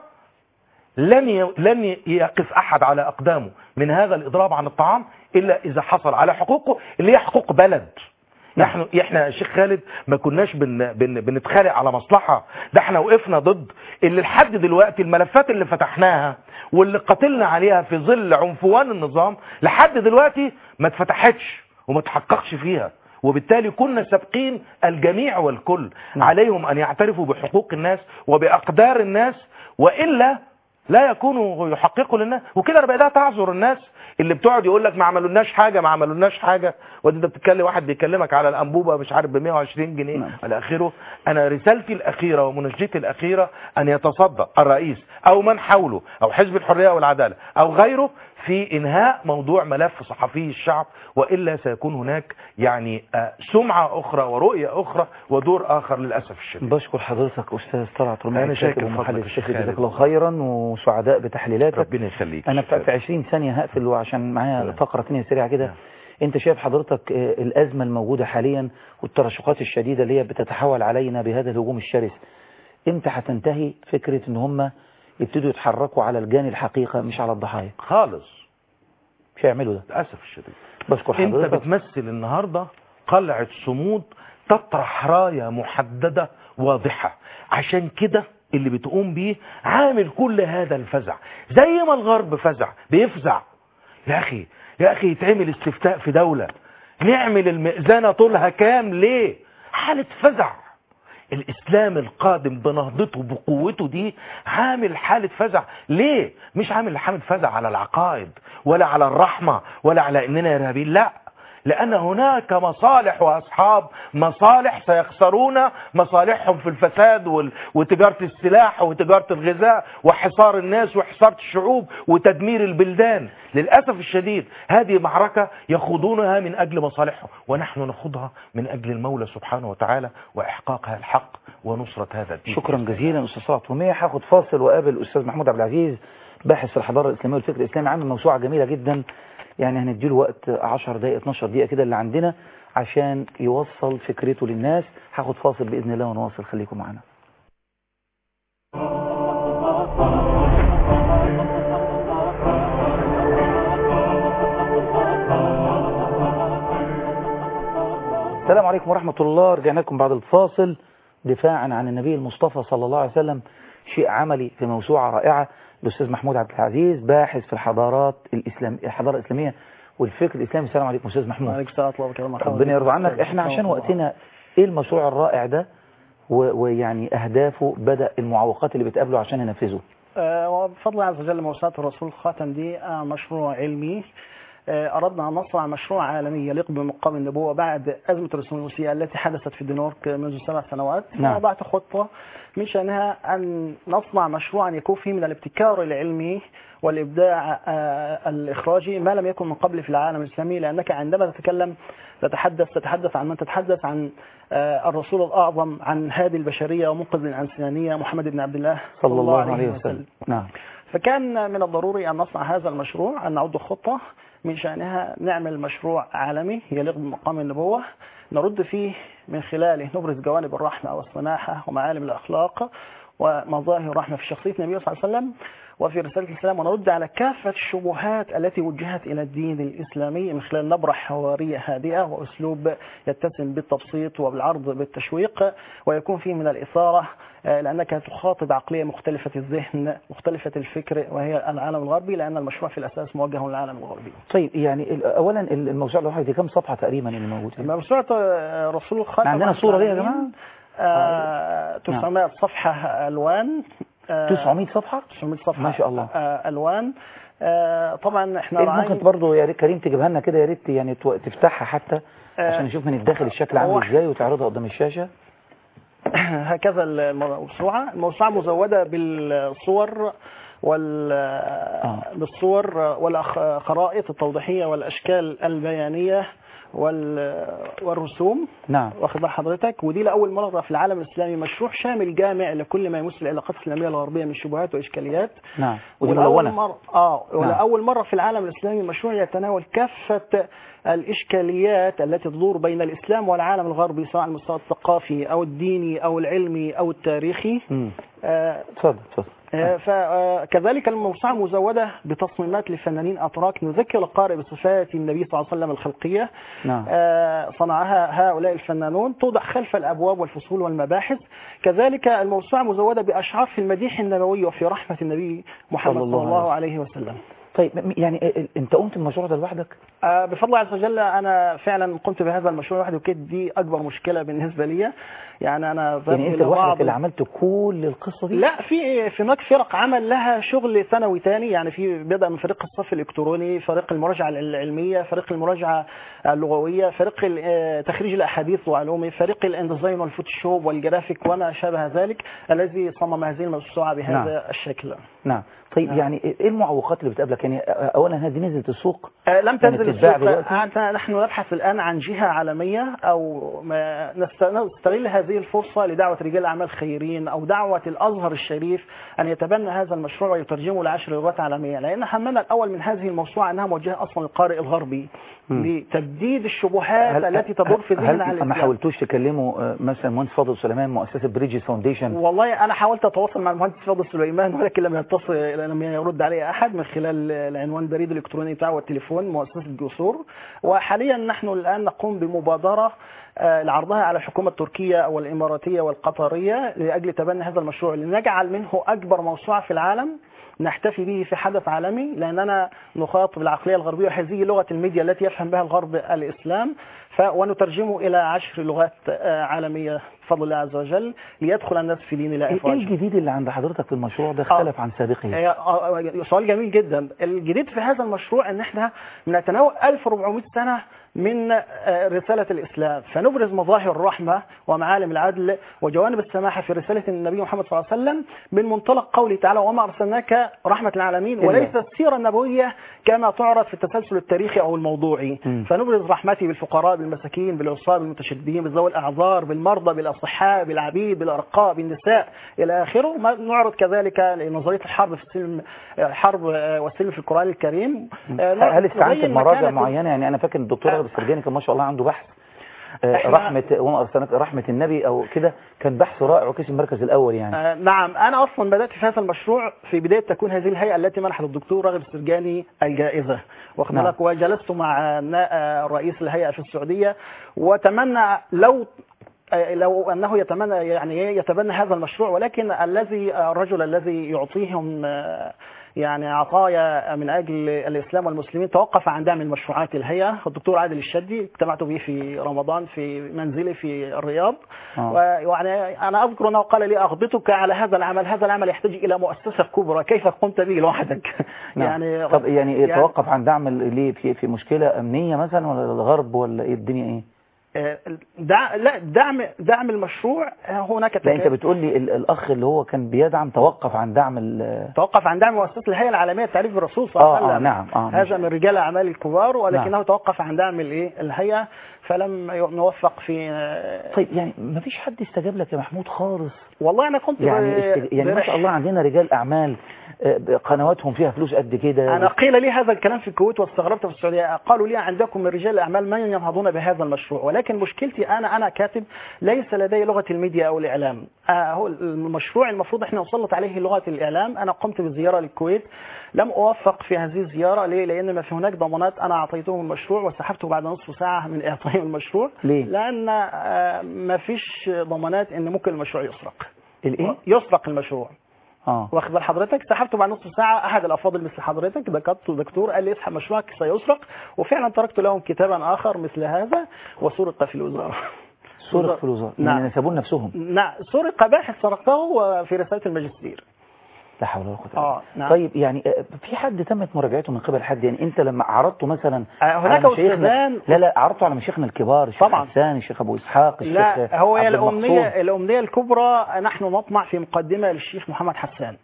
لن ي... لن يقف احد على اقدامه من هذا الاضراب عن الطعام الا اذا حصل على حقوقه اللي هي حقوق بلد نحن احنا يا شيخ خالد ما كناش بن... بن... بنتخانق على مصلحه ده احنا وقفنا ضد اللي لحد دلوقتي الملفات اللي فتحناها واللي قاتلنا عليها في ظل عنفوان النظام لحد دلوقتي ما اتفتحتش وما تحققش فيها وبالتالي كنا سابقين الجميع والكل عليهم ان يعترفوا بحقوق الناس وباقدار الناس والا لا يكونوا يحققوا للناس وكده انا بدات اعذر الناس اللي بتقعد يقول لك ما عملولناش حاجه ما عملولناش حاجه ودي انت بتتكلم واحد بيكلمك على الانبوبه مش عارف ب 120 جنيه نعم. الى اخره انا رسالتي الاخيره ومناشدتي الاخيره ان يتصدى الرئيس او من حوله او حزب الحريه والعداله او غيره في انهاء موضوع ملف صحفي الشعب والا سيكون هناك يعني آه، سمعه اخرى ورؤيه اخرى ودور اخر للاسف الشديد بشكر حضرتك استاذ طلعت رميح أنا شاكر الكاتب ومحلل فضلك يا الشيخ شيخ جزاك خالد. الله خيرا وسعداء بتحليلاتك ربنا يخليك انا شكراً. في 20 ثانيه هقفل وعشان معايا نعم. فقره ثانيه سريعه كده نعم. انت شايف حضرتك آه، الازمه الموجوده حاليا والترشقات الشديده اللي هي بتتحول علينا بهذا الهجوم الشرس امتى هتنتهي فكره ان هم يبتدوا يتحركوا على الجاني الحقيقه مش على الضحايا خالص مش هيعملوا ده للاسف الشديد بشكر انت حضرتك بتمثل النهاردة قلعة صمود تطرح راية محددة واضحة عشان كده اللي بتقوم بيه عامل كل هذا الفزع زي ما الغرب فزع بيفزع يا اخي يا اخي يتعمل استفتاء في دولة نعمل المئذنة طولها كام ليه حالة فزع الاسلام القادم بنهضته بقوته دي عامل حالة فزع ليه مش عامل حالة فزع على العقائد ولا على الرحمة ولا على اننا ارهابيين لا لان هناك مصالح واصحاب مصالح سيخسرون مصالحهم في الفساد وال- وتجارة السلاح وتجارة الغذاء وحصار الناس وحصار الشعوب وتدمير البلدان للأسف الشديد هذه معركة يخوضونها من أجل مصالحهم ونحن نخوضها من أجل المولى سبحانه وتعالى وإحقاق هذا الحق ونصرة هذا الدين شكرا جزيلا استاذ صلاح رميح هاخد فاصل واقابل استاذ محمود عبد العزيز باحث في الحضاره الاسلاميه والفكر الاسلامي عامل موسوعه جميله جدا يعني هنديله وقت 10 دقائق 12 دقيقه كده اللي عندنا عشان يوصل فكرته للناس هاخد فاصل باذن الله ونواصل خليكم معانا السلام عليكم ورحمة الله رجعنا لكم بعد الفاصل دفاعا عن النبي المصطفى صلى الله عليه وسلم شيء عملي في موسوعة رائعة الأستاذ محمود عبد العزيز باحث في الحضارات الإسلام الحضارة الإسلامية والفكر الإسلامي السلام عليكم أستاذ محمود عليكم السلام ورحمة الله وبركاته ربنا يرضى عنك احنا عشان وقتنا ايه المشروع الرائع ده و- ويعني أهدافه بدأ المعوقات اللي بتقابله عشان ينفذه آه، وبفضل الله عز وجل موسوعة الرسول الخاتم دي آه، مشروع علمي آه، أردنا أن نصنع مشروع عالمي يليق بمقام النبوة بعد أزمة الرسمالوسية التي حدثت في دنمارك منذ سبع سنوات نعم. وضعت خطة من شأنها أن نصنع مشروعا يكون فيه من الابتكار العلمي والإبداع آه، الإخراجي ما لم يكن من قبل في العالم الإسلامي لأنك عندما تتكلم تتحدث تتحدث عن من تتحدث عن آه، الرسول الأعظم عن هذه البشرية ومنقذ الإنسانية محمد بن عبد الله صلى الله عليه وسلم نعم فكان من الضروري أن نصنع هذا المشروع أن نعد خطة من شأنها نعمل مشروع عالمي يليق بمقام النبوة نرد فيه من خلاله نبرز جوانب الرحمة والسماحة ومعالم الأخلاق ومظاهر الرحمة في شخصية النبي صلى الله عليه وسلم وفي رسالة الإسلام ونرد على كافة الشبهات التي وجهت إلى الدين الإسلامي من خلال نبرة حوارية هادئة وأسلوب يتسم بالتبسيط وبالعرض بالتشويق ويكون فيه من الإثارة آه، لأنك تخاطب عقلية مختلفة الذهن مختلفة الفكر وهي العالم الغربي لأن المشروع في الأساس موجه للعالم الغربي طيب يعني ال- أولا ال- الموسوعة الواحدة دي كم صفحة تقريبا اللي موجود هنا؟ موسوعة آه، رسول الخاتم عندنا صورة ليها يا جماعة؟ آه، 900 صفحة ألوان آه، 900 صفحة 900 صفحة ما شاء الله. آه، ألوان آه، طبعا احنا إيه راعين- ممكن برضه يا ريت كريم تجيبها لنا كده يا ريت يعني تو- تفتحها حتى آه، عشان نشوف من الداخل الشكل هو عامل ازاي وتعرضها قدام الشاشة هكذا الموسوعة الموسوعة مزودة بالصور وال بالصور والخرائط التوضيحيه والاشكال البيانيه وال والرسوم نعم واخد بال حضرتك ودي لاول مره في العالم الاسلامي مشروع شامل جامع لكل ما يمس العلاقات الاسلاميه الغربيه من شبهات واشكاليات نعم ودي ولأول ملونة مرة اه نعم. ولأول مرة في العالم الإسلامي مشروع يتناول كافة الإشكاليات التي تدور بين الإسلام والعالم الغربي سواء على المستوى الثقافي أو الديني أو العلمي أو التاريخي مم. آه، اتفضل اتفضل آه، فكذلك الموسوعة مزودة بتصميمات لفنانين أتراك نذكر القارئ بصفات النبي صلى الله عليه وسلم الخلقية نعم آه، صنعها هؤلاء الفنانون توضع خلف الأبواب والفصول والمباحث كذلك الموسوعة مزودة بأشعار في المديح النبوي وفي رحمة النبي محمد صلى صلى الله الله عليه وسلم طيب م- يعني ال- ال- انت قمت المشروع ده لوحدك آه، بفضل الله عز وجل انا فعلا قمت بهذا المشروع لوحدي وكانت دي اكبر مشكله بالنسبه لي يعني انا ذهبت يعني انت إلى لوحدك بعض- اللي عملت كل القصة دي لا في في هناك فرق عمل لها شغل ثانوي تاني يعني في بدا من فريق الصف الالكتروني فريق المراجعه العلميه فريق المراجعه اللغويه فريق ال- آه، تخريج الاحاديث وعلومه فريق الانديزاين والفوتوشوب والجرافيك وما شابه ذلك الذي صمم هذه الموسوعه بهذا نعم. الشكل نعم طيب نعم. يعني ايه المعوقات اللي بتقابلك يعني اولا هذه نزلت السوق آه، لم يعني تنزل بتتباع السوق دلوقتي؟ أنت نحن نبحث الآن عن جهة عالمية أو ما نست- نستغل هذه الفرصة لدعوة رجال أعمال خيرين أو دعوة الأزهر الشريف أن يتبنى هذا المشروع ويترجمه لعشر لغات عالمية لأن همنا الأول من هذه الموسوعة أنها موجهة أصلا للقارئ الغربي مم. لتبديد الشبهات التي تدور في ذهن هل عن ما الإسلام حاولتوش تكلموا آه، مثلا مهندس فاضل سليمان مؤسسة بريدجز فاونديشن والله انا حاولت اتواصل مع المهندس فاضل سليمان ولكن لم يتصل لم يرد علي احد من خلال العنوان البريد الالكتروني بتاعه والتليفون مؤسسه جسور وحاليا نحن الان نقوم بمبادره آه، لعرضها على الحكومه التركيه والاماراتيه والقطريه لاجل تبني هذا المشروع لنجعل منه اكبر موسوعه في العالم نحتفي به في حدث عالمي لاننا نخاطب العقليه الغربيه وهذه لغه الميديا التي يفهم بها الغرب الاسلام ف ونترجمه الى عشر لغات آه، عالميه بفضل الله عز وجل ليدخل الناس في دين الله ايه افواجا. الجديد اللي عند حضرتك في المشروع ده اختلف عن سابقه آه، آه، سؤال جميل جدا الجديد في هذا المشروع ان احنا بنتناول 1400 سنه من آه، رسالة الإسلام فنبرز مظاهر الرحمة ومعالم العدل وجوانب السماحة في رسالة النبي محمد صلى الله عليه وسلم من منطلق قوله تعالى وما أرسلناك رحمة للعالمين إلا. وليس السيرة النبوية كما تعرض في التسلسل التاريخي أو الموضوعي مم. فنبرز رحمتي بالفقراء بالمساكين بالعصاة بالمتشددين بذوي الأعذار بالمرضى بالأصحاء بالعبيد بالأرقاء بالنساء إلى آخره ما نعرض كذلك نظرية الحرب في السلم الحرب آه، والسلم في القرآن الكريم آه، هل استعنت نبين بمراجع مكانة معينة يعني انا فاكر الدكتور آه. رغب السرجاني كان ما شاء الله عنده بحث آه، إحنا- رحمة وما أرسلناك رحمة النبي أو كده كان بحث رائع وكسب المركز الأول يعني آه، نعم أنا أصلا بدأت في هذا المشروع في بداية تكون هذه الهيئة التي منحت الدكتور راغب السرجاني الجائزة واخد نعم. بالك وجلست مع نا- آه، رئيس الهيئة في السعودية وأتمنى لو آه، لو انه يتمنى يعني إيه يتبنى هذا المشروع ولكن الذي الرجل الذي يعطيهم آه، يعني عطايا من اجل الاسلام والمسلمين توقف عن دعم المشروعات الهيئه الدكتور عادل الشدي اجتمعت به في رمضان في منزلي في الرياض آه. ويعني انا اذكر انه قال لي اغبطك على هذا العمل هذا العمل يحتاج الى مؤسسه كبرى كيف قمت به لوحدك نعم. يعني طب يعني, يعني- توقف عن دعم ال- ليه في في مشكلة أمنية مثلا ولا الغرب ولا إيه الدنيا إيه؟ آه، دع... لا دعم دعم المشروع آه، هناك لا أنت تكا- بتقول لي ال- الأخ اللي هو كان بيدعم توقف عن دعم ال- توقف عن دعم مؤسسه الهيئه العالميه للتعريف بالرسول صلى الله آه عليه آه وسلم نعم آه هذا ماشي. من رجال الاعمال الكبار ولكنه نعم. توقف عن دعم الايه الهيئه فلم ي- نوفق في آه، طيب يعني ما فيش حد استجاب لك يا محمود خالص والله انا كنت يعني ب- استج... يعني ما شاء برح- الله عندنا رجال أعمال آه، قنواتهم فيها فلوس قد كده انا قيل لي هذا الكلام في الكويت واستغربت في السعوديه قالوا لي عندكم من رجال الاعمال من ينهضون بهذا المشروع ولكن مشكلتي انا انا كاتب ليس لدي لغه الميديا او الاعلام آه هو المشروع المفروض احنا نسلط عليه لغه الاعلام انا قمت بزياره للكويت لم اوفق في هذه الزياره ليه لان ما في هناك ضمانات انا اعطيتهم المشروع وسحبته بعد نصف ساعه من اعطائهم المشروع ليه؟ لان آه ما فيش ضمانات ان ممكن المشروع يسرق الإيه؟ يسرق المشروع آه واخد بال حضرتك سحبته بعد نصف ساعه احد الافاضل مثل حضرتك ذكرته دكتور قال لي اسحب مشروعك سيسرق وفعلا تركت لهم كتابا اخر مثل هذا وسرق في الوزاره سرق في الوزارة نعم. يعني نسبوا لنفسهم نعم سرق باحث سرقته في رساله الماجستير لا حول ولا قوة إلا اه بالله. نعم طيب يعني آه، في حد تمت مراجعته من قبل حد يعني انت لما عرضته مثلا آه، على هناك مشايخنا أستاذان- لا لا عرضته على مشايخنا الكبار الشيخ طبعا. حسان الشيخ ابو اسحاق الشيخ لا هو هي عبد المقصود. الامنيه الامنيه الكبرى نحن نطمع في مقدمه للشيخ محمد حسان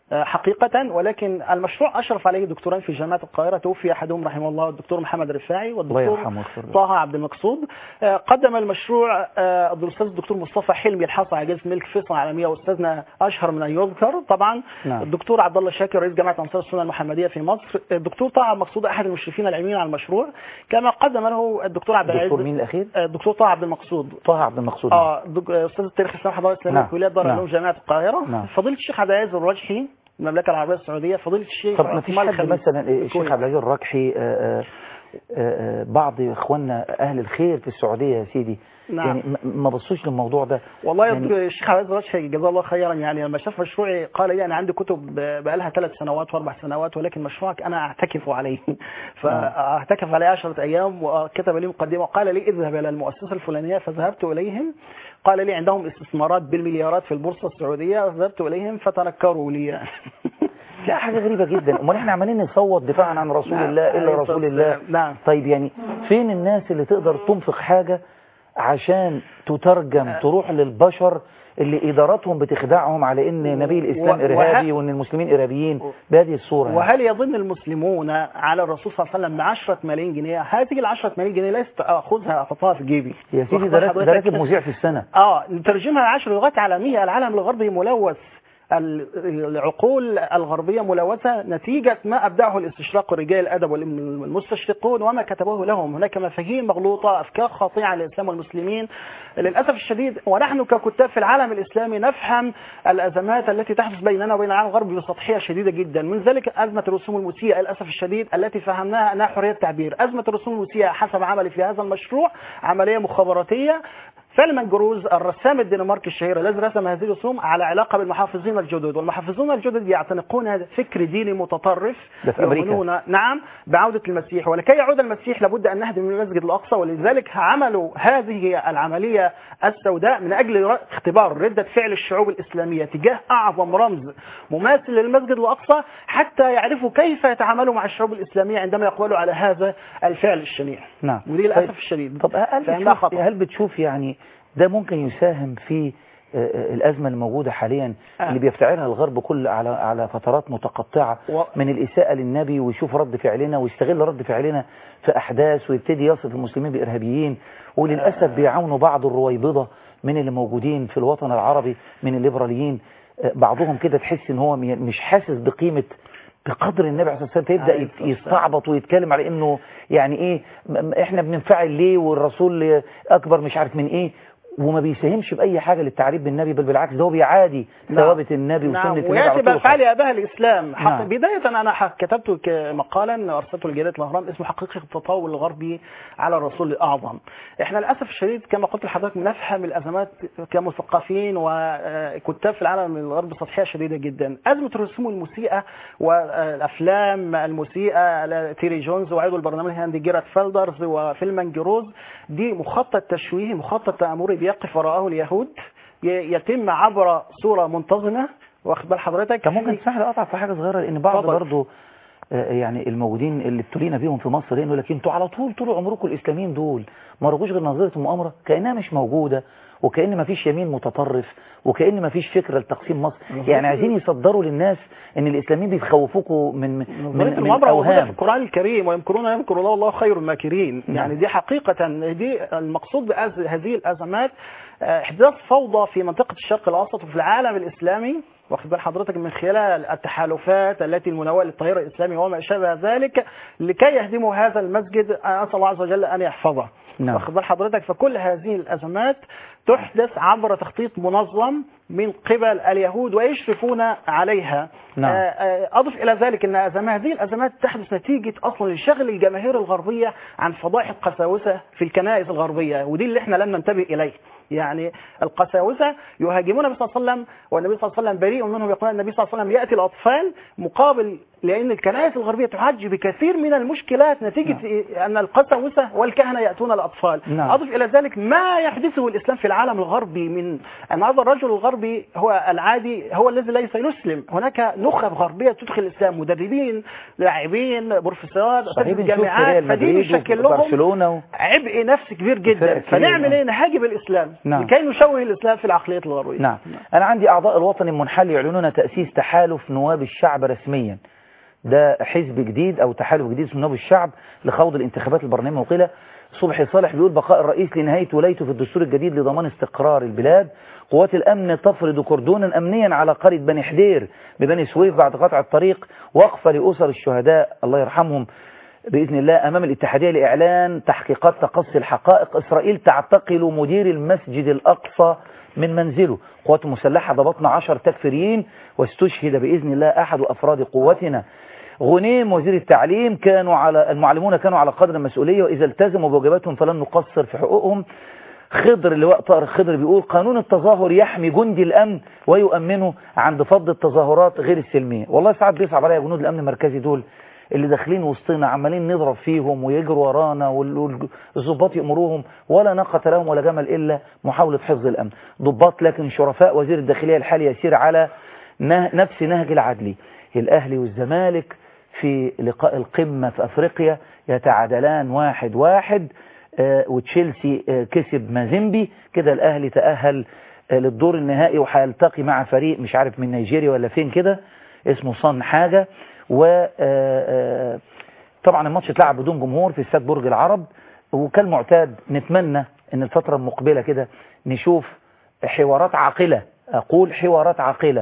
آه، حقيقة ولكن المشروع أشرف عليه دكتوران في جامعة القاهرة توفي أحدهم رحمه الله الدكتور محمد رفاعي الله والدكتور يرحمه ويغفر له. طه عبد المقصود آه، قدم المشروع آه، الأستاذ الدكتور مصطفى حلمي الحاصل على جائزة ملك فيصل العالمية وأستاذنا أشهر من أن يذكر طبعا نعم. الدكتور عبد الله شاكر رئيس جامعة أنصار السنة المحمدية في مصر الدكتور طه عبد المقصود أحد المشرفين العلميين على المشروع كما قدم له الدكتور عبد العزيز دكتور مين الأخير؟ آه، الدكتور طه عبد المقصود طه عبد المقصود اه دك- استاذ التاريخ الاسلامي حضاره الاسلاميه نعم. في كليه دار نعم. العلوم جامعه القاهره نعم. فضيله الشيخ عبد العزيز الرجحي من المملكه العربيه السعوديه فضيله الشيخ طب ما فيش عثمان حد الخميس مثلا الشيخ الكويت. عبد العزيز الركحي آه، آه، آه، آه، بعض اخواننا اهل الخير في السعوديه يا سيدي نعم. يعني ما- ما بصوش للموضوع ده والله يعني- يعني الشيخ عبد العزيز الرجحي جزاه الله خيرا يعني لما شاف مشروعي قال لي انا عندي كتب بقى لها ثلاث سنوات واربع سنوات ولكن مشروعك انا اعتكف عليه فاعتكف عليه عشرة ايام وكتب لي مقدمه وقال لي اذهب الى المؤسسه الفلانيه فذهبت اليهم قال لي عندهم استثمارات بالمليارات في البورصه السعوديه ذهبت اليهم فتنكروا لي لا حاجه غريبه جدا امال احنا عمالين نصوت دفاعا عن رسول نعم. الله الا عليه رسول الصلاة الله والسلام. نعم. طيب يعني فين الناس اللي تقدر تنفق حاجه عشان تترجم تروح للبشر اللي اداراتهم بتخدعهم على ان نبي الاسلام و- ارهابي وه- وان المسلمين ارهابيين بهذه الصوره يعني. وهل يظن المسلمون على الرسول صلى الله عليه وسلم ب 10 ملايين جنيه هذه ال 10 ملايين جنيه ليست اخذها احطها في جيبي يا سيدي واخد ده بال راتب- ده حضرتك؟ راتب مذيع في السنه اه نترجمها ل 10 لغات عالميه العالم الغربي ملوث ال- العقول الغربية ملوثة نتيجة ما أبدعه الاستشراق رجال الأدب والمستشرقون وما كتبوه لهم هناك مفاهيم مغلوطة أفكار خاطئة على الإسلام والمسلمين للأسف الشديد ونحن ككتاب في العالم الإسلامي نفهم الأزمات التي تحدث بيننا وبين العالم الغربي بسطحية شديدة جدا من ذلك أزمة الرسوم المسيئة للأسف الشديد التي فهمناها أنها حرية تعبير أزمة الرسوم المسيئة حسب عملي في هذا المشروع عملية مخابراتية فيلمان جروز الرسام الدنماركي الشهير الذي رسم هذه الرسوم على علاقة بالمحافظين الجدد والمحافظون الجدد يعتنقون فكر ديني متطرف ده في أمريكا. يؤمنون نعم بعودة المسيح ولكي يعود المسيح لابد أن نهدم المسجد الأقصى ولذلك عملوا هذه العملية السوداء من أجل ر- اختبار ردة فعل الشعوب الإسلامية تجاه أعظم رمز مماثل للمسجد الأقصى حتى يعرفوا كيف يتعاملوا مع الشعوب الإسلامية عندما يقبلوا على هذا الفعل الشنيع نعم ودي طيب- للأسف الشديد طب هل فإنها بتشوف, خطأ. هل بتشوف يعني ده ممكن يساهم في آه، آه، الأزمة الموجودة حاليا آه. اللي بيفتعلها الغرب كل على على فترات متقطعة و- من الإساءة للنبي ويشوف رد فعلنا ويستغل رد فعلنا في أحداث ويبتدي يصف المسلمين بإرهابيين وللأسف بيعاونوا بعض الرويبضة من اللي موجودين في الوطن العربي من الليبراليين آه، بعضهم كده تحس ان هو م- مش حاسس بقيمة بقدر النبي عليه الصلاه والسلام فيبدا عليه يت- الصلاة والسلام. يستعبط ويتكلم على انه يعني ايه م- م- احنا بننفعل ليه والرسول اكبر مش عارف من ايه وما بيساهمش باي حاجه للتعريف بالنبي بل بالعكس ده هو بيعادي نعم. ثوابت النبي وسنه نعم النبي وياتي على طول بافعال اباء الاسلام حق نعم. بدايه انا ح- كتبت ك- مقالا ارسلته لجريده الاهرام اسمه حقيقه التطاول الغربي على الرسول الاعظم. احنا للاسف الشديد كما قلت لحضرتك بنفهم الازمات كمثقفين وكتاب في العالم الغربي سطحيه شديده جدا. ازمه الرسوم المسيئه والافلام المسيئه تيري جونز وعضو البرنامج الهندي جيرات فيلدرز وفيلمان جروز دي مخطط تشويهي مخطط تامري بيقف وراءه اليهود ي- يتم عبر صوره منتظمه واخد بال حضرتك طب ممكن تسمح لي اقطع في حاجه صغيره لان بعض اتفضل. برضه آه، يعني الموجودين اللي ابتلينا بيهم في مصر يقول لك انتوا على طول طول عمركم الاسلاميين دول ما رجوش غير نظريه المؤامره كانها مش موجوده وكان ما فيش يمين متطرف وكان ما فيش فكره لتقسيم مصر يعني عايزين يصدروا للناس ان الاسلاميين بيخوفوكوا من من نظرية من المؤامرة موجودة في اوهام القرآن الكريم ويمكرون يمكر الله والله خير الماكرين نعم. يعني دي حقيقة دي المقصود بهذه الأزمات آه، إحداث فوضى في منطقة الشرق الأوسط وفي العالم الإسلامي واخد بال حضرتك من خلال التحالفات التي المناولة للتيار الإسلامي وما شابه ذلك لكي يهدموا هذا المسجد آه، أسأل الله عز وجل أن يحفظه نعم. واخد بال حضرتك فكل هذه الأزمات تحدث عبر تخطيط منظم من قبل اليهود ويشرفون عليها نعم. آه، آه، أضف إلى ذلك أن أزمات هذه الأزمات تحدث نتيجة أصلا لشغل الجماهير الغربية عن فضائح القساوسة في الكنائس الغربية ودي اللي احنا لم ننتبه إليه يعني القساوسة يهاجمون النبي صلى الله عليه وسلم والنبي صلى الله عليه وسلم بريء منهم يقول النبي صلى الله عليه وسلم يأتي الأطفال مقابل لأن الكنائس الغربية تعالج بكثير من المشكلات نتيجة أن القساوسة والكهنة يأتون الأطفال نعم. أضف إلى ذلك ما يحدثه الإسلام في العالم الغربي من أن هذا الرجل الغربي الغربي هو العادي هو الذي ليس يسلم هناك نخب غربيه تدخل الاسلام مدربين لاعبين بروفيسورات صحيح اساتذه بنشوف جامعات ريال فدي مدريد بيشكل لهم وبرشلونه و... عبء نفسي كبير جدا فرق كبير، فنعمل نعم. ايه نهاجم الاسلام نعم. لكي نشوه الاسلام في العقليه الغربيه نعم أنا عندي أعضاء الوطن المنحل يعلنون تأسيس تحالف نواب الشعب رسميا ده حزب جديد أو تحالف جديد اسمه نواب الشعب لخوض الانتخابات البرلمانية المقبلة صبحي صالح بيقول بقاء الرئيس لنهاية ولايته في الدستور الجديد لضمان استقرار البلاد قوات الأمن تفرض كردونا أمنيا على قرية بني حدير ببني سويف بعد قطع الطريق وقفة لأسر الشهداء الله يرحمهم بإذن الله أمام الاتحادية لإعلان تحقيقات تقصي الحقائق إسرائيل تعتقل مدير المسجد الأقصى من منزله قوات مسلحة ضبطنا عشر تكفيريين واستشهد بإذن الله أحد أفراد قوتنا غنيم وزير التعليم كانوا على المعلمون كانوا على قدر المسؤولية وإذا التزموا بواجباتهم فلن نقصر في حقوقهم خضر اللواء طارق خضر بيقول قانون التظاهر يحمي جندي الأمن ويؤمنه عند فض التظاهرات غير السلمية والله ساعات بيصعب عليا جنود الأمن المركزي دول اللي داخلين وسطنا عمالين نضرب فيهم ويجروا ورانا وال- والضباط يأمروهم ولا ناقة لهم ولا جمل إلا محاولة حفظ الأمن ضباط لكن شرفاء وزير الداخلية الحالي يسير على نه- نفس نهج العدلي الأهلي والزمالك في لقاء القمة في أفريقيا يتعادلان واحد واحد آه، وتشيلسي آه، كسب مازيمبي كده الأهلي تأهل آه، للدور النهائي وهيلتقي مع فريق مش عارف من نيجيريا ولا فين كده اسمه صن حاجة و آه، آه، طبعا الماتش اتلعب بدون جمهور في استاد برج العرب وكالمعتاد نتمنى ان الفترة المقبلة كده نشوف حوارات عاقلة اقول حوارات عاقلة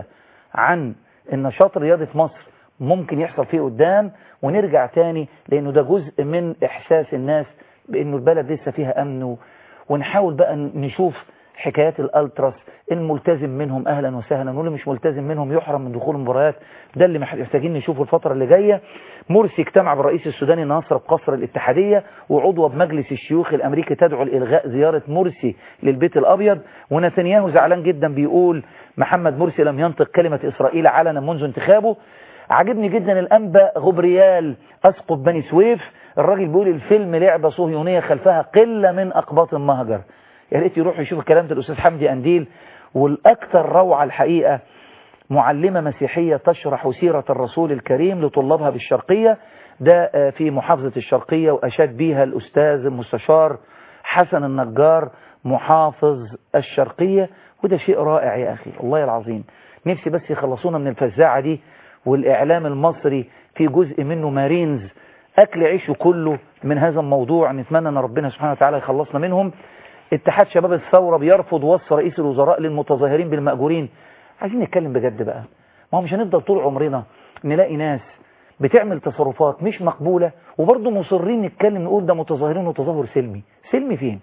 عن النشاط الرياضي في مصر ممكن يحصل فيه قدام ونرجع تاني لانه ده جزء من احساس الناس بانه البلد لسه فيها امن و- ونحاول بقى نشوف حكايات الالتراس الملتزم منهم اهلا وسهلا واللي مش ملتزم منهم يحرم من دخول المباريات ده اللي محتاجين نشوفه الفترة اللي جاية مرسي اجتمع بالرئيس السوداني ناصر بقصر الاتحادية وعضوة بمجلس الشيوخ الامريكي تدعو لالغاء زيارة مرسي للبيت الابيض ونتنياهو زعلان جدا بيقول محمد مرسي لم ينطق كلمة اسرائيل علنا منذ انتخابه عجبني جدا الانبا غبريال اسقف بني سويف الراجل بيقول الفيلم لعبة صهيونية خلفها قلة من اقباط المهجر يا ريت يروح يشوف الكلام ده الاستاذ حمدي انديل والاكثر روعة الحقيقة معلمة مسيحية تشرح سيرة الرسول الكريم لطلابها بالشرقية ده آه، في محافظة الشرقية وأشاد بيها الأستاذ المستشار حسن النجار محافظ الشرقية وده شيء رائع يا أخي والله العظيم نفسي بس يخلصونا من الفزاعة دي والإعلام المصري في جزء منه مارينز أكل عيشه كله من هذا الموضوع نتمنى أن ربنا سبحانه وتعالى يخلصنا منهم اتحاد شباب الثورة بيرفض وصف رئيس الوزراء للمتظاهرين بالمأجورين عايزين نتكلم بجد بقى ما هو مش هنفضل طول عمرنا نلاقي ناس بتعمل تصرفات مش مقبولة وبرضه مصرين نتكلم نقول ده متظاهرين وتظاهر سلمي سلمي فين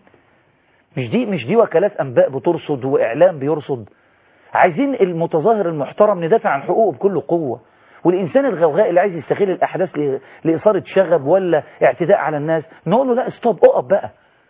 مش دي مش دي وكالات انباء بترصد واعلام بيرصد عايزين المتظاهر المحترم ندافع عن حقوقه بكل قوة والإنسان الغوغاء اللي عايز يستغل الأحداث ل- لإثارة شغب ولا اعتداء على الناس نقول له لا ستوب اقف بقى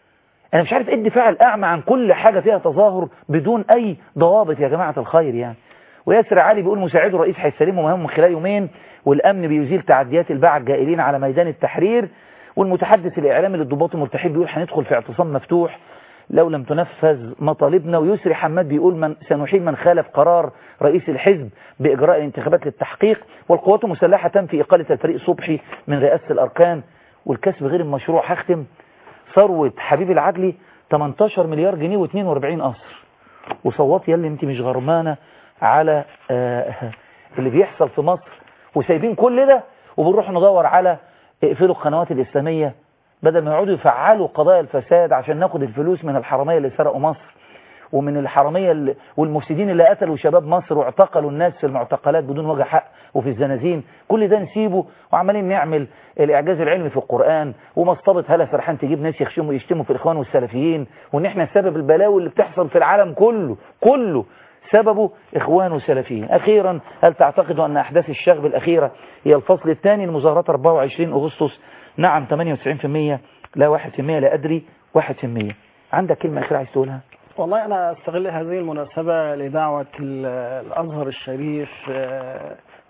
أنا مش عارف إيه الدفاع الأعمى عن كل حاجة فيها تظاهر بدون أي ضوابط يا جماعة الخير يعني وياسر علي بيقول مساعده الرئيس هيستلمه مهام من خلال يومين والأمن بيزيل تعديات الباعة الجائلين على ميدان التحرير والمتحدث الإعلامي للضباط المرتاحين بيقول هندخل في اعتصام مفتوح لو لم تنفذ مطالبنا ويسري حماد بيقول من سنحيل من خالف قرار رئيس الحزب بإجراء الانتخابات للتحقيق والقوات المسلحة تنفي إقالة الفريق صبحي من رئاسة الأركان والكسب غير المشروع هختم ثروة حبيب العدلي 18 مليار جنيه و42 قصر وصوت يلي انت مش غرمانة على آه، اللي بيحصل في مصر وسايبين كل ده وبنروح ندور على اقفلوا القنوات الإسلامية بدل ما يقعدوا يفعلوا قضايا الفساد عشان ناخد الفلوس من الحرامية اللي سرقوا مصر ومن الحرامية اللي والمفسدين اللي قتلوا شباب مصر واعتقلوا الناس في المعتقلات بدون وجه حق وفي الزنازين كل ده نسيبه وعمالين نعمل الإعجاز العلمي في القرآن ومصطبة هلا فرحان تجيب ناس يخشموا يشتموا في الإخوان والسلفيين وإن إحنا سبب البلاوي اللي بتحصل في العالم كله كله سببه إخوان وسلفيين أخيرا هل تعتقد أن أحداث الشغب الأخيرة هي الفصل الثاني لمظاهرات 24 أغسطس نعم 98% لا 1% لا أدري 1% عندك كلمة أخيرة عايز تقولها والله أنا أستغل هذه المناسبة لدعوة ال- الأزهر الشريف آه،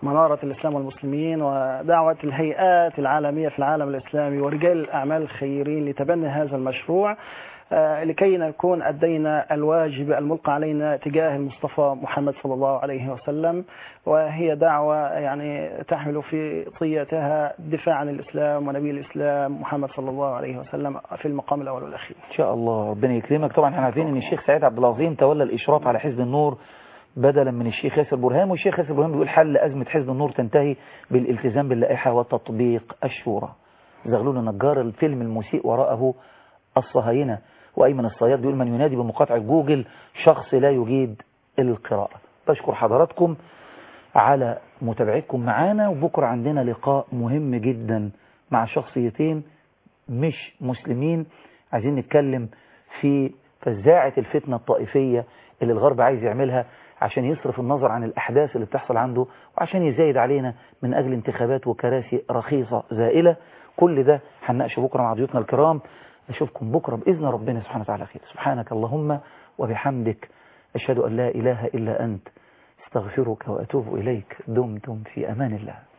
منارة الإسلام والمسلمين ودعوة الهيئات العالمية في العالم الإسلامي ورجال الأعمال الخيرين لتبني هذا المشروع آه، لكي نكون أدينا الواجب الملقى علينا تجاه المصطفى محمد صلى الله عليه وسلم وهي دعوة يعني تحمل في طياتها الدفاع عن الإسلام ونبي الإسلام محمد صلى الله عليه وسلم في المقام الأول والأخير ان شاء الله ربنا يكرمك طبعا احنا عارفين ان الشيخ سعيد عبد العظيم تولى الاشراف على حزب النور بدلا من الشيخ ياسر برهان والشيخ ياسر برهان بيقول حل ازمه حزب النور تنتهي بالالتزام باللائحه وتطبيق الشورى زغلول نجار الفيلم المسيء وراءه الصهاينه وايمن الصياد بيقول من ينادي بمقاطعه جوجل شخص لا يجيد القراءه بشكر حضراتكم على متابعتكم معانا وبكره عندنا لقاء مهم جدا مع شخصيتين مش مسلمين عايزين نتكلم في فزاعة الفتنة الطائفية اللي الغرب عايز يعملها عشان يصرف النظر عن الأحداث اللي بتحصل عنده وعشان يزايد علينا من أجل انتخابات وكراسي رخيصة زائلة كل ده هنناقشه بكرة مع ضيوفنا الكرام أشوفكم بكرة بإذن ربنا سبحانه وتعالى خير سبحانك اللهم وبحمدك أشهد أن لا إله إلا أنت استغفرك وأتوب إليك دمتم في أمان الله